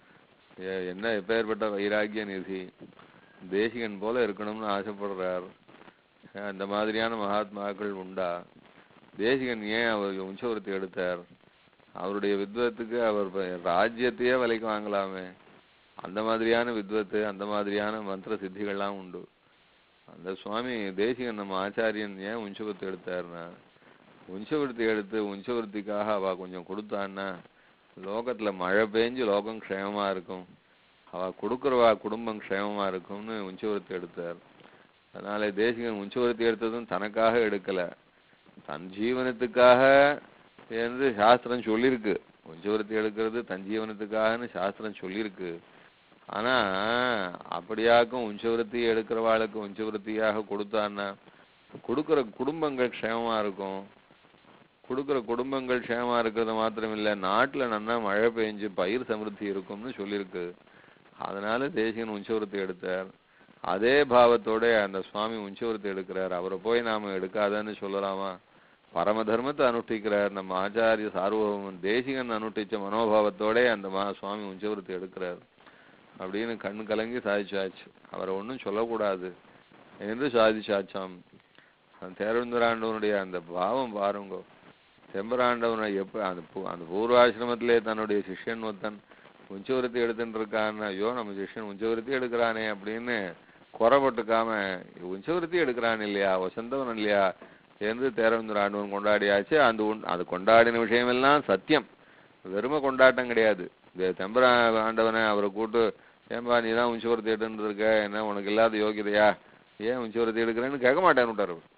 எ- என்ன எப்பேற்பட்ட வைராகிய நிதி தேசிகன் போல இருக்கணும்னு ஆசைப்படுறார் அஹ், அந்த மாதிரியான மகாத்மாக்கள் உண்டா தேசிகன் ஏன் அவர் உஞ்சவருத்தி எடுத்தார் அவருடைய வித்வத்துக்கு அவர் ப- ராஜ்யத்தையே விலைக்கு வாங்கலாமே அந்த மாதிரியான வித்வத்து அந்த மாதிரியான மந்திர சித்திகள்லாம் உண்டு அந்த சுவாமி தேசிகன் நம்ம ஆச்சாரியன் ஏன் உஞ்சவருத்தி எடுத்தாருன்னா உஞ்சவருத்தி எடுத்து உஞ்சவருத்திக்காக அவ கொஞ்சம் கொடுத்தான்னா லோகத்துல மழை பெஞ்சு லோகம் க்ஷேமமா இருக்கும் அவ கொடுக்குறவா குடும்பம் க்ஷேமமா இருக்கும்னு உஞ்சவருத்தி எடுத்தார் அதனால தேசிகன் உஞ்சவருத்தி எடுத்ததும் தனக்காக எடுக்கல தன் ஜீவனத்துக்காக என்று சாஸ்திரம் சொல்லியிருக்கு உஞ்சவருத்தி எடுக்கிறது தன் ஜீவனத்துக்காகன்னு சாஸ்திரம் சொல்லியிருக்கு ஆனா அப்படியாக்கும் உஞ்சவருத்தி எடுக்கிறவாளுக்கு உஞ்சவருத்தியாக கொடுத்தான்னா கொடுக்கிற குடும்பங்கள் க்ஷேமமா இருக்கும் கொடுக்கிற குடும்பங்கள் க்ஷேமமா இருக்கிறது மாத்திரம் இல்ல நாட்டுல நல்லா மழை பெஞ்சு பயிர் சமிருத்தி இருக்கும்னு சொல்லியிருக்கு அதனால தேசிகன் உஞ்சவருத்தி எடுத்தார் அதே பாவத்தோட அந்த சுவாமி உஞ்சவருத்தி எடுக்கிறார் அவரை போய் நாம எடுக்காதன்னு சொல்லலாமா பரம தர்மத்தை அனுஷ்டிக்கிறார் நம்ம ஆச்சாரிய சார்வபௌமன் தேசிகன் அனுஷ்டிச்ச மனோபாவத்தோட அந்த மா சுவாமி உஞ்சவருத்தி எடுக்கிறார் அப்படின்னு கண் கலங்கி சாதிச்சாச்சு அவரை ஒண்ணும் சொல்லக்கூடாது என்று சாதிச்சாச்சாம் அந்த தேரவிந்தராண்டவனுடைய அந்த பாவம் பாருங்க செம்பராண்டவனை எப்ப அந்த பூ- அந்த பூர்வாசிரமத்திலே தன்னுடைய சிஷ்யன் ஒருத்தன் உஞ்சவருத்தி எடுத்துட்டு இருக்கான்னு ஐயோ நம்ம சிஷ்யன் உஞ்சவருத்தி எடுக்கிறானே அப்படின்னு குறப்பட்டுக்காம உஞ்சவருத்தி எடுக்கிறான் இல்லையா வசந்தவன் இல்லையா என்று தேரவிந்தர் ஆண்டவன் கொண்டாடியாச்சு அந்த உண்- அது கொண்டாடின விஷயமெல்லாம் சத்தியம் வெறும கொண்டாட்டம் கிடையாது இந்த தெம்பர ஆண்டவனை அவரை கூட்டு ஏன்பா நீ தான் உஞ்சவரத்தை எடுத்துட்டு இருக்க என்ன உனக்கு இல்லாத யோகியதையா ஏன் உஞ்சவரத்தை எடுக்கிறேன்னு கேட்க மாட்டேன்னு விட்டாரு அவர்.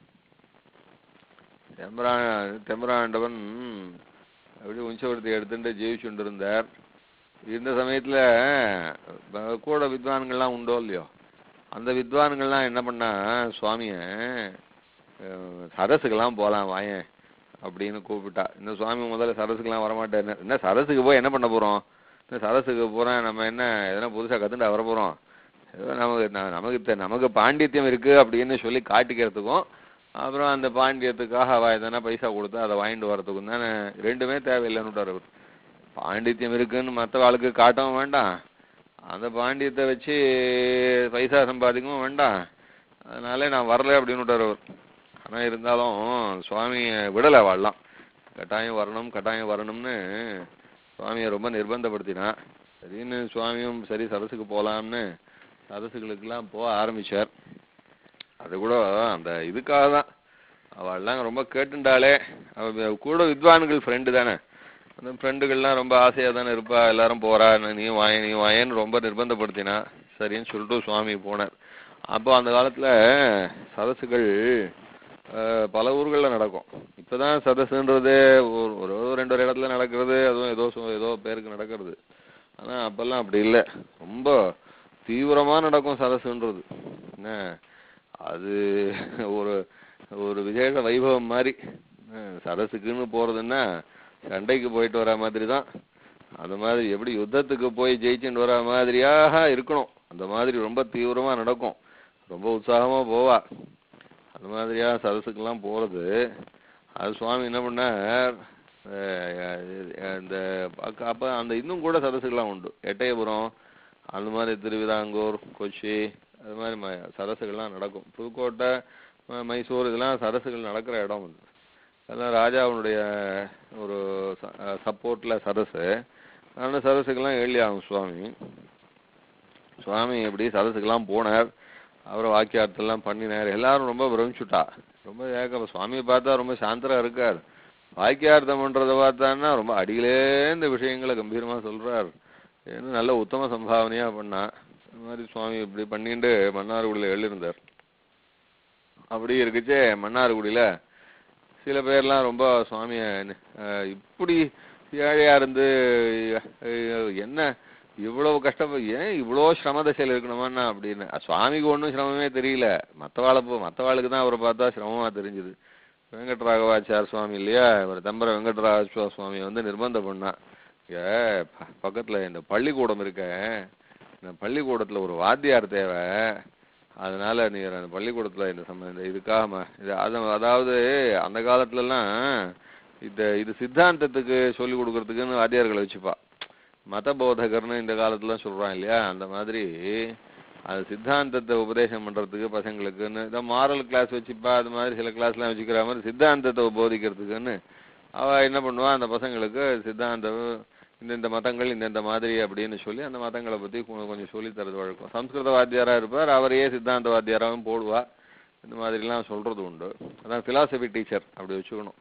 தெம்பரா தெம்பராண்டவன் அப்படி உஞ்சவரத்தை எடுத்துட்டு ஜீவிச்சுட்டு இருந்தார் இந்த சமயத்துல ப- கூட வித்வான்கள்லாம் உண்டோ இல்லையோ அந்த வித்வான்கள்லாம் என்ன பண்ணா சுவாமிய அஹ், சரஸுக்கெல்லாம் போலாம் வாயேன் அப்படின்னு கூப்பிட்டா இந்த சுவாமி முதல்ல சரஸுக்கெல்லாம் வரமாட்டாரு என்ன சரஸுக்கு போய் என்ன பண்ண போறோம் இந்த சரஸுக்கு போறேன் நம்ம என்ன எதனா புதுசா கத்துட்டு வர போறோம் ஏதோ நமக்கு ந- நமக்கு தெ- நமக்கு பாண்டித்யம் இருக்கு அப்படின்னு சொல்லி காட்டிக்கிறதுக்கும் அப்புறம் அந்த பாண்டியத்துக்காக அவ எதனா பைசா கொடுத்தா அதை வாங்கிட்டு வரதுக்கும் தானே ரெண்டுமே தேவையில்லைன்னு விட்டாரு அவர் பாண்டித்யம் இருக்குன்னு மற்ற ஆளுக்கு காட்டவும் வேண்டாம் அந்த பாண்டியத்தை வச்சு பைசா சம்பாதிக்கவும் வேண்டாம் அதனால நான் வரல அப்படின்னு விட்டாரு அவர் ஆனா இருந்தாலும் சுவாமி விடலை வாழலாம் கட்டாயம் வரணும் கட்டாயம் வரணும்னு சுவாமியை ரொம்ப நிர்பந்தப்படுத்தினா சரின்னு சுவாமியும் சரி சரசுக்கு போலாம்னு சரசுகளுக்கெல்லாம் போக ஆரம்பிச்சார் அது கூட அந்த இதுக்காக தான் அவள்லாம் ரொம்ப கேட்டுண்டாளே அவ கூட வித்வான்கள் ஃப்ரெண்டு தானே அந்த ஃப்ரெண்டுகள்லாம் ரொம்ப ஆசையா தானே இருப்பா எல்லாரும் போறா நீ வாய நீ வாயன்னு ரொம்ப நிர்பந்தப்படுத்தினா சரின்னு சொல்லிட்டு சுவாமி போனார் அப்போ அந்த காலத்துல சதசுகள் அஹ், பல ஊர்கள்ல நடக்கும் இப்பதான் சதசுன்றது ஒரு ஒரு ரெண்டு ஒரு இடத்துல நடக்கிறது அதுவும் ஏதோ சு- ஏதோ பேருக்கு நடக்கிறது ஆனா அப்பெல்லாம் அப்படி இல்லை ரொம்ப தீவிரமா நடக்கும் சரசுன்றது என்ன அது ஒரு ஒரு விசேஷ வைபவம் மாதிரி என்ன, சரசுக்குன்னு போறதுன்னா சண்டைக்கு போயிட்டு வர மாதிரி தான் அது மாதிரி எப்படி யுத்தத்துக்கு போய் ஜெயிச்சுட்டு வர மாதிரியாக இருக்கணும் அந்த மாதிரி ரொம்ப தீவிரமா நடக்கும் ரொம்ப உற்சாகமா போவா அந்த மாதிரியா சரசுக்கெல்லாம் போறது அது சுவாமி என்ன பண்ணார் அஹ் இந்த அப்ப- அப்ப அந்த இன்னும் கூட சரசுகள்லாம் உண்டு எட்டயபுரம் அந்த மாதிரி திருவிதாங்கூர் கொச்சி அது மாதிரி ம- சரசுகள்லாம் நடக்கும் புதுக்கோட்டை ம- மைசூர் இதெல்லாம் சரசுகள் நடக்கிற இடம் அது அதெல்லாம் ராஜாவுடைய ஒரு சப்போர்ட்ல சரசு அந்த சரசுக்கெல்லாம் ஏழி ஆகும் சுவாமி சுவாமி எப்படி சரசுக்கெல்லாம் போனார் அவரை வாக்கியார்த்தெல்லாம் பண்ணினார் எல்லாரும் ரொம்ப பிரமிச்சுட்டா ரொம்ப ஏக்க சுவாமியை பார்த்தா ரொம்ப சாந்தரா இருக்கார் வாக்கியார்த்தம் பண்றத பார்த்தான்னா ரொம்ப அடியிலே இந்த விஷயங்களை கம்பீரமா சொல்றார் ஏன்னு நல்ல உத்தம சம்பாவனையா பண்ணா இந்த மாதிரி சுவாமி இப்படி பண்ணிட்டு மன்னார்குடியில எழுதியிருந்தார் அப்படி இருக்குச்சே மன்னார்குடியில சில பேர்லாம் ரொம்ப சுவாமிய அஹ், இப்படி ஏழையா இருந்து அஹ், என்ன இவ்வளவு கஷ்டம் ஏன் இவ்வளோ சிரம தசையில் இருக்கணுமான்னா அப்படின்னு அஹ், சுவாமிக்கு ஒன்றும் சிரமமே தெரியல மற்றவாளை போ மற்றவாளுக்கு தான் அவரை பார்த்தா சிரமமா தெரிஞ்சுது வெங்கட்ராகவாச்சார் சுவாமி இல்லையா இவர் தம்பர வெங்கட்ராகவா சுவாமி வந்து நிர்பந்தம் பண்ணா இங்க ப- பக்கத்துல இந்த பள்ளிக்கூடம் இருக்க இந்த பள்ளிக்கூடத்துல ஒரு வாத்தியார் தேவை அதனால நீ அந்த பள்ளிக்கூடத்துல இந்த சம்ம இந்த இதுக்காக ம- இது அது அதாவது அந்த காலத்துலலாம் இந்த இது சித்தாந்தத்துக்கு சொல்லி கொடுக்கறதுக்குன்னு வாத்தியார்களை வச்சுப்பா மத போதகர்னு இந்த காலத்துல சொல்றான் இல்லையா அந்த மாதிரி அது சித்தாந்தத்தை உபதேசம் பண்றதுக்கு பசங்களுக்குன்னு இந்த மாரல் கிளாஸ் வச்சுப்பா அது மாதிரி சில கிளாஸ்லாம் வச்சுக்கிற மாதிரி சித்தாந்தத்தை போதிக்கிறதுக்குன்னு அவ என்ன பண்ணுவா அந்த பசங்களுக்கு சித்தாந்தம் இந்தந்த மதங்கள் இந்தந்த மாதிரி அப்படின்னு சொல்லி அந்த மதங்களை பத்தி கொ- கொஞ்சம் சொல்லி தரது வழக்கம் சம்ஸ்கிருத வாத்தியாரா இருப்பார் அவரையே சித்தாந்த வாத்தியாராவும் போடுவா இந்த மாதிரிலாம் சொல்றது உண்டு அதான் பிலாசபி டீச்சர் அப்படி வச்சுக்கணும்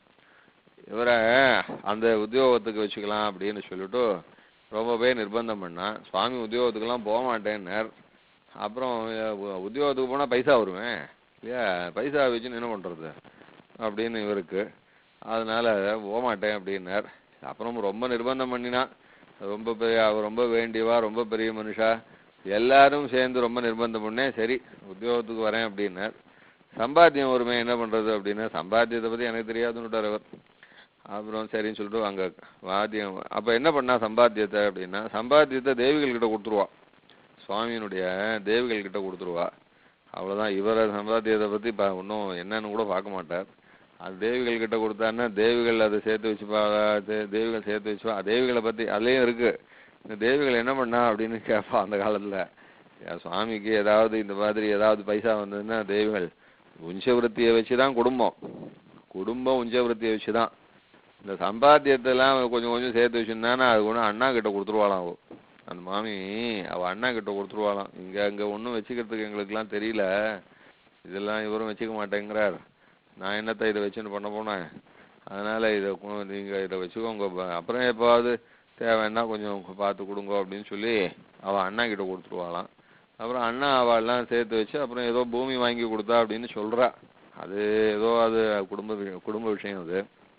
இவரை அந்த உத்தியோகத்துக்கு வச்சுக்கலாம் அப்படின்னு சொல்லிட்டு ரொம்பவே நிர்பந்தம் பண்ணா சுவாமி உத்தியோகத்துக்கெல்லாம் போக மாட்டேன்னார் அப்புறம் அஹ், உ- உத்தியோகத்துக்கு போனா பைசா வருவேன் இல்லையா பைசா வச்சுன்னு என்ன பண்றது அப்படின்னு இவருக்கு அதனால போக மாட்டேன் அப்படின்னார் அப்புறம் ரொம்ப நிர்பந்தம் பண்ணினா ரொம்ப பெரிய அவர் ரொம்ப வேண்டியவா ரொம்ப பெரிய மனுஷா எல்லாரும் சேர்ந்து ரொம்ப நிர்பந்தம் பண்ணேன் சரி உத்தியோகத்துக்கு வரேன் அப்படின்னார் சம்பாத்தியம் வருமே என்ன பண்றது அப்படின்னா சம்பாத்தியத்தை பத்தி எனக்கு தெரியாதுன்னு அவர் அப்புறம் சரின்னு சொல்லிட்டு அங்க வாத்தியம் அப்ப என்ன பண்ணா சம்பாத்தியத்தை அப்படின்னா சம்பாத்தியத்தை தேவிகள் கிட்ட கொடுத்துருவா சுவாமியினுடைய தேவிகள் கிட்ட கொடுத்துருவா அவ்வளவுதான் இவர சம்பாத்தியத்தை பத்தி இப்ப ஒன்றும் என்னன்னு கூட பார்க்க மாட்டார் அது தேவிகள் கிட்ட கொடுத்தாருன்னா தேவிகள் அதை சேர்த்து வச்சுப்பா தே- தேவிகள் சேர்த்து வச்சுப்பா தேவிகளை பத்தி அதுலயும் இருக்கு இந்த தேவிகள் என்ன பண்ணா அப்படின்னு கேட்பா அந்த காலத்துல என் சுவாமிக்கு ஏதாவது இந்த மாதிரி ஏதாவது பைசா வந்ததுன்னா தேவிகள் உஞ்சவிருத்தியை வச்சுதான் குடும்பம் குடும்பம் உஞ்சவிருத்தியை வச்சுதான் இந்த சம்பாத்தியத்தை எல்லாம் கொஞ்சம் கொஞ்சம் சேர்த்து வச்சிருந்தானா அது ஒண்ணு அண்ணா கிட்ட கொடுத்துருவாளாம் அவ அந்த மாமி அவ அண்ணா கிட்ட கொடுத்துருவாளாம் இங்க அங்க ஒண்ணும் வச்சுக்கிறதுக்கு எங்களுக்குலாம் தெரியல இதெல்லாம் இவரும் வச்சுக்க மாட்டேங்கிறார் நான் என்னத்த இதை வச்சுன்னு பண்ண போனேன் அதனால இதை கு- நீங்க இதை வச்சுக்கோங்க ப- அப்புறம் எப்பாவது தேவைன்னா கொஞ்சம் பார்த்து கொடுங்க அப்படின்னு சொல்லி அவ அண்ணா கிட்ட கொடுத்துருவாளாம் அப்புறம் அண்ணா அவள்லாம் சேர்த்து வச்சு அப்புறம் ஏதோ பூமி வாங்கி கொடுத்தா அப்படின்னு சொல்றா அது ஏதோ அது குடும்ப வி- குடும்ப விஷயம் அது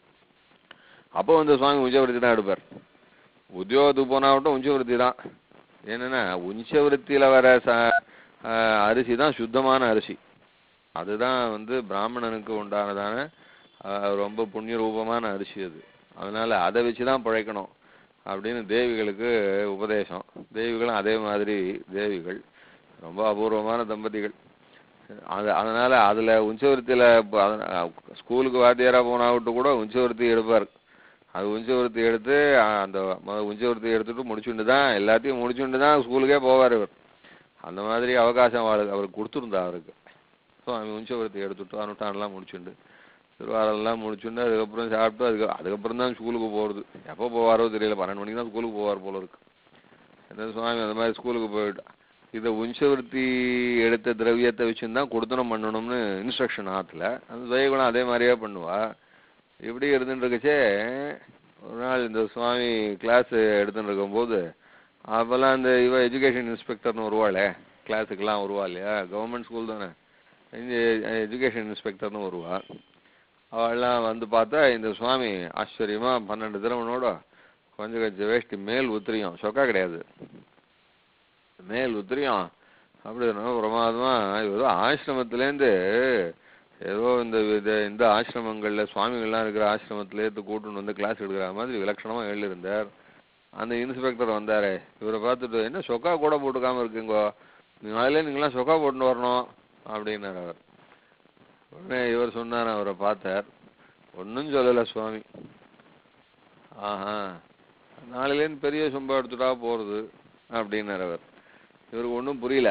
அப்போ வந்து சுவாமி உஞ்சவருத்தி தான் எடுப்பார் உத்தியோகத்துக்கு போனாவட்டும் உஞ்சவருத்தி தான் என்னன்னா உஞ்சவருத்தியில வர ச ஆஹ் அரிசி தான் சுத்தமான அரிசி அதுதான் வந்து பிராமணனுக்கு உண்டானதான ஆஹ் ரொம்ப புண்ணிய ரூபமான அரிசி அது அதனால அதை வச்சு தான் பிழைக்கணும் அப்படின்னு தேவிகளுக்கு உபதேசம் தேவிகளும் அதே மாதிரி தேவிகள் ரொம்ப அபூர்வமான தம்பதிகள் அது அதனால அதுல உஞ்சவருத்தியில இப்ப அத- ஸ்கூலுக்கு வாத்தியாரா போனா விட்டு கூட உஞ்சவருத்தி எடுப்பார் அது உஞ்சவருத்தி எடுத்து அஹ், அந்த மொத உஞ்சவருத்தி எடுத்துட்டு முடிச்சுட்டு தான் எல்லாத்தையும் முடிச்சுட்டு தான் ஸ்கூலுக்கே போவார் இவர் அந்த மாதிரி அவகாசம் அவருக்கு அவருக்கு கொடுத்துருந்தா அவருக்கு ஸோ அவன் உஞ்சவருத்தி எடுத்துட்டு அனுஷ்டானெல்லாம் முடிச்சுண்டு திருவாரெல்லாம் முடிச்சுண்டு அதுக்கப்புறம் சாப்பிட்டு அதுக்கு அதுக்கப்புறம் தான் ஸ்கூலுக்கு போகிறது எப்போ போவாரோ தெரியல பன்னெண்டு மணிக்கு தான் ஸ்கூலுக்கு போவார் போல இருக்கு என்ன சுவாமி அந்த மாதிரி ஸ்கூலுக்கு போயிட்டு இதை உஞ்சவருத்தி எடுத்த திரவியத்தை வச்சுன்னு தான் கொடுத்தனம் பண்ணணும்னு இன்ஸ்ட்ரக்ஷன் ஆத்துல அந்த துவைகுணம் அதே மாதிரியே பண்ணுவா இப்படி இருந்துட்டு இருக்கச்சே ஒரு நாள் இந்த சுவாமி கிளாஸ் எடுத்துட்டு இருக்கும்போது அப்போல்லாம் இந்த இவ எஜுகேஷன் இன்ஸ்பெக்டர்னு வருவாளே கிளாஸுக்கெல்லாம் வருவா இல்லையா கவர்மெண்ட் ஸ்கூல் தானே இந்த எஜுகேஷன் இன்ஸ்பெக்டர்னு வருவா அவள்லாம் வந்து பார்த்தா இந்த சுவாமி ஆச்சரியமா பன்னெண்டு திறமனோட கொஞ்சம் கொஞ்சம் வேஷ்டி மேல் உத்திரியம் சொக்கா கிடையாது மேல் உத்திரியம் அப்படி ரொம்ப பிரமாதமா ஏதோ ஆசிரமத்திலேருந்து ஏதோ இந்த இது இந்த ஆசிரமங்கள்ல சுவாமிகள்லாம் இருக்கிற ஆசிரமத்திலேருந்து கூட்டுன்னு வந்து கிளாஸ் எடுக்கிற மாதிரி விலட்சணமா எழுதியிருந்தார் அந்த இன்ஸ்பெக்டர் வந்தாரே இவரை பார்த்துட்டு என்ன சொக்கா கூட போட்டுக்காம இருக்கீங்கோ நாளையில நீங்களாம் சொக்கா போட்டுன்னு வரணும் அப்படின்னார் அவர் உடனே இவர் சொன்னார் அவரை பார்த்தார் ஒன்றும் சொல்லலை சுவாமி ஆஹா நாளையிலேருந்து பெரிய சொம்பா எடுத்துட்டா போறது அப்படின்னார் அவர் இவருக்கு ஒன்றும் புரியல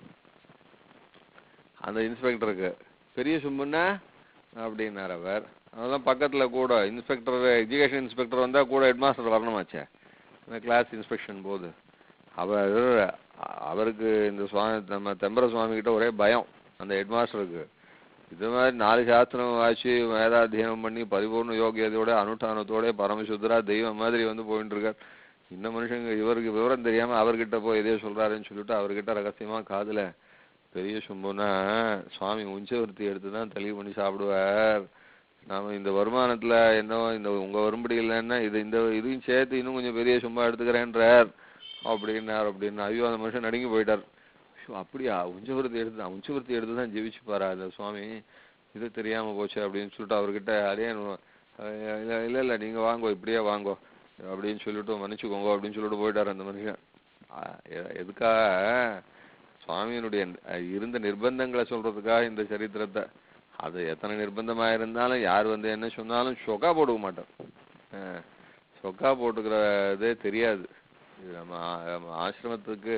அந்த இன்ஸ்பெக்டருக்கு பெரிய சொம்புன்னா அப்படின்னார் அவர் அதெல்லாம் பக்கத்துல கூட இன்ஸ்பெக்டர் எஜுகேஷன் இன்ஸ்பெக்டர் வந்தா கூட ஹெட்மாஸ்டர் வரணுமாச்சே இந்த கிளாஸ் இன்ஸ்பெக்ஷன் போது அவர் அவருக்கு இந்த சுவாமி நம்ம தெம்பர சுவாமி கிட்ட ஒரே பயம் அந்த ஹெட்மாஸ்டருக்கு இது மாதிரி நாலு சாஸ்திரம் வாசி வேதாத்தியனம் பண்ணி பரிபூர்ண யோகியதோட அனுஷ்டானத்தோட பரமசுத்தரா தெய்வம் மாதிரி வந்து போயிட்டு இருக்கார் இந்த மனுஷங்க இவருக்கு விவரம் தெரியாம அவர்கிட்ட போய் எதையோ சொல்றாருன்னு சொல்லிட்டு அவர்கிட்ட ரகசியமா காதுல பெரிய சும்புனா சுவாமி உஞ்சவர்த்தி எடுத்து தான் தெளிவு பண்ணி சாப்பிடுவார் நாம இந்த வருமானத்துல என்ன இந்த உங்க வரும்படி இல்லைன்னா இது இந்த இதையும் சேர்த்து இன்னும் கொஞ்சம் பெரிய சும்மா எடுத்துக்கிறேன்றார் அப்படின்னார் அப்படின்னு ஐயோ அந்த மனுஷன் நடுங்கி போயிட்டார் ஐயோ, அப்படியா உஞ்சவர்த்தி எடுத்து உஞ்சவர்த்தி எடுத்து தான் ஜெபிச்சுப்பாரா அந்த சுவாமி இது தெரியாம போச்சு அப்படின்னு சொல்லிட்டு அவர்கிட்ட அடையே இல்ல இல்ல இல்ல நீங்க வாங்கோ இப்படியே வாங்கோ அப்படின்னு சொல்லிட்டு மன்னிச்சுக்கோங்க அப்படின்னு சொல்லிட்டு போயிட்டார் அந்த மனுஷன் ஆ, எ- எதுக்காக சுவாமியினுடைய அஹ், இருந்த நிர்பந்தங்களை சொல்றதுக்காக இந்த சரித்திரத்தை அது எத்தனை நிர்பந்தமா இருந்தாலும் யார் வந்து என்ன சொன்னாலும் சொக்கா போட்டுக்க மாட்டோம் அஹ், சொக்கா போட்டுக்கிறதே தெரியாது இது நம்ம ஆ- நம்ம ஆசிரமத்துக்கு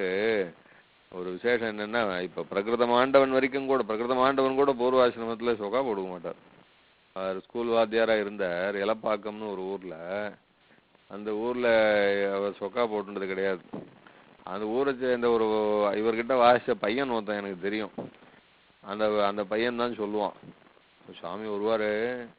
ஒரு விசேஷம் என்னன்னா இப்ப பிரகிருதம் ஆண்டவன் வரைக்கும் கூட பிரகிருதம் ஆண்டவன் கூட பூர்வாசிரமத்துல சொக்கா போட்டுக்க மாட்டார் அவர் ஸ்கூல் வாத்தியாரா இருந்தார் எலப்பாக்கம்னு ஒரு ஊர்ல அந்த ஊர்ல அவர் சொக்கா போட்டுனது கிடையாது அந்த ஊரை சேர்ந்த ஒரு இவர்கிட்ட வாசிச்ச பையன் ஒருத்தன் எனக்கு தெரியும் அந்த அந்த பையன் தான் சொல்லுவான் சாமி வருவாரு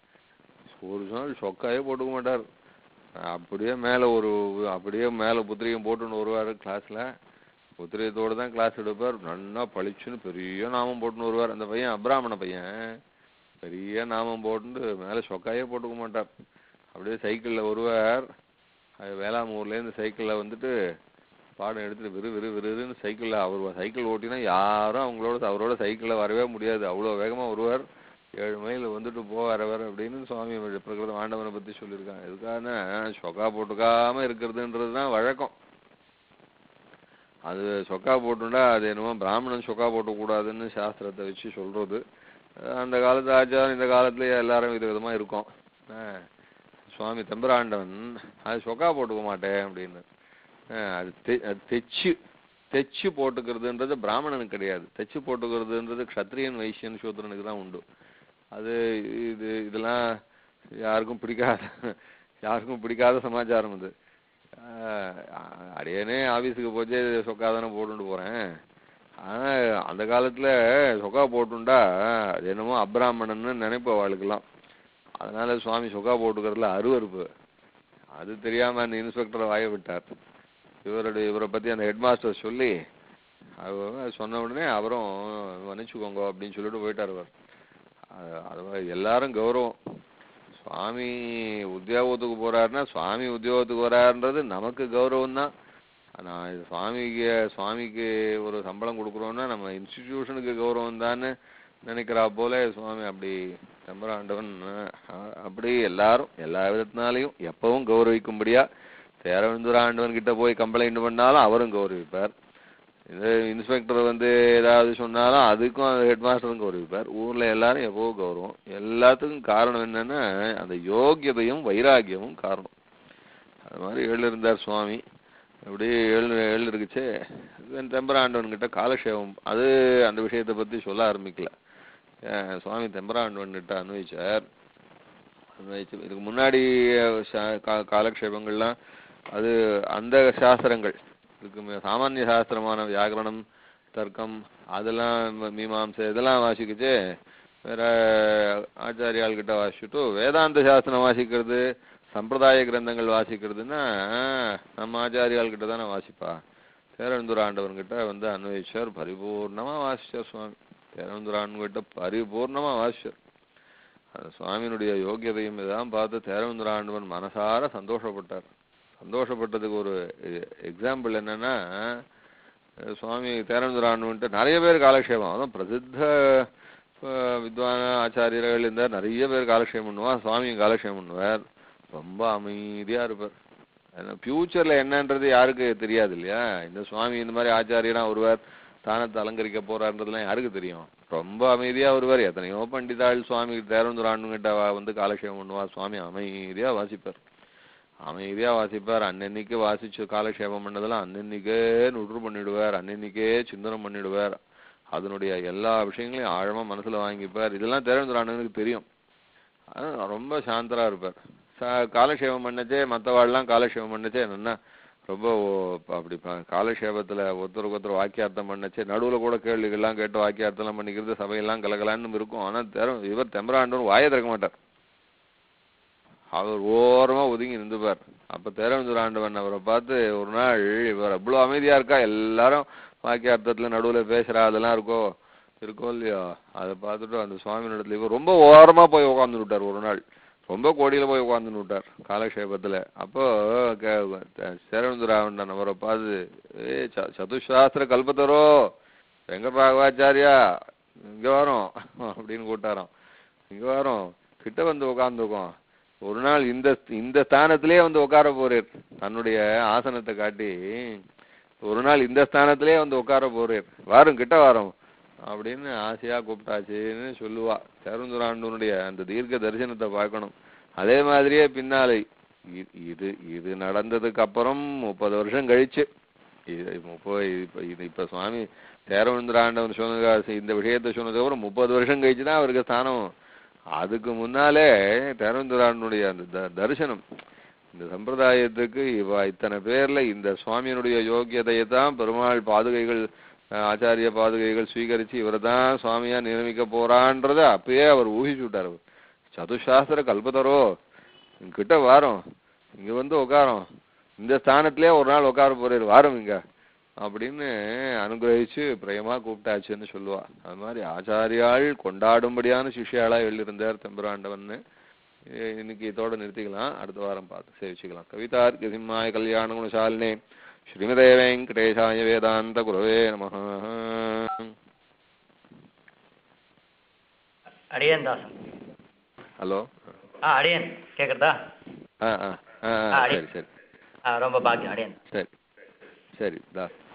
ஒரு நாள் சொக்காயே போட்டுக்க மாட்டார் அப்படியே மேல ஒரு அப்படியே மேல புத்திரிகம் போட்டுன்னு வருவாரு கிளாஸ்ல புத்திரியத்தோட தான் கிளாஸ் எடுப்பார் நல்லா பளிச்சுன்னு பெரிய நாமம் போட்டுன்னு வருவார் அந்த பையன் அப்ராமண பையன் பெரிய நாமம் போட்டு மேல சொக்காயே போட்டுக்க மாட்டார் அப்படியே சைக்கிள்ல வருவார் அது வேளாமூர்ல இருந்து சைக்கிள்ல வந்துட்டு பாடம் எடுத்துட்டு விறு விறு விறுன்னு சைக்கிள்ல அவர் சைக்கிள் ஓட்டினா யாரும் அவங்களோட அவரோட சைக்கிள்ல வரவே முடியாது அவ்வளவு வேகமா வருவார் ஏழு மைல் வந்துட்டு போவார் அவர் அப்படின்னு சுவாமி பிரகிருதம் ஆண்டவனை பத்தி சொல்லியிருக்காங்க எதுக்காகனா சொக்கா போட்டுக்காம இருக்கிறதுன்றது தான் வழக்கம் அது சொக்கா போட்டுண்டா அது என்னமோ பிராமணன் சொக்கா போட்டக்கூடாதுன்னு சாஸ்திரத்தை வச்சு சொல்றது அஹ் அந்த காலத்து ஆச்சாரம் இந்த காலத்துலயே எல்லாரும் வித விதமா இருக்கும் அஹ் சுவாமி தம்பராண்டவன் அது சொக்கா போட்டுக்க மாட்டேன் அப்படின்னு அஹ் அது தெ- அது தைச்சு தைச்சு போட்டுக்கிறதுன்றது பிராமணனுக்கு கிடையாது தைச்சு போட்டுக்கிறதுன்றது க்ஷத்ரியன் வைசியன் சூத்திரனுக்கு தான் உண்டு அது இது இதெல்லாம் யாருக்கும் பிடிக்காத யாருக்கும் பிடிக்காத சமாச்சாரம் இது ஆஹ் அடையனே ஆபீஸுக்கு போச்சு சொக்காதானே போட்டுட்டு போறேன் ஆனா அந்த காலத்துல சொக்கா போட்டுண்டா அது என்னமோ அப்ராமணன்னு நினைப்பு அவளுக்கெல்லாம் அதனால சுவாமி சொக்கா போட்டுக்கிறதுல அருவருப்பு அது தெரியாம அந்த இன்ஸ்பெக்டரை வாய விட்டார் இவருடைய இவரை பத்தி அந்த ஹெட்மாஸ்டர் சொல்லி அவர் சொன்ன உடனே அவரும் மன்னிச்சுக்கோங்க அப்படின்னு சொல்லிட்டு போயிட்டார் அவர் அது அது மாதிரி எல்லாரும் கௌரவம் சுவாமி உத்தியோகத்துக்கு போறாருன்னா சுவாமி உத்தியோகத்துக்கு வராருன்றது நமக்கு கௌரவம் தான் நான் இது சுவாமிக்கு சுவாமிக்கு ஒரு சம்பளம் கொடுக்குறோம்னா நம்ம இன்ஸ்டிடியூஷனுக்கு கௌரவம் தான்னு நினைக்கிறா போல சுவாமி அப்படி தம்பராண்டவன் அஹ், அப்படி எல்லாரும் எல்லா விதத்தினாலையும் எப்பவும் கௌரவிக்கும்படியா தேரவந்தூர் ஆண்டவன் கிட்ட போய் கம்ப்ளைண்ட் பண்ணாலும் அவரும் கௌரவிப்பார் இது இன்ஸ்பெக்டர் வந்து ஏதாவது சொன்னாலும் அதுக்கும் அந்த ஹெட் மாஸ்டரும் கௌரவிப்பார் ஊர்ல எல்லாரும் எப்பவும் கௌரவம் எல்லாத்துக்கும் காரணம் என்னன்னா அந்த யோக்கியதையும் வைராகியமும் காரணம் அது மாதிரி ஏழு இருந்தார் சுவாமி அப்படியே ஏழு ஏழு இருக்குச்சே தெம்பராண்டவன் கிட்ட காலக்ஷேபம் அது அந்த விஷயத்தை பத்தி சொல்ல ஆரம்பிக்கல அஹ் சுவாமி தெம்பராண்டவன் கிட்ட அன்வயிச்சார் அன்வயிச்சு இதுக்கு முன்னாடி அஹ், சா- கா- காலக்ஷேபங்கள்லாம் அது அந்த சாஸ்திரங்கள் இதுக்கு மே- சாமானிய சாஸ்திரமான வியாகரணம் தர்க்கம் அதெல்லாம் ம- மீமாம்சை இதெல்லாம் வாசிக்குச்சு வேற ஆச்சாரியால் கிட்ட வாசிச்சுட்டு வேதாந்த சாஸ்திரம் வாசிக்கிறது சம்பிரதாய கிரந்தங்கள் வாசிக்கிறதுன்னா நம்ம ஆச்சாரியால் கிட்ட தானே வாசிப்பா தேரவந்தூர் ஆண்டவன் கிட்ட வந்து அன்வயிச்சார் பரிபூர்ணமா வாசிச்சார் சுவாமி தேரவந்தூர் ஆண்டவன் கிட்ட பரிபூர்ணமா வாசிச்சார் அந்த சுவாமியினுடைய யோகியதையும் இதான் பார்த்து தேரவந்தூர் ஆண்டவன் மனசார சந்தோஷப்பட்டார் சந்தோஷப்பட்டதுக்கு ஒரு எக்ஸாம்பிள் என்னன்னா அஹ் சுவாமி தேரந்துரான்னுட்டு நிறைய பேர் காலக்ஷேபம் அதுவும் பிரசித்த அஹ், வித்வான ஆச்சாரியர்கள் இருந்தார் நிறைய பேர் காலக்ஷேபம் பண்ணுவார் சுவாமியும் காலக்ஷேபம் பண்ணுவார் ரொம்ப அமைதியா இருப்பார் ஏன்னா ஃபியூச்சர்ல என்னன்றது யாருக்கு தெரியாது இல்லையா இந்த சுவாமி இந்த மாதிரி ஆச்சாரியனா ஒருவர் தானத்தை அலங்கரிக்க போறான்றதுலாம் யாருக்கு தெரியும் ரொம்ப அமைதியா வருவார் எத்தனையோ பண்டிதாள் சுவாமி தேரந்துரான்கிட்ட வந்து காலக்ஷேபம் பண்ணுவார் சுவாமி அமைதியா வாசிப்பார் அமைதியா வாசிப்பார் அன்னன்னைக்கு வாசிச்சு காலக்ஷேபம் பண்ணதெல்லாம் அன்னன்னைக்கே நுட்ரு பண்ணிடுவார் அன்னன்னைக்கே சிந்தனம் பண்ணிடுவார் அதனுடைய எல்லா விஷயங்களையும் ஆழமா மனசுல வாங்கிப்பார் இதெல்லாம் தேரந்துரானுக்கு தெரியும் ஆனா ரொம்ப சாந்தரா இருப்பார் சா- காலக்ஷேபம் பண்ணச்சே மற்றவாள்லாம் காலக்ஷேபம் பண்ணச்சே என்னன்னா ரொம்ப ஓ- அப்படி ப- காலக்ஷேபத்துல ஒருத்தருக்கு ஒருத்தர் வாக்கியார்த்தம் பண்ணச்சே நடுவுல கூட கேள்விகள்லாம் கேட்டு வாக்கியார்த்தம்லாம் பண்ணிக்கிறது சபையெல்லாம் கலகலான்னு இருக்கும் ஆனா தெர இவர் தெம்பராண்டவர் வாயை திறக்க மாட்டார் அவர் ஓரமா ஒதுங்கி நின்றுப்பார் அப்ப தேரவந்தூர் ஆண்டவன் அவரை பார்த்து ஒரு நாள் இவர் அவ்வளவு அமைதியா இருக்கா எல்லாரும் வாக்கியார்த்தத்துல நடுவுல பேசுறா அதெல்லாம் இருக்கோ இருக்கோ இல்லையோ அதை பார்த்துட்டு அந்த சுவாமி இடத்துல இவர் ரொம்ப ஓரமா போய் உட்கார்ந்து விட்டார் ஒரு நாள் ரொம்ப கோடியில போய் உட்கார்ந்து விட்டார் காலக்ஷேபத்துல அப்போ சேரவந்தூராவண்டன் அவரை பார்த்து ஏ ச- சதுசாஸ்திர கல்பத்தரோ வெங்கட் ராகவாச்சாரியா இங்க வரோம் அப்படின்னு கூட்டாராம் இங்க வரோம் கிட்ட வந்து உட்கார்ந்துருக்கோம் ஒரு நாள் இந்த இந்த ஸ்தானத்திலே வந்து உட்கார போறீர் தன்னுடைய ஆசனத்தை காட்டி ஒரு நாள் இந்த ஸ்தானத்திலே வந்து உட்கார போறீர் வாரும் கிட்ட வாரோம் அப்படின்னு ஆசையா கூப்பிட்டாச்சுன்னு சொல்லுவா தேருந்துராண்டனுடைய அந்த தீர்க்க தரிசனத்தை பார்க்கணும் அதே மாதிரியே பின்னாலே இ- இது இது நடந்ததுக்கு அப்புறம் முப்பது வருஷம் கழிச்சு இது முப்பது இப்ப இது இப்ப சுவாமி தேரவிந்திராண்டவன் சொன்னது இந்த விஷயத்தை சொன்னதுக்கு அப்புறம் முப்பது வருஷம் கழிச்சு தான் அவருக்கு ஸ்தானம் அதுக்கு முன்னாலே தேரவிந்திராண்டனுடைய அந்த த- தரிசனம் இந்த சம்பிரதாயத்துக்கு இவ இத்தனை பேர்ல இந்த சுவாமியினுடைய யோக்கியதையை தான் பெருமாள் பாதுகைகள் அஹ், ஆச்சாரிய பாதுகைகள் ஸ்வீகரிச்சு இவரை தான் சுவாமியா நியமிக்க போறான்றத அப்பயே அவர் ஊகிச்சு விட்டார் அவர். சதுசாஸ்திர கல்பத்தரோ கிட்ட வாரோம் இங்க வந்து உட்காரோம் இந்த ஸ்தானத்திலே ஒரு நாள் உட்கார போறாரு வாரம் இங்க அப்படின்னு அனுகிரகிச்சு பிரேமா கூப்பிட்டாச்சுன்னு சொல்லுவா அது மாதிரி ஆச்சாரியாள் கொண்டாடும்படியான சிஷ்யாளா எழுதியிருந்தார் தெம்பராண்டவன்னு இ- இன்னைக்கு இதோட நிறுத்திக்கலாம் அடுத்த வாரம் பார்த்து சேவிச்சுக்கலாம் கவிதார்க்க சிம்மாய கல்யாண குணசாலினே ஸ்ரீமதே வெங்கடேஷாய வேதாந்த குரவே நம அடியன் தாசன் ஹலோ ஆ அடியன் கேட்குறதா ஆ ஆ ஆ ஆ, ஆ, அடி- சரி சரி ஆ ரொம்ப பாக்கியம் அடியன் சரி சரி தாஸ்